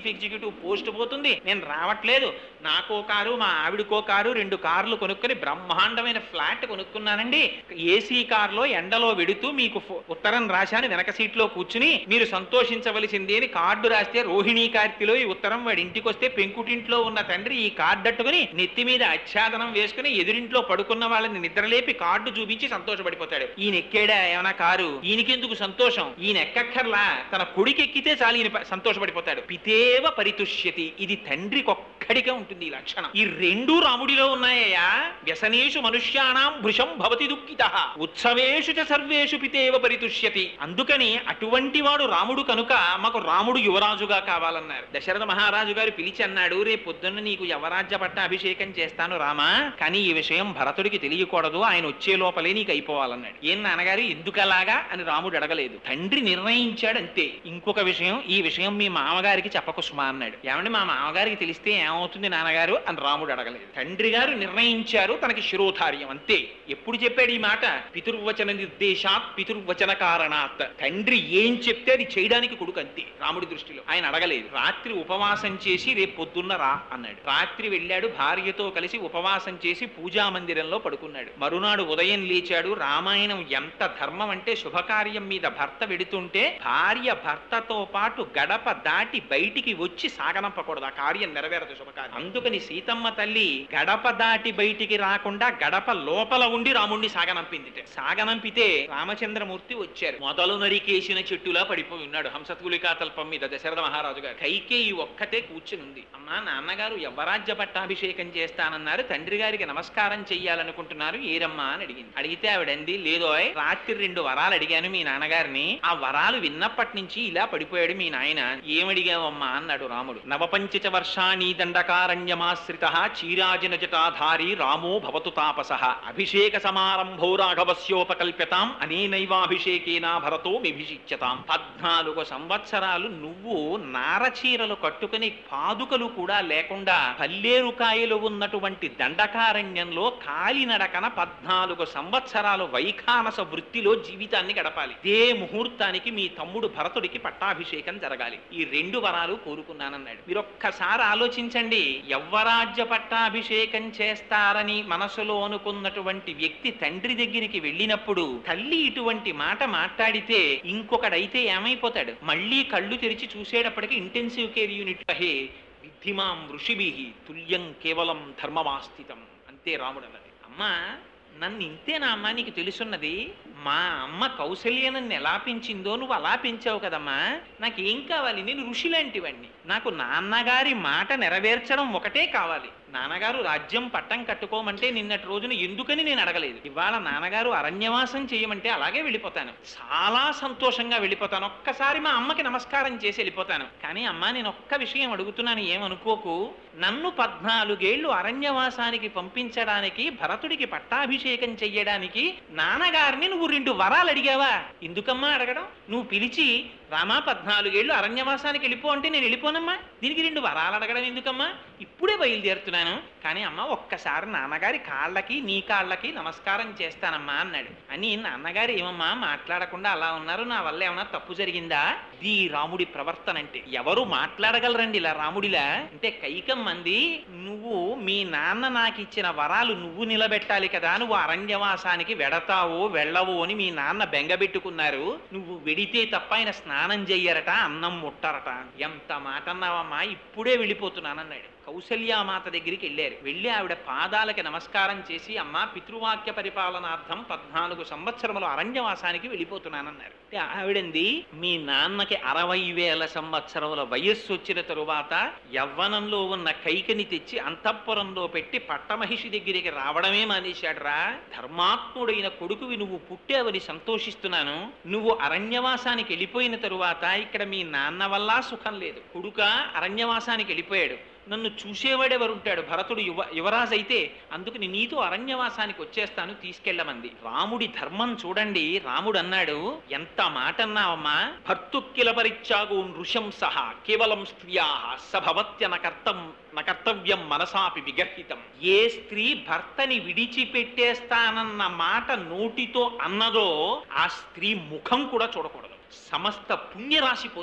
ఇటు పోస్ట్ పోతుంది నేను రావట్లేదు నాకో కారు మా ఆవిడకో కారు రెండు కార్లు కొనుక్కొని బ్రహ్మాండమైన ఫ్లాట్ కొనుక్కున్నానండి ఏసీ కారులో ఎండలో వెడుతూ మీకు ఫో- ఉత్తరం రాశాను వెనక సీట్లో కూర్చుని మీరు సంతోషించవలసింది అని కార్డు రాస్తే రోహిణీ కార్తిలో ఈ ఉత్తరం వాడి ఇంటికి వస్తే పెంకుటింట్లో ఉన్న తండ్రి ఈ కార్డు అట్టుకుని నెత్తి మీద ఆచ్ఛాదనం వేసుకుని ఎదురింట్లో పడుకున్న వాళ్ళని నిద్రలేపి కార్డు చూపించి సంతోషపడిపోతాడు ఈయన ఎక్కాడా ఏమైనా కారు ఈయనకెందుకు సంతోషం ఈయన ఎక్కక్కర్లా తన కొడుకు ఎక్కితే చాలు ఈయన ప- సంతోషపడిపోతాడు పితేవ పరితుష్యతి ఇది తండ్రికి ఒక్కడిగా ఉంటుంది ఈ లక్షణం ఈ రెండు రాముడిలో ఉన్నాయా వ్యసనేషు మనుష్యాణం భృశం భవతి దుఃఖిత ఉత్సవేషు చ సర్వేషు పితేవ పరితుష్యతి అందుకని అటువంటి వాడు రాముడు కనుక మాకు రాముడు యువరాజుగా కావాలన్నారు దశరథ మహారాజు గారు పిలిచి అన్నాడు రేపు పొద్దున్న నీకు యవరాజ్య పట్ట అభిషేకం చేస్తాను రామా కానీ ఈ విషయం భరతుడికి తెలియకూడదు ఆయన వచ్చే లోపలే నీకు అయిపోవాలన్నాడు ఏం నాన్నగారు ఎందుకలాగా అని రాముడు అడగలేదు తండ్రి నిర్ణయించాడు అంతే ఇంకొక విషయం ఈ విషయం మీ మామగారికి చెప్పకు సుమా అన్నాడు ఏమండి మా మామగారికి తెలిస్తే ఏమవుతుంది నాన్నగారు అని రాముడు అడగలేదు తండ్రి గారు నిర్ణయించారు తనకి శిరోధార్యం అంతే ఎప్పుడు చెప్పాడు ఈ మాట పితుర్వచన నిర్దేశాత్ పితుర్వచన కారణాత్ తండ్రి ఏం చెప్తే అది చేయడానికి కొడుకు అంతే రాముడి దృష్టిలో ఆయన అడగలేదు రాత్రి ఉపవాసం చేసి రేపు పొద్దున్న రా అన్నాడు రాత్రి వెళ్ళాడు భార్యతో కలిసి ఉపవాసం చేసి పూజా మందిరంలో పడుకున్నాడు మరునాడు ఉదయం లేచాడు రామాయణం ఎంత ధర్మం అంటే శుభకార్యం మీద భర్త వెడుతుంటే భార్య భర్తతో పాటు గడప దాటి బయటికి వచ్చి సాగనంపకూడదు ఆ కార్యం నెరవేరదు శుభకార్యం అందుకని సీతమ్మ తల్లి గడప దాటి బయటికి రాకుండా గడప లోపల ఉండి రాముణ్ణి సాగనంపింది సాగనంపితే రామచంద్రమూర్తి వచ్చారు మొదలు నరికేసిన చెట్టులా పడిపోయి ఉన్నాడు హంసతులికా తల్పం మీద దశరథ మహారాజు గారు కైకేయి ఒక్కతే కూర్చుని ఉంది అమ్మా నాన్నగారు యవరాజ్య పట్టాభిషేకం చేస్తానన్నారు తండ్రి గారికి నమస్కారం చెయ్యాలనుకుంటున్నారు ఏరమ్మా అని అడిగింది అడిగితే ఆవిడంది లేదోయ్ రాత్రి రెండు వరాలు అడిగాను మీ నాన్నగారిని ఆ వరాలు విన్నప్పటి నుంచి ఇలా పడిపోయాడు మీ నాయన ఏమడిగావమ్మా అన్నాడు రాముడు నవపంచచ వర్షాణి దండకారణ్యమాశ్రిత చీరాజన జటాధారి రామో భవతు తాపస అభిషేక సమారంభో రాఘవస్యోపకల్ప్యతాం అనేనైవాభిషేకేన భరతో మిభిషిచ్యతాం పద్నాలుగు సంవత్సరాలు నువ్వు నారచీరలు కట్టుకుని పాదుకలు కూడా లేకుండా పల్లేరుకాయలు ఉన్నటువంటి దండకారణ్యంలో కాలినడకన పద్నాలుగు సంవత్సరాలు వైఖానస వృత్తిలో జీవితాన్ని గడపాలి ఇదే ముహూర్తానికి మీ తమ్ముడు భరతుడికి పట్టాభిషేకం జరగాలి ఈ రెండు వరాలు కోరుకున్నానన్నాడు మీరు ఒక్కసారి ఆలోచించండి యవ్వరాజ్య పట్టాభిషేకం చేస్తారని మనసులో అనుకున్నటువంటి వ్యక్తి తండ్రి దగ్గరికి వెళ్ళినప్పుడు తల్లి ఇటువంటి మాట మాట్లాడితే ఇంకొకడైతే ఏమైపోతాడు మళ్ళీ కళ్ళు తెరిచి చూసేటప్పటికి ఇంటెన్సివ్ కేర్ యూనిట్ అహే విద్ధిమాం ఋషిభి తుల్యం కేవలం ధర్మమాస్థితం అంతే రాముడు అన్నది అమ్మా నన్ను ఇంతేనా అమ్మా నీకు తెలుసున్నది మా అమ్మ కౌశల్య నన్ను ఎలా పెంచిందో నువ్వు అలా పెంచావు కదమ్మా నాకేం కావాలి నేను ఋషి లాంటివాణ్ణి నాకు నాన్నగారి మాట నెరవేర్చడం ఒకటే కావాలి నాన్నగారు రాజ్యం పట్టం కట్టుకోమంటే నిన్నటి రోజున ఎందుకని నేను అడగలేదు ఇవాళ నాన్నగారు అరణ్యవాసం చేయమంటే అలాగే వెళ్ళిపోతాను చాలా సంతోషంగా వెళ్ళిపోతాను ఒక్కసారి మా అమ్మకి నమస్కారం చేసి వెళ్ళిపోతాను కానీ అమ్మ నేను ఒక్క విషయం అడుగుతున్నాను ఏమనుకోకు నన్ను పద్నాలుగేళ్లు అరణ్యవాసానికి పంపించడానికి భరతుడికి పట్టాభిషేకం చెయ్యడానికి నాన్నగారిని నువ్వు రెండు వరాలు అడిగావా ఎందుకమ్మా అడగడం నువ్వు పిలిచి రామా పద్నాలుగేళ్లు అరణ్యవాసానికి వెళ్ళిపో అంటే నేను వెళ్ళిపోనమ్మా దీనికి రెండు వరాలు అడగడం ఎందుకమ్మా ఇప్పుడే బయలుదేరుతున్నాను కానీ అమ్మ ఒక్కసారి నాన్నగారి కాళ్ళకి నీ కాళ్ళకి నమస్కారం చేస్తానమ్మా అన్నాడు అని నాన్నగారు ఏమమ్మా మాట్లాడకుండా అలా ఉన్నారు నా వల్ల ఏమన్నా తప్పు జరిగిందా ఇది రాముడి ప్రవర్తన అంటే ఎవరు మాట్లాడగలరండి ఇలా రాముడిలా అంటే కైకమ్మంది నువ్వు మీ నాన్న నాకు ఇచ్చిన వరాలు నువ్వు నిలబెట్టాలి కదా నువ్వు అరణ్యవాసానికి వెడతావో వెళ్ళవో అని మీ నాన్న బెంగబెట్టుకున్నారు నువ్వు వెడితే తప్ప ఆయన స్నానం చెయ్యరట అన్నం ముట్టరట ఎంత మాట అన్నావమ్మా ఇప్పుడే వెళ్ళిపోతున్నానన్నాడు కౌసల్యామాత దగ్గరికి వెళ్ళారు వెళ్ళి ఆవిడ పాదాలకి నమస్కారం చేసి అమ్మా పితృవాక్య పరిపాలనార్థం పద్నాలుగు సంవత్సరములు అరణ్యవాసానికి వెళ్ళిపోతున్నానన్నారు అంటే ఆవిడంది మీ నాన్నకి అరవై వేల సంవత్సరముల వయస్సు వచ్చిన తరువాత యవ్వనంలో ఉన్న కైకని తెచ్చి అంతఃపురంలో పెట్టి పట్టమహిషి దగ్గరికి రావడమే మానేశాడురా ధర్మాత్ముడైన కొడుకువి నువ్వు పుట్టావని సంతోషిస్తున్నాను నువ్వు అరణ్యవాసానికి వెళ్ళిపోయిన తరువాత ఇక్కడ మీ నాన్న వల్ల సుఖం లేదు కొడుక అరణ్యవాసానికి వెళ్ళిపోయాడు నన్ను చూసేవాడెవరుంటాడు భరతుడు యువ యువరాజు అయితే అందుకని నీతో అరణ్యవాసానికి వచ్చేస్తాను తీసుకెళ్ళమంది రాముడి ధర్మం చూడండి రాముడు అన్నాడు ఎంత మాట అన్నావమ్మా భర్తుక్కిల పరిత్యాగో నృశం సహా కేవలం స్త్రియా సభవత్య నకర్తం నకర్తవ్యం మనసాపి విగర్హితం ఏ స్త్రీ భర్తని విడిచిపెట్టేస్తానన్న మాట నోటితో అన్నదో ఆ స్త్రీ ముఖం కూడా చూడకూడదు సమస్త పుణ్యరాశి పోతుంది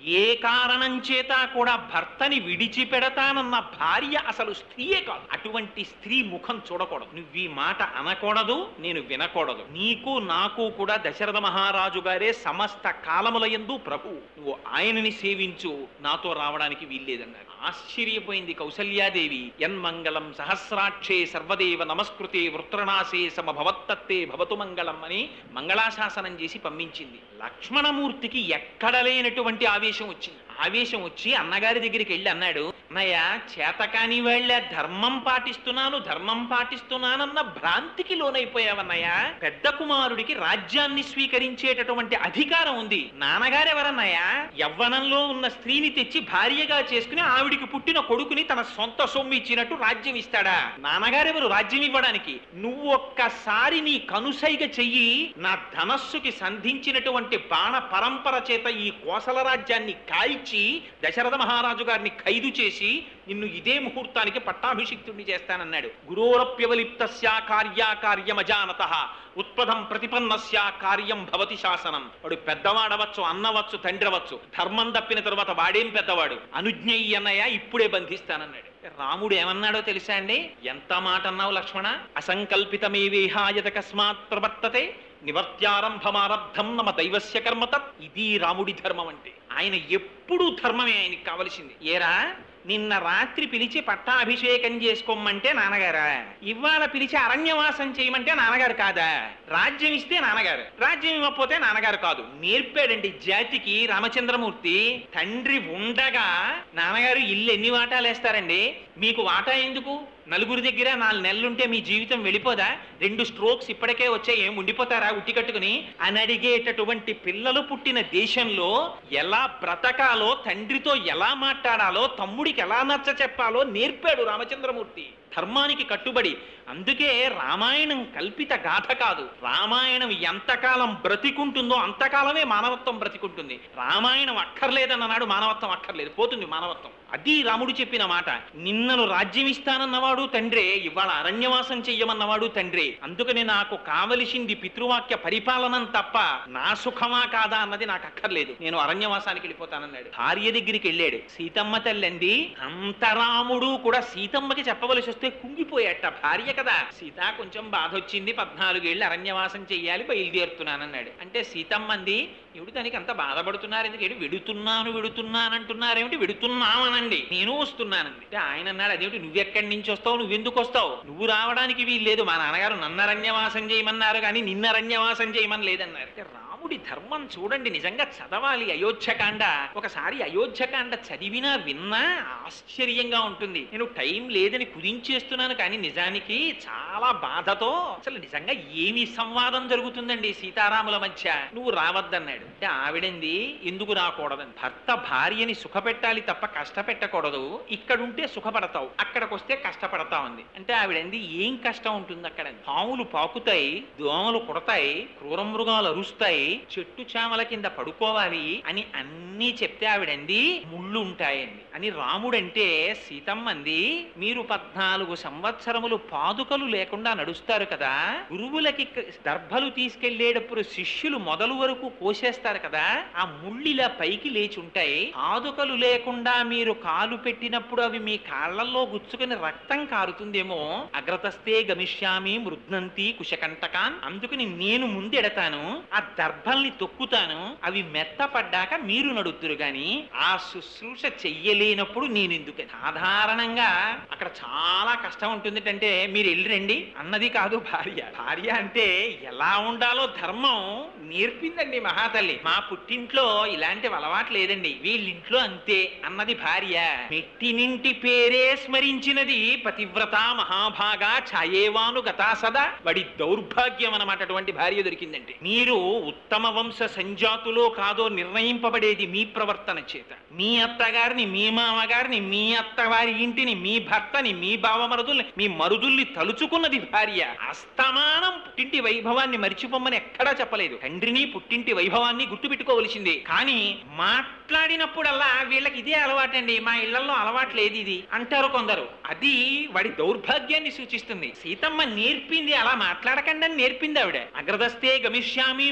ఏ కారణం చేత కూడా భర్తని విడిచిపెడతానన్న భార్య అసలు స్త్రీయే కాదు అటువంటి స్త్రీ ముఖం చూడకూడదు నువ్వు ఈ మాట అనకూడదు నేను వినకూడదు నీకు నాకు కూడా దశరథ మహారాజు గారే సమస్త కాలముల యందు ప్రభు నువ్వు ఆయనని సేవించు నాతో రావడానికి వీల్లేదన్నారు ఆశ్చర్యపోయింది కౌసల్యాదేవి యన్మంగళం సహస్రాక్షే సర్వదేవ నమస్కృతే వృత్రనాశే సమభవత్తత్తే భవతు మంగళం అని మంగళాశాసనం చేసి పంపించింది లక్ష్మణమూర్తికి ఎక్కడ లేనటువంటి ఆవేశం వచ్చింది ఆవేశం వచ్చి అన్నగారి దగ్గరికి వెళ్ళి అన్నాడు అన్నయ్య చేతకాని వాళ్ళ ధర్మం పాటిస్తున్నాను ధర్మం పాటిస్తున్నానన్న భ్రాంతికి లోనైపోయావన్నయ్య పెద్ద కుమారుడికి రాజ్యాన్ని స్వీకరించేటటువంటి అధికారం ఉంది నాన్నగారెవరన్నయ్య యవ్వనంలో ఉన్న స్త్రీని తెచ్చి భార్యగా చేసుకుని ఆవిడికి పుట్టిన కొడుకుని తన సొంత సొమ్ము ఇచ్చినట్టు రాజ్యం ఇస్తాడా నాన్నగారెవరు రాజ్యం ఇవ్వడానికి నువ్వు ఒక్కసారి నీ కనుసైగ చెయ్యి నా ధనస్సుకి సంధించినటువంటి బాణ పరంపర చేత ఈ కోసల రాజ్యాన్ని కాల్చి దశరథ మహారాజు గారిని ఖైదు చేసి నిన్ను ఇదే ముహూర్తానికి పట్టాభిషిక్తుడిని చేస్తానన్నాడు గురోరప్యవలిప్తస్య కార్యాకార్యమజానత ఉత్పదం ప్రతిపన్నస్య కార్యం భవతి శాసనం వాడు పెద్దవాడవచ్చు అన్నవచ్చు తండ్రవచ్చు ధర్మం తప్పిన తర్వాత వాడేం పెద్దవాడు అనుజ్ఞయ్య అన్నయ్య ఇప్పుడే బంధిస్తానన్నాడు రాముడు ఏమన్నాడో తెలుసా అండి ఎంత మాట అన్నావు లక్ష్మణ అసంకల్పితమే వేహాయత కస్మాత్ ప్రవర్తతే నివర్త్యారంభమారబ్ధం నమ దైవస్య కర్మతత్ ఇది రాముడి ధర్మం అంటే ఆయన ఎప్పుడూ ధర్మమే ఆయనకి కావలసింది ఏరా నిన్న రాత్రి పిలిచి పట్టాభిషేకం చేసుకోమంటే నాన్నగారా ఇవాళ పిలిచి అరణ్యవాసం చేయమంటే నాన్నగారు కాదా రాజ్యం ఇస్తే నాన్నగారు రాజ్యం ఇవ్వకపోతే నాన్నగారు కాదు నేర్పాడండి జాతికి రామచంద్రమూర్తి తండ్రి ఉండగా నాన్నగారు ఇల్లు ఎన్ని వాటాలు వేస్తారండి మీకు వాటా ఎందుకు నలుగురి దగ్గర నాలుగు నెలలుంటే మీ జీవితం వెళ్ళిపోదా రెండు స్ట్రోక్స్ ఇప్పటికే వచ్చాయి ఏం ఉండిపోతారా ఉట్టి కట్టుకుని అని అడిగేటటువంటి పిల్లలు పుట్టిన దేశంలో ఎలా బ్రతకాలో తండ్రితో ఎలా మాట్లాడాలో తమ్ముడికి ఎలా నచ్చ చెప్పాలో నేర్పాడు రామచంద్రమూర్తి ధర్మానికి కట్టుబడి అందుకే రామాయణం కల్పిత గాథ కాదు రామాయణం ఎంతకాలం బ్రతికుంటుందో అంతకాలమే మానవత్వం బ్రతికుంటుంది రామాయణం అక్కర్లేదన్ననాడు మానవత్వం అక్కర్లేదు పోతుంది మానవత్వం అది రాముడు చెప్పిన మాట నిన్నను రాజ్యం ఇస్తానన్నవాడు తండ్రే ఇవాళ అరణ్యవాసం చెయ్యమన్నవాడు తండ్రే అందుకని నాకు కావలసింది పితృవాక్య పరిపాలనం తప్ప నా సుఖమా కాదా అన్నది నాకు అక్కర్లేదు నేను అరణ్యవాసానికి వెళ్ళిపోతానన్నాడు భార్య దగ్గరికి వెళ్ళాడు సీతమ్మ తల్లండి అంత రాముడు కూడా సీతమ్మకి చెప్పవలసి వస్తే కుంగిపోయాట భార్య కదా సీత కొంచెం బాధ వచ్చింది పద్నాలుగేళ్ళు అరణ్యవాసం చెయ్యాలి బయలుదేరుతున్నానన్నాడు అంటే సీతమ్మంది ఎవడు దానికి అంత బాధపడుతున్నారు ఎందుకంటే వెడుతున్నాను వెడుతున్నానంటున్నారేమిటి వెడుతున్నామనండి నేను వస్తున్నానండి అంటే ఆయన అన్నాడు అదేమిటి నువ్వెక్కడి నుంచి వస్తావు నువ్వెందుకు వస్తావు నువ్వు రావడానికి వీల్లేదు మా నాన్నగారు నన్ను అరణ్యవాసం చేయమన్నారు కానీ నిన్న అరణ్యవాసం చేయమని లేదన్నారు అంటే రాముడి ధర్మం చూడండి నిజంగా చదవాలి అయోధ్యకాండ ఒకసారి అయోధ్యకాండ చదివినా విన్నా ఆశ్చర్యంగా ఉంటుంది నేను టైం లేదని కుదించేస్తున్నాను కానీ నిజానికి చాలా బాధతో అసలు నిజంగా ఏమి సంవాదం జరుగుతుందండి సీతారాముల మధ్య నువ్వు రావద్దన్నాడు అంటే ఆవిడంది ఎందుకు రాకూడదని భర్త భార్యని సుఖపెట్టాలి తప్ప కష్టపెట్టకూడదు ఇక్కడుంటే సుఖపడతావు అక్కడికి వస్తే కష్టపడతావు అంది అంటే ఆవిడంది ఏం కష్టం ఉంటుంది అక్కడ పాములు పాకుతాయి దోమలు కుడతాయి క్రూర మృగాలు అరుస్తాయి చెట్టు చామల కింద పడుకోవాలి అని అన్నీ చెప్తే ఆవిడంది ముళ్ళు ఉంటాయండి అని రాముడంటే సీతమ్మంది మీరు పద్నాలుగు సంవత్సరములు పాదుకలు లేకుండా నడుస్తారు కదా గురువులకి క- దర్భలు తీసుకెళ్లేటప్పుడు శిష్యులు మొదలు వరకు కోసేస్తారు కదా ఆ ముళ్ళిలా పైకి లేచి ఉంటాయి పాదుకలు లేకుండా మీరు కాలు పెట్టినప్పుడు అవి మీ కాళ్ళల్లో గుచ్చుకుని రక్తం కారుతుందేమో అగ్రతస్తే గమిష్యామి మృద్నంతి కుశకంటకాన్ అందుకని నేను ముందెడతాను ఆ దర్భల్ని తొక్కుతాను అవి మెత్తపడ్డాక మీరు నడుతురు గాని ఆ శుశ్రూష చెయ్యలేనప్పుడు నేను ఎందుకు సాధారణంగా అక్కడ చాలా కష్టం ఉంటుంది అంటే మీరు వెళ్ళిరండి అన్నది కాదు భార్య భార్య అంటే ఎలా ఉండాలో ధర్మం నేర్పిందండి మహాతల్లి మా పుట్టింట్లో ఇలాంటి అలవాటు లేదండి వీళ్ళింట్లో అంతే అన్నది భార్య మెట్టినింటి పేరే స్మరించినది పతివ్రత మహాభాగా ఛాయేవాను గతా సదా వాడి దౌర్భాగ్యం అన్నమాట అటువంటి భార్య దొరికిందంటే మీరు ఉత్తమ వంశ సంజాతులో కాదో నిర్ణయింపబడేది మీ ప్రవర్తన చేత మీ అత్తగారిని మీ మామగారిని మీ అత్తవారి ఇంటిని మీ భర్తని మీ బావమరుదుల్ని మీ మరుదుల్ని తలుచుకున్నది భార్య అస్తమానం పుట్టింటి వైభవాన్ని మరిచిపోమని ఎక్కడా చెప్పలేదు తండ్రిని పుట్టింటి వైభవాన్ని గుర్తుపెట్టుకోవలసిందే కానీ మాట్లాడినప్పుడల్లా వీళ్ళకి ఇదే అలవాటండి మా ఇళ్లలో అలవాటు లేదు ఇది అంటారు కొందరు అది వాడి దౌర్భాగ్యాన్ని సూచిస్తుంది సీతమ్మ నేర్పింది అలా మాట్లాడకండి అని నేర్పింది ఆవిడ అగ్రదస్తే గమిష్యామి మృద్నంతి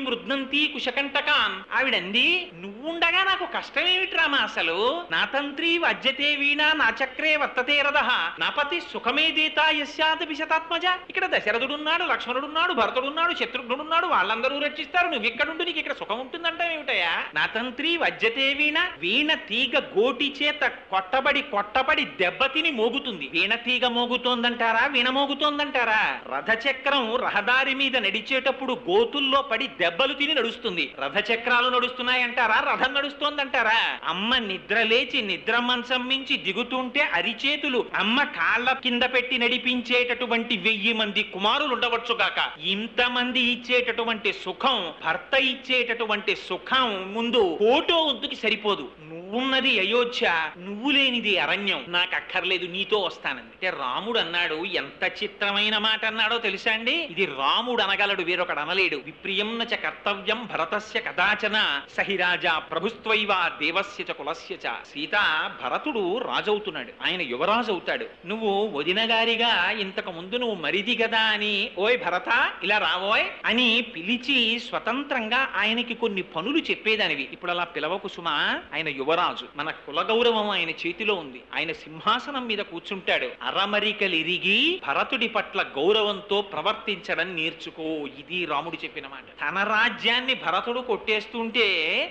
తంతి కుశకంటకాన్ ఆవిడంది నువ్వుండగా నాకు కష్టమేమిటి రామ అసలు నా తంత్రి వజ్యతే వీణ నా చక్రే వర్తతే రథ నా పతి సుఖమే దీత యస్యాత్ శతాత్మజ ఇక్కడ దశరథుడున్నాడు లక్ష్మణుడున్నాడు భరతుడున్నాడు శత్రుఘ్నుడున్నాడు వాళ్ళందరూ రక్షిస్తారు నువ్వు ఇక్కడుండి నీకు ఇక్కడ సుఖం ఉంటుందంటే ఏమిటయా నా తంత్రి వజ్యతే వీణ వీణ తీగ గోటి చేత కొట్టబడి కొట్టబడి దెబ్బతిని మోగుతుంది వీణ తీగ మోగుతోందంటారా వీణ మోగుతోందంటారా రథచక్రం రహదారి మీద నడిచేటప్పుడు గోతుల్లో పడి దెబ్బలు తిని నడుస్తుంది రథచక్రాలు నడుస్తున్నాయంటారా రథం నడుస్తోందంటారా అమ్మ నిద్ర లేచి నిద్ర మంచం మించి దిగుతుంటే అరిచేతులు అమ్మ కాళ్ళ కింద పెట్టి నడిపించేటటువంటి వెయ్యి మంది కుమారులు ఉండవచ్చు గాక ఇంతమంది ఇచ్చేటటువంటి సుఖం భర్త ఇచ్చేటటువంటి సుఖం ముందు కోటో వంతుకి సరిపోదు నువ్వున్నది అయోధ్య నువ్వు లేనిది అరణ్యం నాకు అక్కర్లేదు నీతో వస్తానంది అంటే రాముడు అన్నాడు ఎంత చిత్రమైన మాట అన్నాడో తెలుసా అండి ఇది రాముడు అనగలడు వేరొకడు అనలేడు విప్రియం చ కర్తవ్యం భరతస్య కదాచన సహిరాజా ప్రభుస్త్వైవ దేవస్య చ కులస్య చ సీత భరతుడు రాజవుతున్నాడు ఆయన యువరాజు అవుతాడు నువ్వు వదిన గారిగా ఇంతకు ముందు నువ్వు మరిది కదా అని ఓయ్ భరత ఇలా రావోయ్ అని పిలిచి స్వతంత్రంగా ఆయనకి కొన్ని పనులు చెప్పేదానివి ఇప్పుడు అలా పిలవకు సుమా ఆయన యువరాజు మన కుల గౌరవం ఆయన చేతిలో ఉంది ఆయన సింహాసనం మీద కూర్చుంటాడు అరమరికలిరిగి భరతుడి పట్ల గౌరవంతో ప్రవర్తించడం నేర్చుకో ఇది రాముడు చెప్పిన మాట తన రాజ్యాన్ని భరతుడు కొట్టేస్తుంటే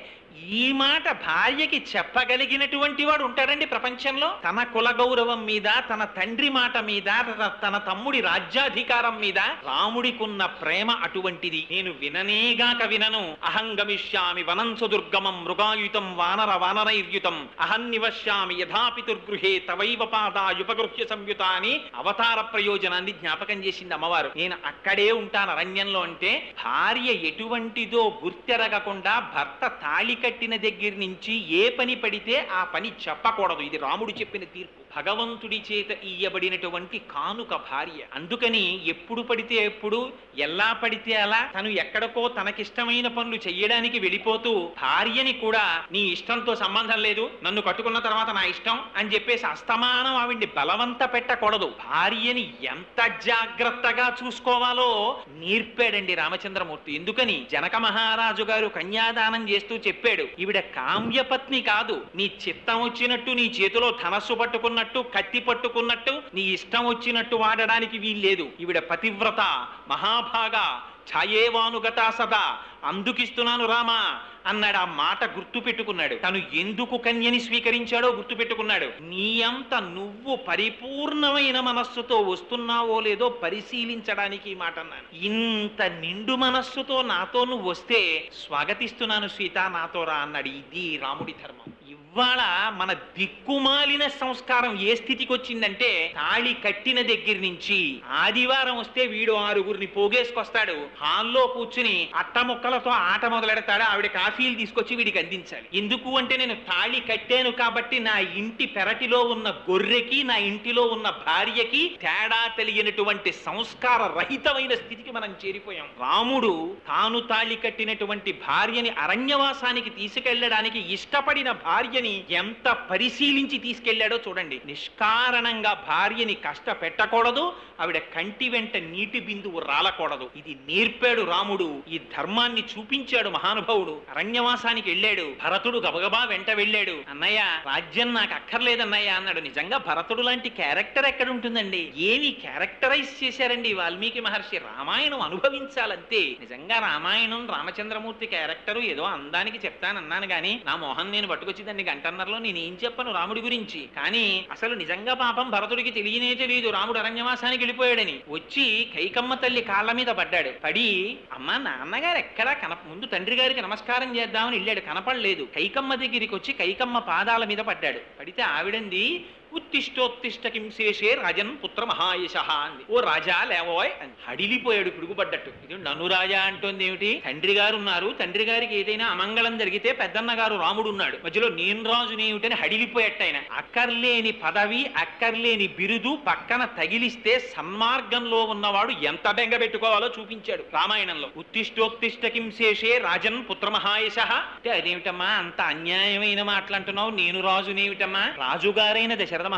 ఈ మాట భార్యకి చెప్పగలిగినటువంటి వాడు ఉంటాడండి ప్రపంచంలో తన కుల గౌరవం మీద తన తండ్రి మాట మీద తన- తన తమ్ముడి రాజ్యాధికారం మీద రాముడికున్న ప్రేమ అటువంటిది నేను విననేగాక వినను అహం గమిష్యామి వనంసు దుర్గమం మృగాయుతం వానర వానరైర్యుతం అహం నివశ్యామి యథాపితుర్గృహే తవైవ పాదాయుపగృహ్య సంయుత అని అవతార ప్రయోజనాన్ని జ్ఞాపకం చేసింది అమ్మవారు నేను అక్కడే ఉంటాను అరణ్యంలో అంటే భార్య ఎటువంటిదో గుర్తెరగకుండా భర్త తాళి కట్టిన దగ్గర నుంచి ఏ పని పడితే ఆ పని చెప్పకూడదు ఇది రాముడు చెప్పిన తీర్పు భగవంతుడి చేత ఇయ్యబడినటువంటి కానుక భార్య అందుకని ఎప్పుడు పడితే ఎప్పుడు ఎలా పడితే అలా తను ఎక్కడికో తనకిష్టమైన పనులు చెయ్యడానికి వెళ్ళిపోతూ భార్యని కూడా నీ ఇష్టంతో సంబంధం లేదు నన్ను కట్టుకున్న తర్వాత నా ఇష్టం అని చెప్పేసి అస్తమానం ఆవిడ్ని బలవంత పెట్టకూడదు భార్యని ఎంత జాగ్రత్తగా చూసుకోవాలో నేర్పాడండి రామచంద్రమూర్తి ఎందుకని జనక మహారాజు గారు కన్యాదానం చేస్తూ చెప్పాడు ఈవిడ కామ్యపత్ని కాదు నీ చిత్తం వచ్చినట్టు నీ చేతిలో ధనస్సు పట్టుకున్నట్టు కత్తి పట్టుకున్నట్టు నీ ఇష్టం వచ్చినట్టు వాడడానికి వీల్లేదు ఈవిడ పతివ్రత మహాభాగా ఛాయేవానుగతా సదా అందుకిస్తున్నాను రామా అన్నాడు ఆ మాట గుర్తు పెట్టుకున్నాడు తను ఎందుకు కన్యని స్వీకరించాడో గుర్తు పెట్టుకున్నాడు నీ అంత నువ్వు పరిపూర్ణమైన మనస్సుతో వస్తున్నావో లేదో పరిశీలించడానికి ఈ మాట అన్నాను ఇంత నిండు మనస్సుతో నాతో నువ్వు వస్తే స్వాగతిస్తున్నాను సీత నాతో రా అన్నాడు ఇది రాముడి ధర్మం ఇవాళ మన దిక్కుమాలిన సంస్కారం ఏ స్థితికి వచ్చిందంటే తాళి కట్టిన దగ్గర నుంచి ఆదివారం వస్తే వీడు ఆరుగురిని పోగేసుకొస్తాడు హాల్లో కూర్చుని అట్ట ముక్కలతో ఆట మొదలెడతాడు ఆవిడ కాఫీలు తీసుకొచ్చి వీడికి అందించాలి ఎందుకు అంటే నేను తాళి కట్టాను కాబట్టి నా ఇంటి పెరటిలో ఉన్న గొర్రెకి నా ఇంటిలో ఉన్న భార్యకి తేడా తెలియనటువంటి సంస్కార రహితమైన స్థితికి మనం చేరిపోయాం రాముడు తాను తాళి కట్టినటువంటి భార్యని అరణ్యవాసానికి తీసుకెళ్లడానికి ఇష్టపడిన భార్యని ఎంత పరిశీలించి తీసుకెళ్లాడో చూడండి నిష్కారణంగా భార్యని కష్టపెట్టకూడదు ఆవిడ కంటి వెంట నీటి బిందువు రాలకూడదు ఇది నేర్పాడు రాముడు ఈ ధర్మాన్ని చూపించాడు మహానుభావుడు అరణ్యవాసానికి వెళ్ళాడు భరతుడు గబగబా వెంట వెళ్ళాడు అన్నయ్య రాజ్యం నాకు అక్కర్లేదన్నయ్య అన్నాడు నిజంగా భరతుడు లాంటి క్యారెక్టర్ ఎక్కడ ఉంటుందండి ఏమి క్యారెక్టరైజ్ చేశారండి వాల్మీకి మహర్షి రామాయణం అనుభవించాలంతే నిజంగా రామాయణం రామచంద్రమూర్తి క్యారెక్టర్ ఏదో అందానికి చెప్తానన్నాను గాని నా మొహం నేను పట్టుకొచ్చి దాన్ని గంటన్నరలో నేను ఏం చెప్పను రాముడి గురించి కానీ అసలు నిజంగా పాపం భరతుడికి తెలియనే తెలియదు రాముడు అరణ్యవాసానికి వెళ్ళిపోయాడని వచ్చి కైకమ్మ తల్లి కాళ్ళ మీద పడ్డాడు పడి అమ్మ నాన్నగారు ఎక్కడా కన ముందు తండ్రి గారికి నమస్కారం చేద్దామని వెళ్ళాడు కనపడలేదు కైకమ్మ దగ్గరికి వచ్చి కైకమ్మ పాదాల మీద పడ్డాడు పడితే ఆవిడంది ఉత్తిష్టోత్తిష్ట కింశేషే రాజన్ పుత్ర మహాయశ అంది ఓ రాజా లేవోయ్ అని హడిలిపోయాడు పిడుగుపడ్డట్టు ఇది నన్ను రాజా అంటోంది ఏమిటి తండ్రి గారు ఉన్నారు తండ్రి గారికి ఏదైనా అమంగళం జరిగితే పెద్దన్న గారు రాముడు ఉన్నాడు మధ్యలో నేను రాజు నేమిటని హడిలిపోయట్టు ఆయన అక్కర్లేని పదవి అక్కర్లేని బిరుదు పక్కన తగిలిస్తే సన్మార్గంలో ఉన్నవాడు ఎంత బెంగ పెట్టుకోవాలో చూపించాడు రామాయణంలో ఉత్తిష్టోత్తిష్ట కింశేషే రాజన్ పుత్ర మహాయశ అంటే అదేమిటమ్మా అంత అన్యాయమైన మాటలంటున్నావు నేను రాజునేమిటమ్మా రాజుగారైన దశరథ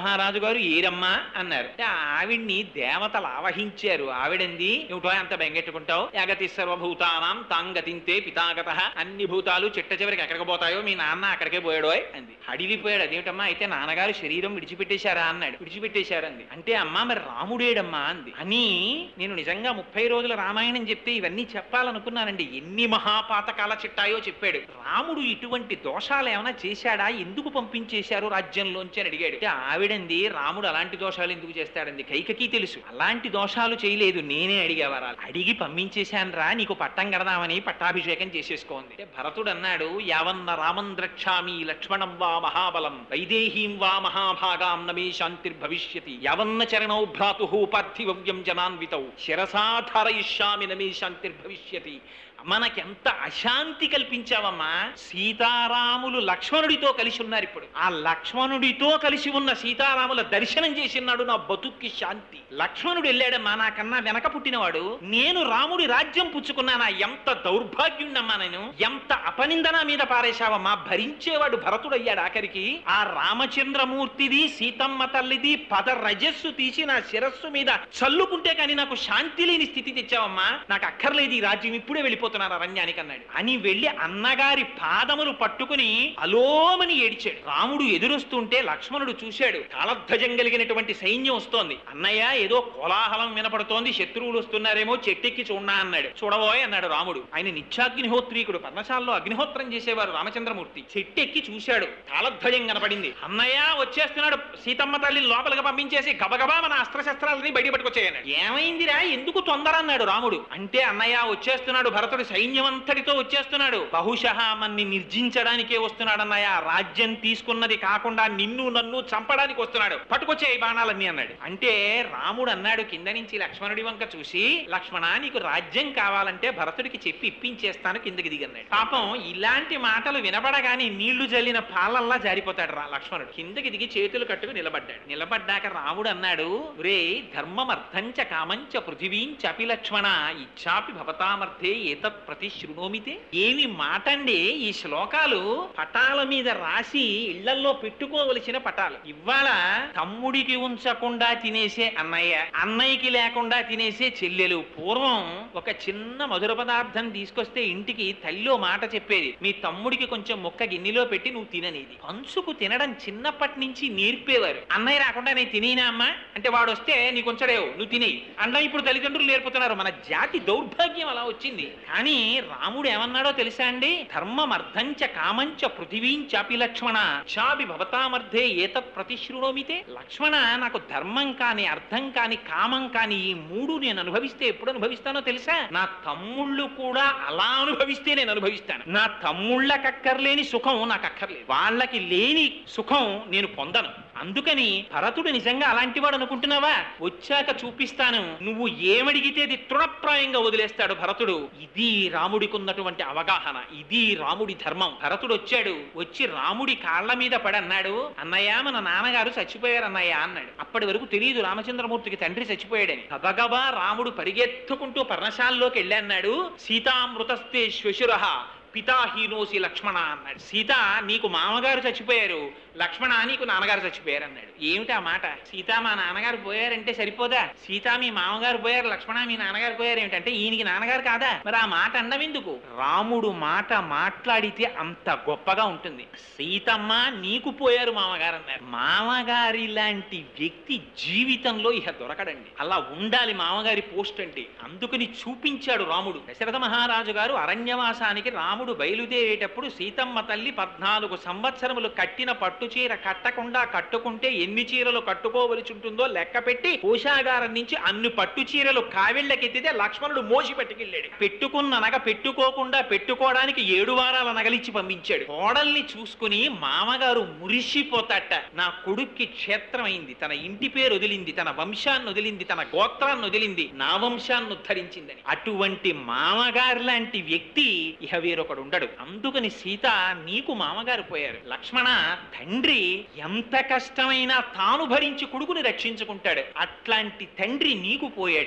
మహారాజు గారు ఏరమ్మా అన్నారు అంటే ఆవిడ్ని దేవతలు ఆవహించారు ఆవిడంది ఏమిటో అంత బెంగెట్టుకుంటావు యాగతి సర్వభూతానాం తాంగతింతే పితాగత అన్ని భూతాలు చిట్ట చివరికి ఎక్కడికి పోతాయో మీ నాన్న అక్కడికే పోయాడోయ్ అంది అడిగిపోయాడు అదేమిటమ్మా అయితే నాన్నగారు శరీరం విడిచిపెట్టేశారా అన్నాడు విడిచిపెట్టేశారంది అంటే అమ్మా మరి రాముడేడమ్మా అంది అని నేను నిజంగా ముప్పై రోజుల రామాయణం చెప్తే ఇవన్నీ చెప్పాలనుకున్నానండి ఎన్ని మహాపాతకాల చిట్టాయో చెప్పాడు రాముడు ఇటువంటి దోషాలు ఏమైనా చేశాడా ఎందుకు పంపించేశారు రాజ్యంలోంచి అని అడిగాడు అంటే ఆవిడంది రాముడు అలాంటి దోషాలు ఎందుకు చేస్తాడండి కైకకి తెలుసు అలాంటి దోషాలు చేయలేదు నేనే అడిగేవారా అడిగి పంపించేశాను రా నీకు పట్టం కడదామని పట్టాభిషేకం చేసేసుకోంది అంటే భరతుడు అన్నాడు యావన్న రామం ద్రక్షామి లక్ష్మణం వా మహాబలం వైదేహీం వా మహాభాగాం నమే శాంతిర్భవిష్యతి యావన్న చరణౌ భ్రాతు పార్థివ్యం జనాన్వితౌ శిరసాధారయిష్యామి నమే శాంతిర్భవిష్యతి మనకెంత అశాంతి కల్పించావమ్మా సీతారాములు లక్ష్మణుడితో కలిసి ఉన్నారు ఇప్పుడు ఆ లక్ష్మణుడితో కలిసి ఉన్న సీతారాముల దర్శనం చేసినాడు నా బతుక్కి శాంతి లక్ష్మణుడు వెళ్ళాడమ్మా నాకన్నా వెనక పుట్టినవాడు నేను రాముడి రాజ్యం పుచ్చుకున్నానా ఎంత దౌర్భాగ్యుణ్ణమ్మా నేను ఎంత అపనిందన మీద పారేశావమ్మా భరించేవాడు భరతుడయ్యాడు ఆఖరికి ఆ రామచంద్రమూర్తిది సీతమ్మ తల్లిది పద రజస్సు తీసి నా శిరస్సు మీద చల్లుకుంటే కానీ నాకు శాంతి లేని స్థితి తెచ్చావమ్మా నాకు అక్కర్లేదు ఈ రాజ్యం ఇప్పుడే వెళ్ళిపోతున్నారు అరణ్యానికి అన్నాడు అని వెళ్ళి అన్నగారి పాదములు పట్టుకుని అలోమని ఏడిచాడు రాముడు ఎదురొస్తుంటే లక్ష్మణుడు చూశాడు కాలధ్వజం కలిగినటువంటి సైన్యం వస్తోంది అన్నయ్య ఏదో కోలాహలం వినపడుతోంది శత్రువులు వస్తున్నారేమో చెట్టెక్కి చూడనా అన్నాడు చూడబోయ్ అన్నాడు రాముడు ఆయన నిత్యాగ్నిహోత్రీకుడు పర్ణశాలలో అగ్నిహోత్రం చేసేవారు రామచంద్రమూర్తి చెట్టెక్కి చూశాడు కాలధ్వజం కనపడింది అన్నయ్య వచ్చేస్తున్నాడు సీతమ్మ తల్లిని లోపలికి పంపించేసి గబగబా మన అస్త్రశస్త్రాలని బయట పట్టుకొచ్చేయన్నాడు ఏమైందిరా ఎందుకు తొందర అన్నాడు రాముడు అంటే అన్నయ్య వచ్చేస్తున్నాడు భరతుడు సైన్యం అంతటితో వచ్చేస్తున్నాడు బహుశః మన్ని నిర్జించడానికే వస్తున్నాడు అన్నయ్య రాజ్యం తీసుకున్నది కాకుండా నిన్ను నన్ను చంపడానికి వస్తున్నాడు పట్టుకొచ్చే ఈ బాణాలన్నీ అన్నాడు అంటే రాముడు అన్నాడు కింద నుంచి లక్ష్మణుడి వంక చూసి లక్ష్మణ నీకు రాజ్యం కావాలంటే భరతుడికి చెప్పి ఇప్పించేస్తాను కిందకి దిగన్నాడు పాపం ఇలాంటి మాటలు వినబడగానే నీళ్లు జల్లిన పాలల్లా జారిపోతాడు రా లక్ష్మణుడు కిందకి దిగి చేతులు కట్టుకు నిలబడ్డాడు నిలబడ్డాక రాముడు అన్నాడు రే ధర్మమర్థంచ కామంచ పృథివీంచ అపి లక్ష్మణ ఇచ్చాపి భవతామర్థే ఏతత్ ప్రతి శృణోమితే ఏమి మాటండి ఈ శ్లోకాలు పటాల మీద రాసి ఇళ్లల్లో పెట్టుకోవలసిన పటాలు ఇవాళ తమ్ముడికి ఉంచకుండా తినేసే అన్నయ్య అన్నయ్యకి లేకుండా తినేసే చెల్లెలు పూర్వం ఒక చిన్న మధుర పదార్థం తీసుకొస్తే ఇంటికి తల్లిలో మాట చెప్పేది మీ తమ్ముడికి కొంచెం మొక్క గిన్నెలో పెట్టి నువ్వు తిననేది పంచుకు తినడం చిన్నప్పటి నుంచి నేర్పేవారు అన్నయ్య రాకుండా నేను తినేనా అమ్మా అంటే వాడు వస్తే నీకు ఉంచడేవు నువ్వు తినేయి అన్న ఇప్పుడు తల్లిదండ్రులు నేర్పుతున్నారు మన జాతి దౌర్భాగ్యం అలా వచ్చింది కానీ రాముడు ఏమన్నాడో తెలుసా అండి ధర్మం అర్థంచ కామంచ పృథివీంచాపి లక్ష్మణ చాపి భవతామర్థే ఏతత్ ప్రతిశ్రుణోమితే లక్ష్మణ నాకు ధర్మం కాని అర్థం కాని కామం కాని ఈ మూడు నేను అనుభవిస్తే ఎప్పుడు అనుభవిస్తానో తెలుసా నా తమ్ముళ్ళు కూడా అలా అనుభవిస్తే నేను అనుభవిస్తాను నా తమ్ముళ్ళకక్కర్లేని సుఖం నాకు అక్కర్లేదు వాళ్ళకి లేని సుఖం నేను పొందను అందుకని భరతుడు నిజంగా అలాంటి వాడు అనుకుంటున్నావా వచ్చాక చూపిస్తాను నువ్వు ఏమడిగితే అది తృణప్రాయంగా వదిలేస్తాడు భరతుడు ఇది రాముడికి ఉన్నటువంటి అవగాహన ఇది రాముడి ధర్మం భరతుడు వచ్చాడు వచ్చి రాముడి కాళ్ళ మీద పడి అన్నాడు అన్నయ్య మన నాన్నగారు చచ్చిపోయారు అన్నయ్య అన్నాడు అప్పటి వరకు తెలియదు రామచంద్రమూర్తికి తండ్రి చచ్చిపోయాడని గబగబా రాముడు పరిగెత్తుకుంటూ పర్ణశాలలోకి వెళ్ళి అన్నాడు సీతామృతస్తే శ్వశుర పితాహీనోసి లక్ష్మణ అన్నాడు సీత నీకు మామగారు చచ్చిపోయారు లక్ష్మణ నీకు నాన్నగారు చచ్చిపోయారు అన్నాడు ఏమిటి ఆ మాట సీత మా నాన్నగారు పోయారంటే సరిపోదా సీత మీ మామగారు పోయారు లక్ష్మణ మీ నాన్నగారు పోయారు ఏమిటంటే ఈయనకి నాన్నగారు కాదా మరి ఆ మాట అన్నం ఎందుకు రాముడు మాట మాట్లాడితే అంత గొప్పగా ఉంటుంది సీతమ్మ నీకు పోయారు మామగారు అన్నారు మామగారి లాంటి వ్యక్తి జీవితంలో ఇక దొరకడండి అలా ఉండాలి మామగారి పోస్ట్ అంటే అందుకని చూపించాడు రాముడు దశరథ మహారాజు గారు అరణ్యవాసానికి రాముడు బయలుదేరేటప్పుడు సీతమ్మ తల్లి పద్నాలుగు సంవత్సరములు కట్టిన పట్టు చీర కట్టకుండా కట్టుకుంటే ఎన్ని చీరలు కట్టుకోవలసి ఉంటుందో లెక్క పెట్టి కోశాగారం నుంచి అన్ని పట్టు చీరలు కావిళ్ళకెత్తితే లక్ష్మణుడు మోసి పట్టుకెళ్ళాడు పెట్టుకున్న నగ పెట్టుకోకుండా పెట్టుకోవడానికి ఏడు వారాల నగలిచ్చి పంపించాడు కోడల్ని చూసుకుని మామగారు మురిసిపోతాట నా కొడుక్కి క్షేత్రం అయింది తన ఇంటి పేరు వదిలింది తన వంశాన్ని వదిలింది తన గోత్రాన్ని వదిలింది నా వంశాన్ని ఉద్ధరించిందని అటువంటి మామగారు లాంటి వ్యక్తి ఇహ వేరొకడు ఉండడు అందుకని సీత నీకు మామగారు పోయారు లక్ష్మణ తండ్రి ఎంత కష్టమైనా తాను భరించి కొడుకుని రక్షించుకుంటాడు అట్లాంటి తండ్రి నీకు పోయాడు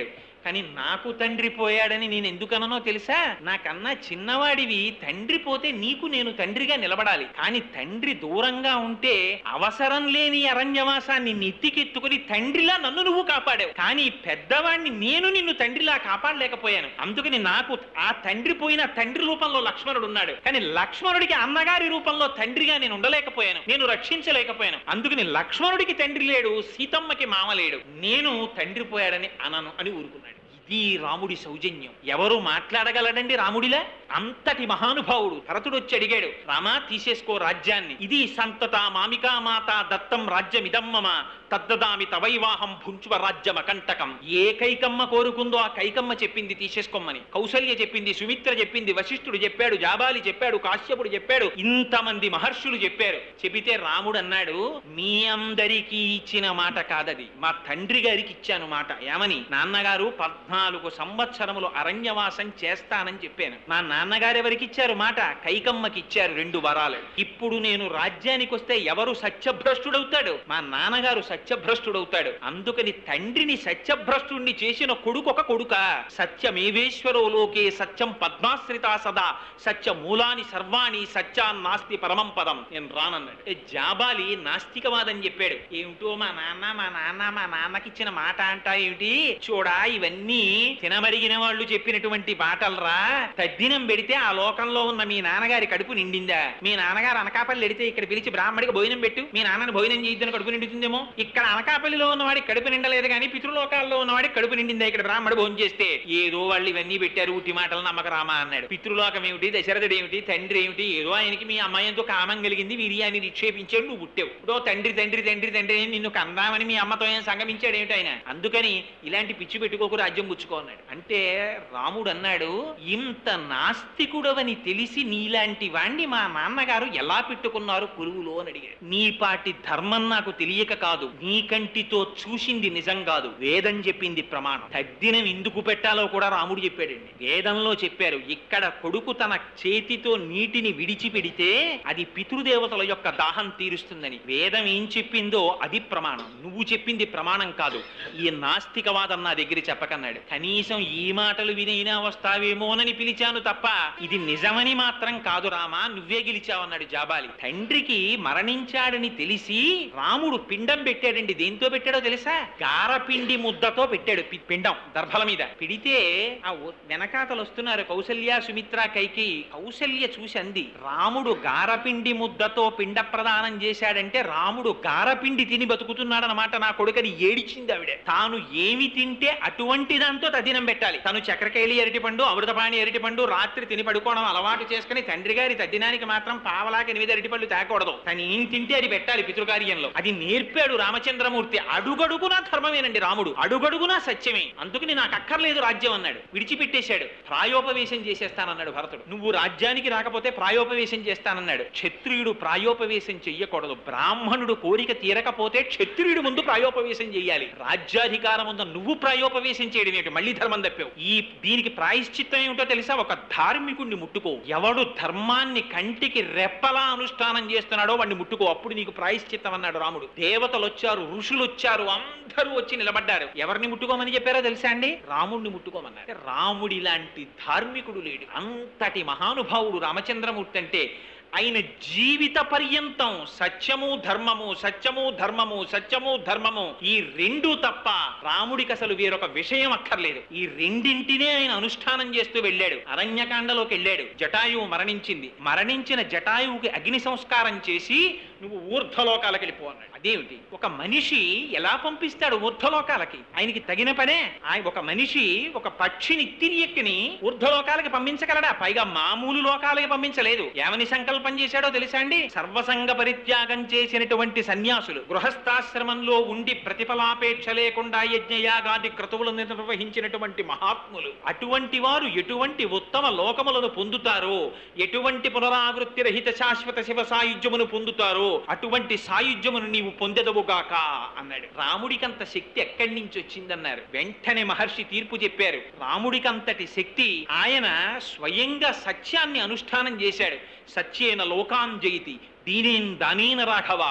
కానీ నాకు తండ్రి పోయాడని నేను ఎందుకననో తెలుసా నాకన్నా చిన్నవాడివి తండ్రి పోతే నీకు నేను తండ్రిగా నిలబడాలి కానీ తండ్రి దూరంగా ఉంటే అవసరం లేని అరణ్యవాసాన్ని నెత్తికెత్తుకుని తండ్రిలా నన్ను నువ్వు కాపాడావు కానీ పెద్దవాడిని నేను నిన్ను తండ్రిలా కాపాడలేకపోయాను అందుకని నాకు ఆ తండ్రి పోయిన తండ్రి రూపంలో లక్ష్మణుడు ఉన్నాడు కానీ లక్ష్మణుడికి అన్నగారి రూపంలో తండ్రిగా నేను ఉండలేకపోయాను నేను రక్షించలేకపోయాను అందుకని లక్ష్మణుడికి తండ్రి లేడు సీతమ్మకి మామ లేడు నేను తండ్రి పోయాడని అనను అని ఊరుకున్నాడు ఇది రాముడి సౌజన్యం ఎవరు మాట్లాడగలడండి రాముడిలా అంతటి మహానుభావుడు భరతుడు వచ్చి అడిగాడు రామా తీసేసుకో రాజ్యాన్ని ఇది సంతత మామికా మాత దత్తం రాజ్యమిదం మమ తద్దదామి తవైవాహం భుంచువ రాజ్యమ కంటకం ఏ కైకమ్మ కోరుకుందో ఆ కైకమ్మ చెప్పింది తీసేసుకోమని కౌసల్య చెప్పింది సుమిత్ర చెప్పింది వశిష్ఠుడు చెప్పాడు జాబాలి చెప్పాడు కాశ్యపుడు చెప్పాడు ఇంతమంది మహర్షులు చెప్పారు చెబితే రాముడు అన్నాడు మీ అందరికీ ఇచ్చిన మాట కాదది మా తండ్రి గారికి ఇచ్చాను మాట ఏమని నాన్నగారు పద్నాలుగు సంవత్సరములు అరణ్యవాసం చేస్తానని చెప్పాను మా నాన్నగారు ఎవరికి ఇచ్చారు మాట కైకమ్మకి ఇచ్చారు రెండు వరాలు ఇప్పుడు నేను రాజ్యానికి వస్తే ఎవరు సత్యభ్రష్టుడవుతాడు మా నాన్నగారు సత్యభ్రష్టుడవుతాడు అందుకని తండ్రిని సత్యభ్రష్టుణ్ణి చేసిన కొడుకు ఒక కొడుక సత్యమేవేశ్వరో లోకే సత్యం పద్మాశ్రిత సదా సత్య మూలాని సర్వాణి సత్యాన్నాస్తి పరమం పదం నేను రానన్నాడు ఏ జాబాలి నాస్తికవాదని చెప్పాడు ఏమిటో మా నాన్న మా నాన్న మా నాన్నకిచ్చిన మాట అంటా ఏమిటి చూడా ఇవన్నీ తినమరిగిన వాళ్ళు చెప్పినటువంటి మాటలరా తద్దినం పెడితే ఆ లోకంలో ఉన్న మీ నాన్నగారి కడుపు నిండిందా మీ నాన్నగారు అనకాపల్లి ఎడితే ఇక్కడ పిలిచి బ్రాహ్మడికి భోజనం పెట్టు మీ నాన్నని భోజనం చేయొద్దని కడుపు నిండుతుందేమో ఇక్కడ అనకాపల్లిలో ఉన్నవాడికి కడుపు నిండలేదు కానీ పితృలోకాల్లో ఉన్నవాడికి కడుపు నిండిందా ఇక్కడ బ్రాహ్మడు భోజనం చేస్తే ఏదో వాళ్ళు ఇవన్నీ పెట్టారు ఉట్టి మాటలు నమ్మక రామా అన్నాడు పితృలోకం ఏమిటి దశరథుడు ఏమిటి తండ్రి ఏమిటి ఏదో ఆయనకి మీ అమ్మాయితో కామం కలిగింది వీర్యాన్ని నిక్షేపించాడు నువ్వు పుట్టావు ఇప్పుడు తండ్రి తండ్రి తండ్రి తండ్రి అని నిన్ను కందామని మీ అమ్మతో ఏం సంగమించాడు ఏమిటి ఆయన అందుకని ఇలాంటి పిచ్చి పెట్టుకోకు రాజ్యం పుచ్చుకో అన్నాడు అంటే రాముడు అన్నాడు ఇంత నాస్తికుడవని తెలిసి నీలాంటి వాణ్ణి మా నాన్నగారు ఎలా పెట్టుకున్నారు పురుగులో అని అడిగాడు నీ పాటి ధర్మం నాకు తెలియక కాదు నీ కంటితో చూసింది నిజం కాదు వేదం చెప్పింది ప్రమాణం తద్దినం ఎందుకు పెట్టాలో కూడా రాముడు చెప్పాడండి వేదంలో చెప్పారు ఇక్కడ కొడుకు తన చేతితో నీటిని విడిచిపెడితే అది పితృదేవతల యొక్క దాహం తీరుస్తుందని వేదం ఏం చెప్పిందో అది ప్రమాణం నువ్వు చెప్పింది ప్రమాణం కాదు ఈ నాస్తికవాదం నా దగ్గర చెప్పకన్నాడు కనీసం ఈ మాటలు వినైనా వస్తావేమోనని పిలిచాను తప్ప ఇది నిజమని మాత్రం కాదు రామా నువ్వే గెలిచావన్నాడు జాబాలి తండ్రికి మరణించాడని తెలిసి రాముడు పిండం పెట్టాడండి దేంతో పెట్టాడో తెలుసా గారపిండి ముద్దతో పెట్టాడు పి- పిండం దర్భల మీద పిడితే ఆ ఉ- వెనకాతలు వస్తున్నారు కౌసల్య సుమిత్ర కైకి కౌసల్య చూసి అంది రాముడు గారపిండి ముద్దతో పిండ ప్రదానం చేశాడంటే రాముడు గారపిండి తిని బతుకుతున్నాడనమాట నా కొడుకని ఏడిచింది ఆవిడ తాను ఏమి తింటే అటువంటి దాంతో తదినం పెట్టాలి తను చక్రకేళి అరటిపండు అమృతపాణి అరటిపండు రాత్రి తిని పడుకోవడం అలవాటు చేసుకుని తండ్రి గారి తద్దినానికి మాత్రం పావలాకి ఎనిమిది అరటిపళ్ళు తాకూడదు తను ఏం తింటే అది పెట్టాలి పితృకార్యంలో అది నేర్పాడు రామచంద్రమూర్తి అడుగడుగునా ధర్మమేనండి రాముడు అడుగడుగునా సత్యమే అందుకని నాకు అక్కర్లేదు రాజ్యం అన్నాడు విడిచిపెట్టేశాడు ప్రాయోపవేశం చేసేస్తానన్నాడు భరతుడు నువ్వు రాజ్యానికి రాకపోతే ప్రాయోపవేశం చేస్తానన్నాడు క్షత్రియుడు ప్రాయోపవేశం చెయ్యకూడదు బ్రాహ్మణుడు కోరిక తీరకపోతే క్షత్రియుడు ముందు ప్రాయోపవేశం చేయాలి రాజ్యాధికారం ఉంద నువ్వు ప్రాయోపవేశం చేయడం ఏంటి మళ్ళీ ధర్మం తప్పావు ఈ దీనికి ప్రాయశ్చిత్తం ఏమిటో తెలుసా ఒక ధార్మికుణ్ణి ముట్టుకో ఎవడు ధర్మాన్ని కంటికి రెప్పలా అనుష్ఠానం చేస్తున్నాడో వాడిని ముట్టుకో అప్పుడు నీకు ప్రాయశ్చిత్తం అన్నాడు రాముడు దేవతలు వచ్చారు ఋషులు వచ్చారు అందరూ వచ్చి నిలబడ్డారు ఎవరిని ముట్టుకోమని చెప్పారో తెలుసా అండి రాముడిని ముట్టుకోమన్నారు అంటే రాముడి లాంటి ధార్మికుడు లేడు అంతటి మహానుభావుడు రామచంద్రమూర్తి అంటే ఆయన జీవిత పర్యంతం సత్యము ధర్మము సత్యము ధర్మము సత్యము ధర్మము ఈ రెండు తప్ప రాముడికి అసలు వేరొక విషయం అక్కర్లేదు ఈ రెండింటినే ఆయన అనుష్ఠానం చేస్తూ వెళ్ళాడు అరణ్యకాండలోకి వెళ్ళాడు జటాయువు మరణించింది మరణించిన జటాయువుకి అగ్ని సంస్కారం చేసి నువ్వు ఊర్ధ్వలోకాలకు వెళ్ళిపో అన్నాడు అదేమిటి ఒక మనిషి ఎలా పంపిస్తాడు ఊర్ధ్వలోకాలకి ఆయనకి తగిన పనే ఆయన ఒక మనిషి ఒక పక్షిని తిరియక్కిని ఊర్ధ్వలోకాలకి పంపించగలడా పైగా మామూలు లోకాలకి పంపించలేదు ఏమని సంకల్పం చేశాడో తెలుసా అండి సర్వసంగ పరిత్యాగం చేసినటువంటి సన్యాసులు గృహస్థాశ్రమంలో ఉండి ప్రతిఫలాపేక్ష లేకుండా యజ్ఞయాగాది క్రతువులను నిర్వహించినటువంటి మహాత్ములు అటువంటి వారు ఎటువంటి ఉత్తమ లోకములను పొందుతారో ఎటువంటి పునరావృత్తి రహిత శాశ్వత శివ సాయుధ్యమును పొందుతారో అటువంటి సాయుధ్యమును నీవు పొందెదవుగాక అన్నాడు రాముడికంత శక్తి ఎక్కడి నుంచి వచ్చిందన్నారు వెంటనే మహర్షి తీర్పు చెప్పారు రాముడికంతటి శక్తి ఆయన స్వయంగా సత్యాన్ని అనుష్ఠానం చేశాడు సత్యేన లోకాన్ జయితి దీనేన్ దానేన రాఘవ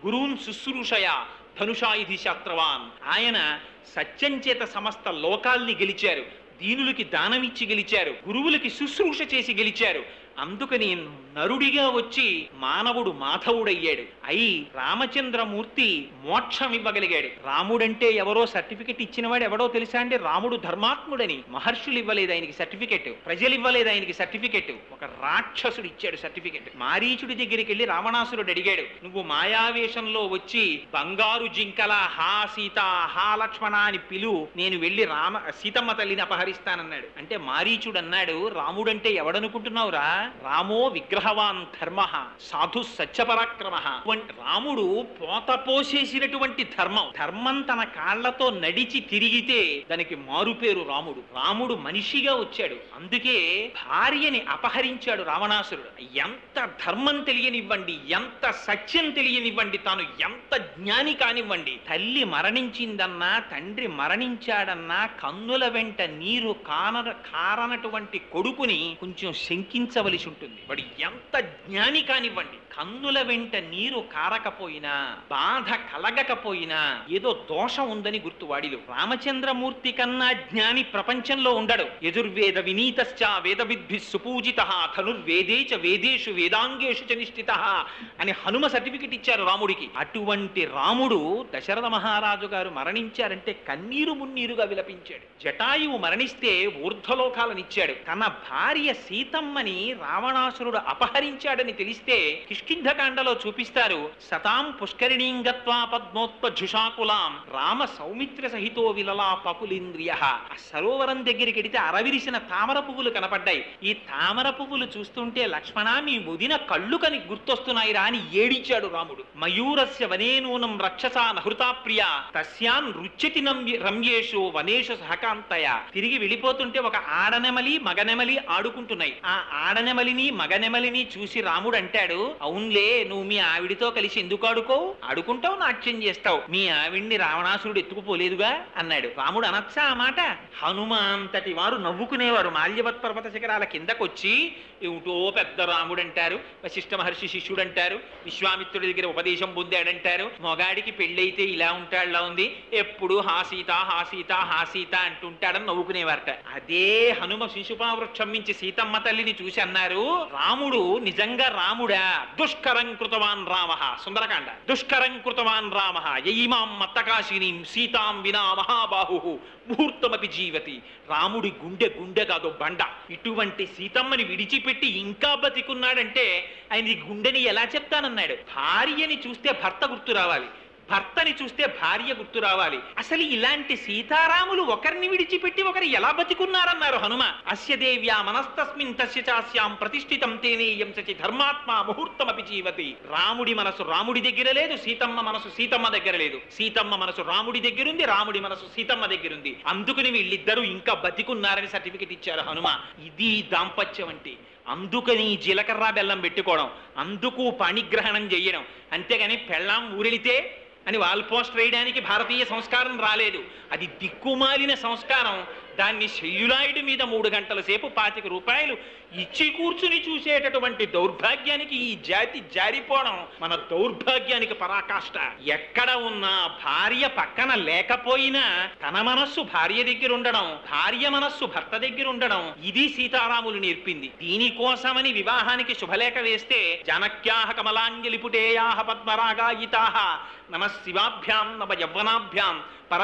గురువున్ శుశ్రూషయ ధనుషాయుధి శాస్త్రవాన్ ఆయన సత్యం చేత సమస్త లోకాల్ని గెలిచారు దీనులకి దానమిచ్చి గెలిచారు గురువులకి శుశ్రూష చేసి గెలిచారు అందుకని నరుడిగా వచ్చి మానవుడు మాధవుడయ్యాడు అయి రామచంద్రమూర్తి మోక్షం ఇవ్వగలిగాడు రాముడంటే ఎవరో సర్టిఫికెట్ ఇచ్చినవాడు ఎవడో తెలుసా అంటే రాముడు ధర్మాత్ముడని మహర్షులు ఇవ్వలేదు ఆయనకి సర్టిఫికెట్ ప్రజలు ఇవ్వలేదు ఆయనకి సర్టిఫికెట్ ఒక రాక్షసుడు ఇచ్చాడు సర్టిఫికెట్ మారీచుడి దగ్గరికి వెళ్ళి రావణాసురుడు అడిగాడు నువ్వు మాయావేషంలో వచ్చి బంగారు జింకల హా సీత హా లక్ష్మణ అని పిలు నేను వెళ్ళి రామ సీతమ్మ తల్లిని అపహరిస్తానన్నాడు అంటే మారీచుడు అన్నాడు రాముడంటే ఎవడనుకుంటున్నావురా రామో విగ్రహవాన్ ధర్మ సాధు సత్యపరాక్రమ రాముడు పోత పోసేసినటువంటి ధర్మం ధర్మం తన కాళ్లతో నడిచి తిరిగితే దానికి మారుపేరు రాముడు రాముడు మనిషిగా వచ్చాడు అందుకే భార్యని అపహరించాడు రావణాసురుడు ఎంత ధర్మం తెలియనివ్వండి ఎంత సత్యం తెలియనివ్వండి తాను ఎంత జ్ఞాని కానివ్వండి తల్లి మరణించిందన్నా తండ్రి మరణించాడన్నా కన్నుల వెంట నీరు కాన కారనటువంటి కొడుకుని కొంచెం శంకించవలసి ఉంటుంది వాడు ఎంత జ్ఞాని కానివ్వండి కన్నుల వెంట నీరు కారకపోయినా బాధ కలగకపోయినా ఏదో దోషం ఉందని గుర్తు వాడిలో రామచంద్రమూర్తి కన్నా జ్ఞాని ప్రపంచంలో ఉండడు యజుర్వేద వినీతశ్చ వేద విద్భి సుపూజిత ధనుర్వేదే చ వేదేషు వేదాంగేషు చ నిష్ఠిత అని హనుమ సర్టిఫికెట్ ఇచ్చారు రాముడికి అటువంటి రాముడు దశరథ మహారాజు గారు మరణించారంటే కన్నీరు మున్నీరుగా విలపించాడు జటాయువు మరణిస్తే ఊర్ధ్వలోకాలనిచ్చాడు తన భార్య సీతమ్మని రావణాసురుడు అపహరించాడని తెలిస్తే కిష్కింధకాండలో చూపిస్తారు సతాం పుష్కరిణీం గత్వా పద్మోత్పజుషాకులాం రామ సౌమిత్ర సహితో విలలా పకులింద్రియ ఆ సరోవరం దగ్గరికి వెడితే అరవిరిసిన తామర పువ్వులు కనపడ్డాయి ఈ తామర పువ్వులు చూస్తుంటే లక్ష్మణ మీ ముదిన కళ్ళు కని గుర్తొస్తున్నాయిరా అని ఏడిచాడు రాముడు మయూరస్య వనేనూనం రక్షసా నహృతా ప్రియ తస్యాన్ రుచ్యతి నమ్య- రమ్యేషు వనేషు సహకాంతయ తిరిగి వెళ్ళిపోతుంటే ఒక ఆడనెమలి మగనెమలి ఆడుకుంటున్నాయి ఆ ఆడనెమలిని మగనెమలిని చూసి రాముడు అంటాడు అవునులే నువ్వు మీ ఆవిడితో కలిసి ఎందుకు ఆడుకోవు ఆడుకుంటావు నాట్యం చేస్తావు మీ ఆవిడ్ని రావణాసురుడు ఎత్తుకుపోలేదుగా అన్నాడు రాముడు అనొచ్చా ఆ మాట హనుమ అంతటి వారు నవ్వుకునేవారు మాల్యవత్ పర్వత శిఖరాల కిందకొచ్చి ఏమిటో పెద్ద రాముడు అంటారు వశిష్ఠ మహర్షి శిష్యుడు అంటారు విశ్వామిత్రుడి దగ్గర ఉపదేశం పొందాడంటారు మొగాడికి పెళ్ళైతే ఇలా ఉంటాడులా ఉంది ఎప్పుడు హాసీత హాసీత హాసీత అంటుంటాడని నవ్వుకునేవారట అదే హనుమ శిశుపావృక్షం నుంచి సీతమ్మ తల్లిని చూసి అన్నారు రాముడు నిజంగా రాముడా దుష్కరం కృతవాన్ రామ సుందరకాండ దుష్కరం కృతవాన్ రామ యయిమాం మత్తకాశినీం సీతాం వినా మహాబాహు ముహూర్తమపి జీవతి రాముడి గుండె గుండె కాదు బండ ఇటువంటి సీతమ్మని విడిచిపెట్టి ఇంకా బతికున్నాడంటే ఆయన ఈ గుండెని ఎలా చెప్తానన్నాడు భార్యని చూస్తే భర్త గుర్తు రావాలి భర్తని చూస్తే భార్య గుర్తు రావాలి అసలు ఇలాంటి సీతారాములు ఒకరిని విడిచిపెట్టి ఒకరు ఎలా బతికున్నారన్నారు హనుమ అస్య దేవ్యా మనస్తస్మిన్ తస్య చాస్యాం ప్రతిష్ఠితం తేనేయం సచి ధర్మాత్మ ముహూర్తమపి జీవతి రాముడి మనసు రాముడి దగ్గర లేదు సీతమ్మ మనసు సీతమ్మ దగ్గర లేదు సీతమ్మ మనసు రాముడి దగ్గరుంది రాముడి మనసు సీతమ్మ దగ్గరుంది అందుకని వీళ్ళిద్దరూ ఇంకా బతికున్నారని సర్టిఫికెట్ ఇచ్చారు హనుమ ఇది దాంపత్యం అంటే అందుకని జీలకర్ర బెల్లం పెట్టుకోవడం అందుకు పణిగ్రహణం చెయ్యడం అంతేగాని పెళ్ళాం ఊరెళితే అని వాల్ పోస్ట్ వేయడానికి భారతీయ సంస్కారం రాలేదు అది దిక్కుమాలిన సంస్కారం దాన్ని శల్యులాయుడి మీద మూడు గంటల సేపు పాతిక రూపాయలు ఇచ్చి కూర్చుని చూసేటటువంటి దౌర్భాగ్యానికి ఈ జాతి జారిపోవడం మన దౌర్భాగ్యానికి పరాకాష్ట ఎక్కడ ఉన్నా భార్య పక్కన లేకపోయినా తన మనస్సు భార్య దగ్గర ఉండడం భార్య మనస్సు భర్త దగ్గర ఉండడం ఇది సీతారాములు నేర్పింది దీనికోసమని వివాహానికి శుభలేఖ వేస్తే జనక్యాహ కమలాంజలిపుటేయాహ పద్మరాగాయితాహ నమ శివాభ్యాం నవ యవ్వనాభ్యాం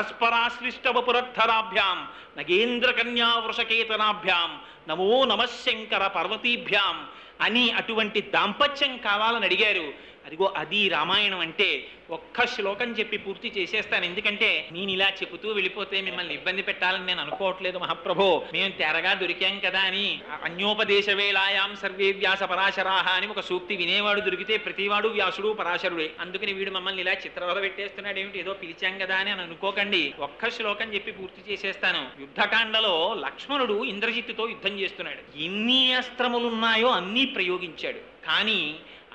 పరస్పరాశ్లిష్టవపురద్ధరాభ్యాం నగేంద్ర కన్యా వృషకేతనాభ్యాం నమో నమశంకర పర్వతీభ్యాం అని అటువంటి దాంపత్యం కావాలని అడిగారు అదిగో అది రామాయణం అంటే ఒక్క శ్లోకం చెప్పి పూర్తి చేసేస్తాను ఎందుకంటే నేను ఇలా చెబుతూ వెళ్ళిపోతే మిమ్మల్ని ఇబ్బంది పెట్టాలని నేను అనుకోవట్లేదు మహాప్రభో మేము తెరగా దొరికాం కదా అని అన్యోపదేశ వేళాయాం సర్వే వ్యాస పరాశరాహ అని ఒక సూక్తి వినేవాడు దొరికితే ప్రతివాడు వ్యాసుడు పరాశరుడే అందుకని వీడు మమ్మల్ని ఇలా చిత్రవద పెట్టేస్తున్నాడు ఏమిటి ఏదో పిలిచాం కదా అని అని అనుకోకండి ఒక్క శ్లోకం చెప్పి పూర్తి చేసేస్తాను యుద్ధకాండలో లక్ష్మణుడు ఇంద్రజిత్తుతో యుద్ధం చేస్తున్నాడు ఎన్ని అస్త్రములున్నాయో అన్నీ ప్రయోగించాడు కానీ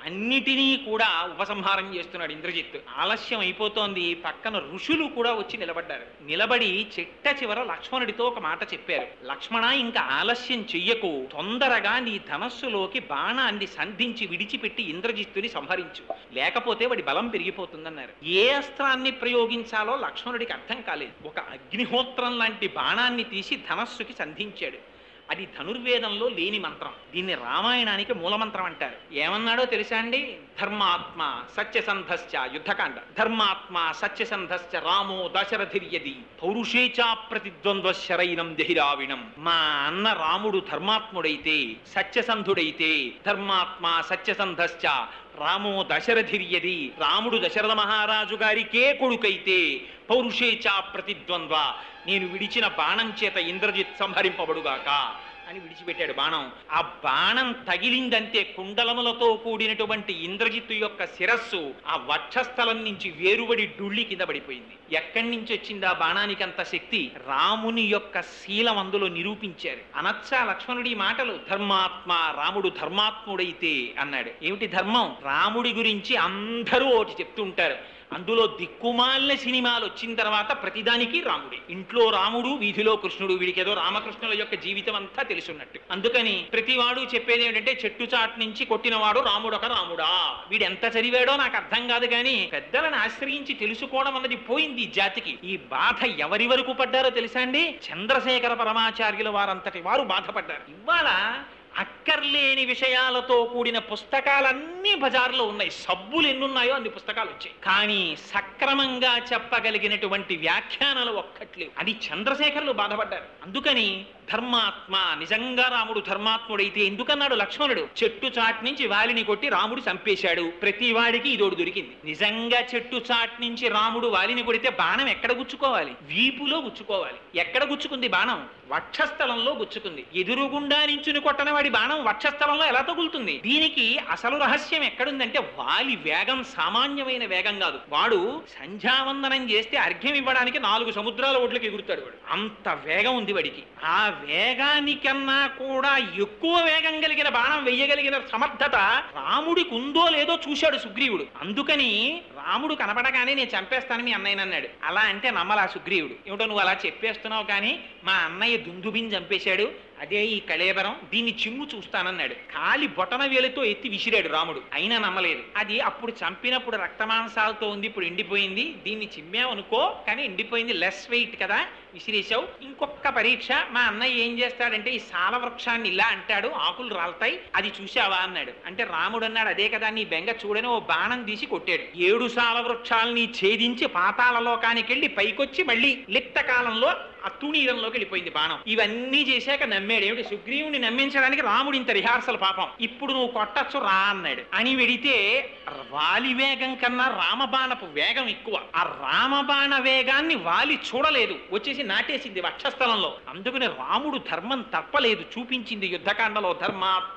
అన్నిటినీ కూడా ఉపసంహారం చేస్తున్నాడు ఇంద్రజిత్ ఆలస్యం అయిపోతోంది పక్కన ఋషులు కూడా వచ్చి నిలబడ్డారు నిలబడి చిట్ట చివర లక్ష్మణుడితో ఒక మాట చెప్పారు లక్ష్మణ ఇంకా ఆలస్యం చెయ్యకు తొందరగా నీ ధనస్సులోకి బాణాన్ని సంధించి విడిచిపెట్టి ఇంద్రజిత్తుని సంహరించు లేకపోతే వాడి బలం పెరిగిపోతుందన్నారు ఏ అస్త్రాన్ని ప్రయోగించాలో లక్ష్మణుడికి అర్థం కాలేదు ఒక అగ్నిహోత్రం లాంటి బాణాన్ని తీసి ధనస్సుకి సంధించాడు అది ధనుర్వేదంలో లేని మంత్రం దీన్ని రామాయణానికి మూలమంత్రం అంటారు ఏమన్నాడో తెలుసా అండి ధర్మాత్మ సత్యసంధశ్చ యుద్ధకాండ ధర్మాత్మ సత్యసంధశ్చ రామో దశరథిర్యది పౌరుషేచా ప్రతిద్వంద్వ శరైనం దహిరావిణం మా అన్న రాముడు ధర్మాత్ముడైతే సత్యసంధుడైతే ధర్మాత్మ సత్యసంధశ్చ రామో దశరథిర్యది రాముడు దశరథ మహారాజు గారికే కొడుకైతే పౌరుషేచా ప్రతిద్వంద్వ నేను విడిచిన బాణం చేత ఇంద్రజిత్ సంహరింపబడుగాక అని విడిచిపెట్టాడు బాణం ఆ బాణం తగిలిందంటే కుండలములతో కూడినటువంటి ఇంద్రజిత్తు యొక్క శిరస్సు ఆ వక్షస్థలం నుంచి వేరుబడి డుళ్ళి కింద పడిపోయింది ఎక్కడి నుంచి వచ్చింది ఆ బాణానికి అంత శక్తి రాముని యొక్క శీలం అందులో నిరూపించారు అనచ్చా లక్ష్మణుడి ఈ మాటలు ధర్మాత్మ రాముడు ధర్మాత్ముడైతే అన్నాడు ఏమిటి ధర్మం రాముడి గురించి అందరూ ఒకటి చెప్తూ ఉంటారు అందులో దిక్కుమాలిన సినిమాలు వచ్చిన తర్వాత ప్రతిదానికి రాముడి ఇంట్లో రాముడు వీధిలో కృష్ణుడు వీడికి ఏదో రామకృష్ణుల యొక్క జీవితం అంతా తెలుసున్నట్టు అందుకని ప్రతివాడు చెప్పేది ఏంటంటే చెట్టు చాటు నుంచి కొట్టినవాడు రాముడు ఒక రాముడా వీడు ఎంత చదివాడో నాకు అర్థం కాదు కానీ పెద్దలను ఆశ్రయించి తెలుసుకోవడం అన్నది పోయింది ఈ జాతికి ఈ బాధ ఎవరి వరకు పడ్డారో తెలుసా అండి చంద్రశేఖర పరమాచార్యుల వారంతటి వారు బాధపడ్డారు ఇవాళ అక్కర్లేని విషయాలతో కూడిన పుస్తకాలన్నీ బజార్లో ఉన్నాయి సబ్బులు ఎన్నున్నాయో అన్ని పుస్తకాలు వచ్చాయి కానీ సక్రమంగా చెప్పగలిగినటువంటి వ్యాఖ్యానాలు ఒక్కట్లేవు అది చంద్రశేఖరులు బాధపడ్డారు అందుకని ధర్మాత్మ నిజంగా రాముడు ధర్మాత్ముడైతే ఎందుకన్నాడు లక్ష్మణుడు చెట్టు చాట్ నుంచి వాలిని కొట్టి రాముడు చంపేశాడు ప్రతి వాడికి ఇదోడు దొరికింది నిజంగా చెట్టు చాట్ నుంచి రాముడు వాలిని కొడితే బాణం ఎక్కడ గుచ్చుకోవాలి వీపులో గుచ్చుకోవాలి ఎక్కడ గుచ్చుకుంది బాణం వక్షస్థలంలో గుచ్చుకుంది ఎదురుగుండా నించుని కొట్టన వాడి బాణం వక్షస్థలంలో ఎలా తగులుతుంది దీనికి అసలు రహస్యం ఎక్కడుందంటే వాలి వేగం సామాన్యమైన వేగం కాదు వాడు సంధ్యావందనం చేస్తే అర్ఘ్యం ఇవ్వడానికి నాలుగు సముద్రాల ఒడ్లకు ఎగురుతాడు వాడు అంత వేగం ఉంది వాడికి ఆ వేగానికన్నా కూడా ఎక్కువ వేగం కలిగిన బాణం వెయ్యగలిగిన సమర్థత రాముడికి ఉందో లేదో చూశాడు సుగ్రీవుడు అందుకని రాముడు కనపడగానే నేను చంపేస్తాను మీ అన్నయ్య అన్నాడు అలా అంటే నమ్మలా సుగ్రీవుడు ఏమిటో నువ్వు అలా చెప్పేస్తున్నావు కానీ మా అన్నయ్య దుందుబిని చంపేశాడు అదే ఈ కళేబరం దీన్ని చిమ్ము చూస్తానన్నాడు కాలి బొటన వేలుతో ఎత్తి విసిరాడు రాముడు అయినా నమ్మలేదు అది అప్పుడు చంపినప్పుడు రక్తమాంసాలతో ఉంది ఇప్పుడు ఎండిపోయింది దీన్ని చిమ్మామనుకో కానీ ఎండిపోయింది లెస్ వెయిట్ కదా విసిరేశావు ఇంకొక పరీక్ష మా అన్నయ్య ఏం చేస్తాడంటే ఈ సాల వృక్షాన్ని ఇలా అంటాడు ఆకులు రాలుతాయి అది చూసావా అన్నాడు అంటే రాముడు అన్నాడు అదే కదా నీ బెంగ చూడని ఓ బాణం తీసి కొట్టాడు ఏడు సాల వృక్షాలని ఛేదించి పాతాళ లోకానికి వెళ్ళి పైకొచ్చి మళ్ళీ లిప్త కాలంలో ఆ తుణీరంలోకి వెళ్ళిపోయింది బాణం ఇవన్నీ చేశాక నమ్మాడు ఏమిటి సుగ్రీవుని నమ్మించడానికి రాముడు ఇంత రిహార్సల్ పాపం ఇప్పుడు నువ్వు కొట్టచ్చు రా అన్నాడు అని వెడితే వాలి వేగం కన్నా రామబాణపు వేగం ఎక్కువ ఆ రామబాణ వేగాన్ని వాలి చూడలేదు వచ్చేసి నాటేసింది వక్షస్థలంలో అందుకని రాముడు ధర్మం తప్పలేదు చూపించింది యుద్ధకాండలో ధర్మాత్మ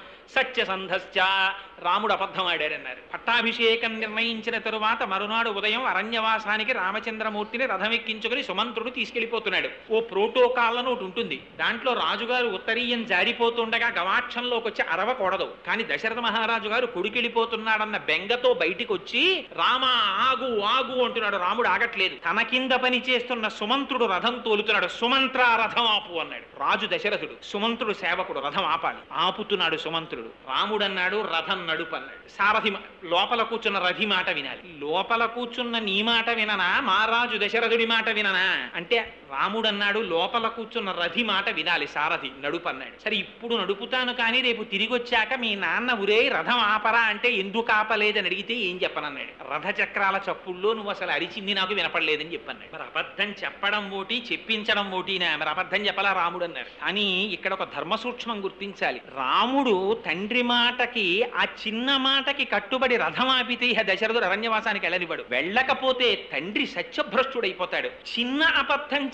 సత్యసంధశ్చ రాముడు అబద్ధం ఆడాడన్నారు పట్టాభిషేకం నిర్ణయించిన తరువాత మరునాడు ఉదయం అరణ్యవాసానికి రామచంద్రమూర్తిని రథమెక్కించుకుని సుమంత్రుడు తీసుకెళ్లిపోతున్నాడు ఓ ప్రోటోకాల్ అని ఒకటి ఉంటుంది దాంట్లో రాజుగారు ఉత్తరీయం జారిపోతుండగా గవాక్షంలోకి వచ్చి అరవకూడదు కానీ దశరథ మహారాజు గారు కొడుకెళ్ళిపోతున్నాడన్న బెంగతో బయటికి వచ్చి రామ ఆగు ఆగు అంటున్నాడు రాముడు ఆగట్లేదు తన కింద పని చేస్తున్న సుమంత్రుడు రథం తోలుతున్నాడు సుమంత్ర రథం ఆపు అన్నాడు రాజు దశరథుడు సుమంత్రుడు సేవకుడు రథం ఆపాలి ఆపుతున్నాడు సుమంత్రుడు రాముడు అన్నాడు రథం నడుపు అన్నాడు సారథి మా- లోపల కూర్చున్న రథి మాట వినాలి లోపల కూర్చున్న నీ మాట విననా మహారాజు దశరథుడి మాట విననా అంటే రాముడు అన్నాడు లోపల కూర్చున్న రథి మాట వినాలి సారథి నడుపు అన్నాడు సరే ఇప్పుడు నడుపుతాను కానీ రేపు తిరిగి వచ్చాక మీ నాన్న ఉరే రథం ఆపరా అంటే ఎందుకు ఆపలేదని అడిగితే ఏం చెప్పనన్నాడు రథ చక్రాల చప్పుల్లో నువ్వు అసలు అరిచింది నాకు వినపడలేదని చెప్పన్నాడు మరి అబద్ధం చెప్పడం ఓటి చెప్పించడం ఓటినా మరి అబద్ధం చెప్పలా రాముడు అన్నారు కానీ ఇక్కడ ఒక ధర్మ సూక్ష్మం గుర్తించాలి రాముడు తండ్రి మాటకి ఆ చిన్న మాటకి కట్టుబడి రథం ఆపితే ఇహ దశరథుడు అరణ్యవాసానికి వెళ్ళనివాడు వెళ్ళకపోతే తండ్రి సత్యభ్రష్టుడైపోతాడు చిన్న అబద్ధం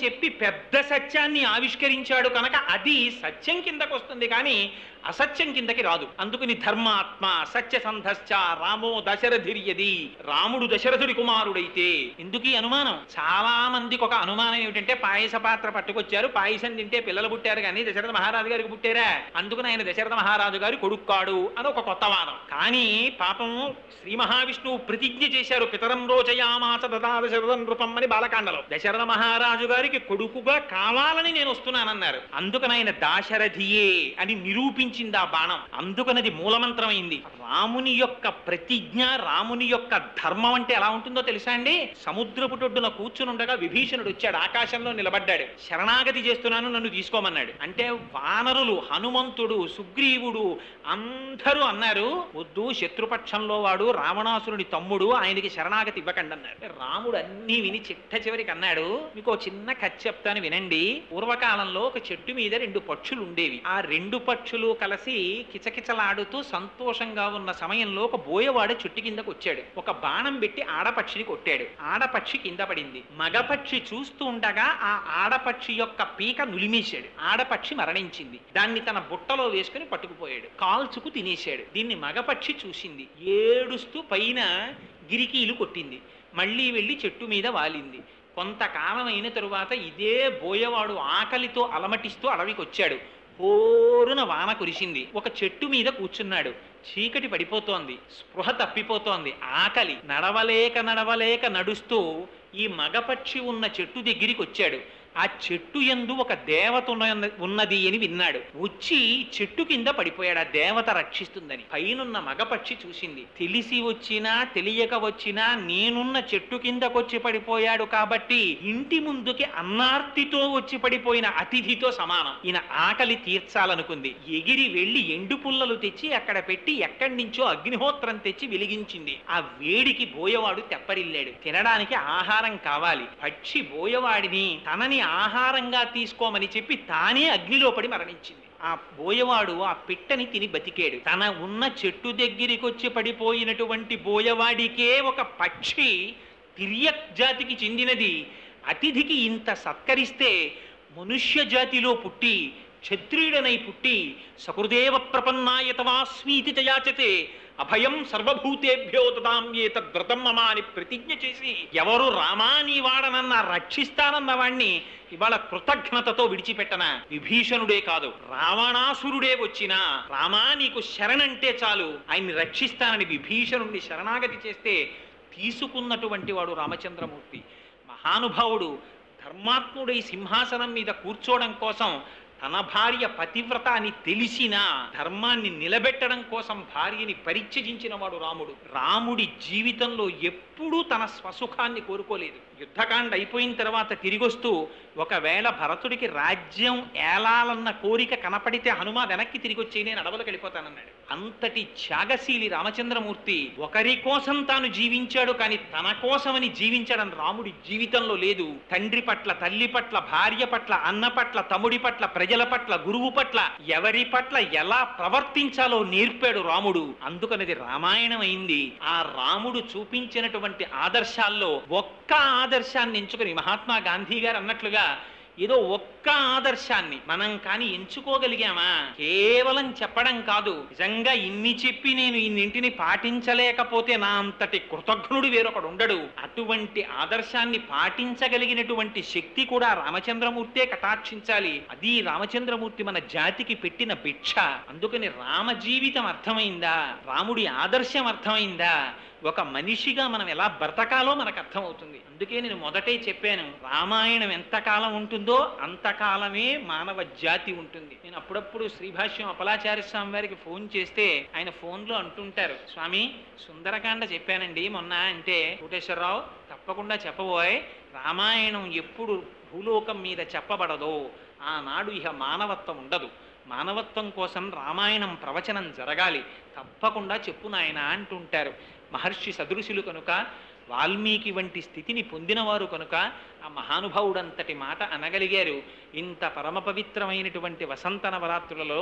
చెప్పి పెద్ద సత్యాన్ని ఆవిష్కరించాడు కనుక అది సత్యం కిందకు వస్తుంది కానీ అసత్యం కిందకి రాదు అందుకని ధర్మాత్మ సత్యసంధశ్చ రామో దశరథిర్యది రాముడు దశరథుడి కుమారుడైతే ఎందుకు ఈ అనుమానం చాలా మందికి ఒక అనుమానం ఏమిటంటే పాయస పాత్ర పట్టుకొచ్చారు పాయసం తింటే పిల్లలు పుట్టారు కానీ దశరథ మహారాజు గారికి పుట్టారా అందుకని ఆయన దశరథ మహారాజు గారి కొడుక్కాడు అని ఒక కొత్త వాదం కానీ పాపం శ్రీ మహావిష్ణువు ప్రతిజ్ఞ చేశారు పితరం రోచయామాస దదా దశరథం నృపం అని బాలకాండలో దశరథ మహారాజు గారికి కొడుకుగా కావాలని నేను వస్తున్నానన్నారు అందుకని ఆయన దాశరథియే అని నిరూపించింది ఆ బాణం అందుకనది మూలమంత్రమైంది రాముని యొక్క ప్రతిజ్ఞ రాముని యొక్క ధర్మం అంటే ఎలా ఉంటుందో తెలుసా అండి సముద్రపుటొడ్డున కూర్చుని ఉండగా విభీషణుడు వచ్చాడు ఆకాశంలో నిలబడ్డాడు శరణాగతి చేస్తున్నాను నన్ను తీసుకోమన్నాడు అంటే వానరులు హనుమంతుడు సుగ్రీవుడు అందరూ అన్నారు వద్దు శత్రుపక్షంలో వాడు రావణాసురుడి తమ్ముడు ఆయనకి శరణాగతి ఇవ్వకండి అన్నారు రాముడు అన్నీ విని చిట్ట చివరికి అన్నాడు మీకు ఒక చిన్న కథ చెప్తాను వినండి పూర్వకాలంలో ఒక చెట్టు మీద రెండు పక్షులు ఉండేవి ఆ రెండు పక్షులు కలిసి కిచకిచలాడుతూ సంతోషంగా ఉన్న సమయంలో ఒక బోయవాడు చెట్టు కిందకు వచ్చాడు ఒక బాణం పెట్టి ఆడపక్షిని కొట్టాడు ఆడపక్షి కింద పడింది మగపక్షి చూస్తూ ఉండగా ఆ ఆడపక్షి యొక్క పీక నులిమేశాడు ఆడపక్షి మరణించింది దాన్ని తన బుట్టలో వేసుకుని పట్టుకుపోయాడు కాల్చుకు తినేశాడు దీన్ని మగపక్షి చూసింది ఏడుస్తూ పైన గిరికీలు కొట్టింది మళ్ళీ వెళ్ళి చెట్టు మీద వాలింది కొంతకాలం అయిన తరువాత ఇదే బోయవాడు ఆకలితో అలమటిస్తూ అడవికి వచ్చాడు హోరున వాన కురిసింది ఒక చెట్టు మీద కూర్చున్నాడు చీకటి పడిపోతోంది స్పృహ తప్పిపోతోంది ఆకలి నడవలేక నడవలేక నడుస్తూ ఈ మగపక్షి ఉన్న చెట్టు దగ్గరికి వచ్చాడు ఆ చెట్టు ఎందు ఒక దేవత ఉన్న- ఉన్నది అని విన్నాడు వచ్చి చెట్టు కింద పడిపోయాడు ఆ దేవత రక్షిస్తుందని పైనున్న మగపక్షి చూసింది తెలిసి వచ్చినా తెలియక వచ్చినా నేనున్న చెట్టు కిందకొచ్చి పడిపోయాడు కాబట్టి ఇంటి ముందుకి అన్నార్తితో వచ్చి పడిపోయిన అతిథితో సమానం ఈయన ఆకలి తీర్చాలనుకుంది ఎగిరి వెళ్లి ఎండు పుల్లలు తెచ్చి అక్కడ పెట్టి ఎక్కడి నుంచో అగ్నిహోత్రం తెచ్చి వెలిగించింది ఆ వేడికి బోయవాడు తెప్పరిల్లాడు తినడానికి ఆహారం కావాలి పక్షి బోయవాడిని తనని ఆహారంగా తీసుకోమని చెప్పి తానే అగ్నిలో పడి మరణించింది ఆ బోయవాడు ఆ పిట్టని తిని బతికాడు తన ఉన్న చెట్టు దగ్గరికి వచ్చి పడిపోయినటువంటి బోయవాడికే ఒక పక్షి తిర్యక్ జాతికి చెందినది అతిథికి ఇంత సత్కరిస్తే మనుష్య జాతిలో పుట్టి క్షత్రియుడనై పుట్టి సకృదేవ ప్రపన్నాయ తవాస్మీతి చయాచతే అభయం సర్వభూతేభ్యో దదామ్యే తద్వ్రతం మమ అని ప్రతిజ్ఞ చేసి ఎవరు రామా నీ వాడనన్న రక్షిస్తానన్న వాణ్ణి ఇవాళ కృతజ్ఞతతో విడిచిపెట్టన విభీషణుడే కాదు రావణాసురుడే వచ్చినా రామా నీకు శరణంటే చాలు ఆయన్ని రక్షిస్తానని విభీషణుడిని శరణాగతి చేస్తే తీసుకున్నటువంటి వాడు రామచంద్రమూర్తి మహానుభావుడు ధర్మాత్ముడై సింహాసనం మీద కూర్చోవడం కోసం తన భార్య పతివ్రత అని తెలిసినా ధర్మాన్ని నిలబెట్టడం కోసం భార్యని పరిత్యజించిన వాడు రాముడు రాముడి జీవితంలో ఎప్పుడూ తన స్వసుఖాన్ని కోరుకోలేదు యుద్ధకాండ అయిపోయిన తర్వాత తిరిగొస్తూ ఒకవేళ భరతుడికి రాజ్యం ఏలాలన్న కోరిక కనపడితే హనుమ వెనక్కి తిరిగి వచ్చి నేను అడవులకు వెళ్ళిపోతానన్నాడు అంతటి త్యాగశీలి రామచంద్రమూర్తి ఒకరి కోసం తాను జీవించాడు కానీ తన కోసమని జీవించడం రాముడి జీవితంలో లేదు తండ్రి పట్ల తల్లి పట్ల భార్య పట్ల అన్న పట్ల తమ్ముడి పట్ల ప్రజల పట్ల గురువు పట్ల ఎవరి పట్ల ఎలా ప్రవర్తించాలో నేర్పాడు రాముడు అందుకనది రామాయణం అయింది ఆ రాముడు చూపించినటువంటి ఆదర్శాల్లో ఒక్క ఆదర్శాన్ని ఎంచుకుని మహాత్మా గాంధీ గారు అన్నట్లుగా ఏదో ఒక్క ఆదర్శాన్ని మనం కానీ ఎంచుకోగలిగామా కేవలం చెప్పడం కాదు నిజంగా ఇన్ని చెప్పి నేను ఇన్నింటిని పాటించలేకపోతే నా అంతటి కృతజ్ఞుడు వేరొకడు ఉండడు అటువంటి ఆదర్శాన్ని పాటించగలిగినటువంటి శక్తి కూడా రామచంద్రమూర్తే కటాక్షించాలి అది రామచంద్రమూర్తి మన జాతికి పెట్టిన భిక్ష అందుకని రామ జీవితం అర్థమైందా రాముడి ఆదర్శం అర్థమైందా ఒక మనిషిగా మనం ఎలా బ్రతకాలో మనకు అర్థమవుతుంది అందుకే నేను మొదటే చెప్పాను రామాయణం ఎంతకాలం ఉంటుందో అంతకాలమే మానవ జాతి ఉంటుంది నేను అప్పుడప్పుడు శ్రీభాష్యం అపలాచార్య స్వామి వారికి ఫోన్ చేస్తే ఆయన ఫోన్లో అంటుంటారు స్వామి సుందరకాండ చెప్పానండి మొన్న అంటే కోటేశ్వరరావు తప్పకుండా చెప్పబోయ్ రామాయణం ఎప్పుడు భూలోకం మీద చెప్పబడదో ఆనాడు ఇహ మానవత్వం ఉండదు మానవత్వం కోసం రామాయణం ప్రవచనం జరగాలి తప్పకుండా చెప్పు నాయన అంటుంటారు మహర్షి సదృశులు కనుక వాల్మీకి వంటి స్థితిని పొందినవారు కనుక ఆ మహానుభావుడంతటి మాట అనగలిగారు ఇంత పరమ పవిత్రమైనటువంటి వసంత నవరాత్రులలో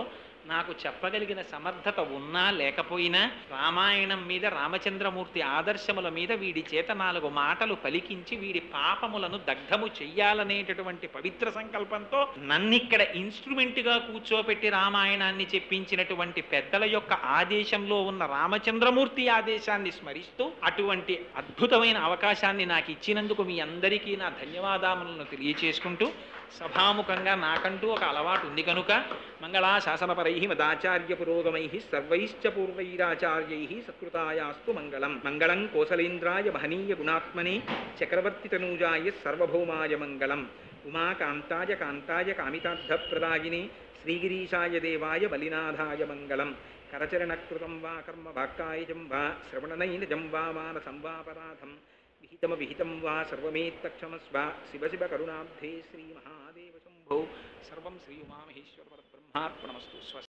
నాకు చెప్పగలిగిన సమర్థత ఉన్నా లేకపోయినా రామాయణం మీద రామచంద్రమూర్తి ఆదర్శముల మీద వీడి చేత నాలుగు మాటలు పలికించి వీడి పాపములను దగ్ధము చెయ్యాలనేటటువంటి పవిత్ర సంకల్పంతో నన్నిక్కడ ఇన్స్ట్రుమెంట్గా కూర్చోపెట్టి రామాయణాన్ని చెప్పించినటువంటి పెద్దల యొక్క ఆదేశంలో ఉన్న రామచంద్రమూర్తి ఆదేశాన్ని స్మరిస్తూ అటువంటి అద్భుతమైన అవకాశాన్ని నాకు ఇచ్చినందుకు మీ అందరికీ నా ధన్యవాదాములను తెలియచేసుకుంటూ సభాముఖంగా నాకంటూ ఒక అలవాటు ఉంది కనుక మంగళా శాసనపరై మదాచార్య పురోగమై సర్వైశ్చ పూర్వైరాచార్యై సత్కృతాయాస్తు మంగళం మంగళం కోసలేంద్రాయ మహనీయ గుణాత్మనే చక్రవర్తి తనూజాయ సర్వభౌమాయ మంగళం ఉమాకాంతాయ కాంతాయ కామితార్థప్రదాయినే శ్రీగిరీశాయ దేవాయ బలినాథాయ మంగళం కరచరణకృతం వా కర్మ వాక్కాయజం వా శ్రవణనైనజం వా మానసం వాపరాధం విహితమ విహితం వా సర్వమేత్తక్షమస్వ శివ శివ కరుణాబ్ధే శ్రీ మహాదేవ శంభో సర్వం శ్రీ ఉమామహేశ్వర పరబ్రహ్మార్పణమస్తు స్వ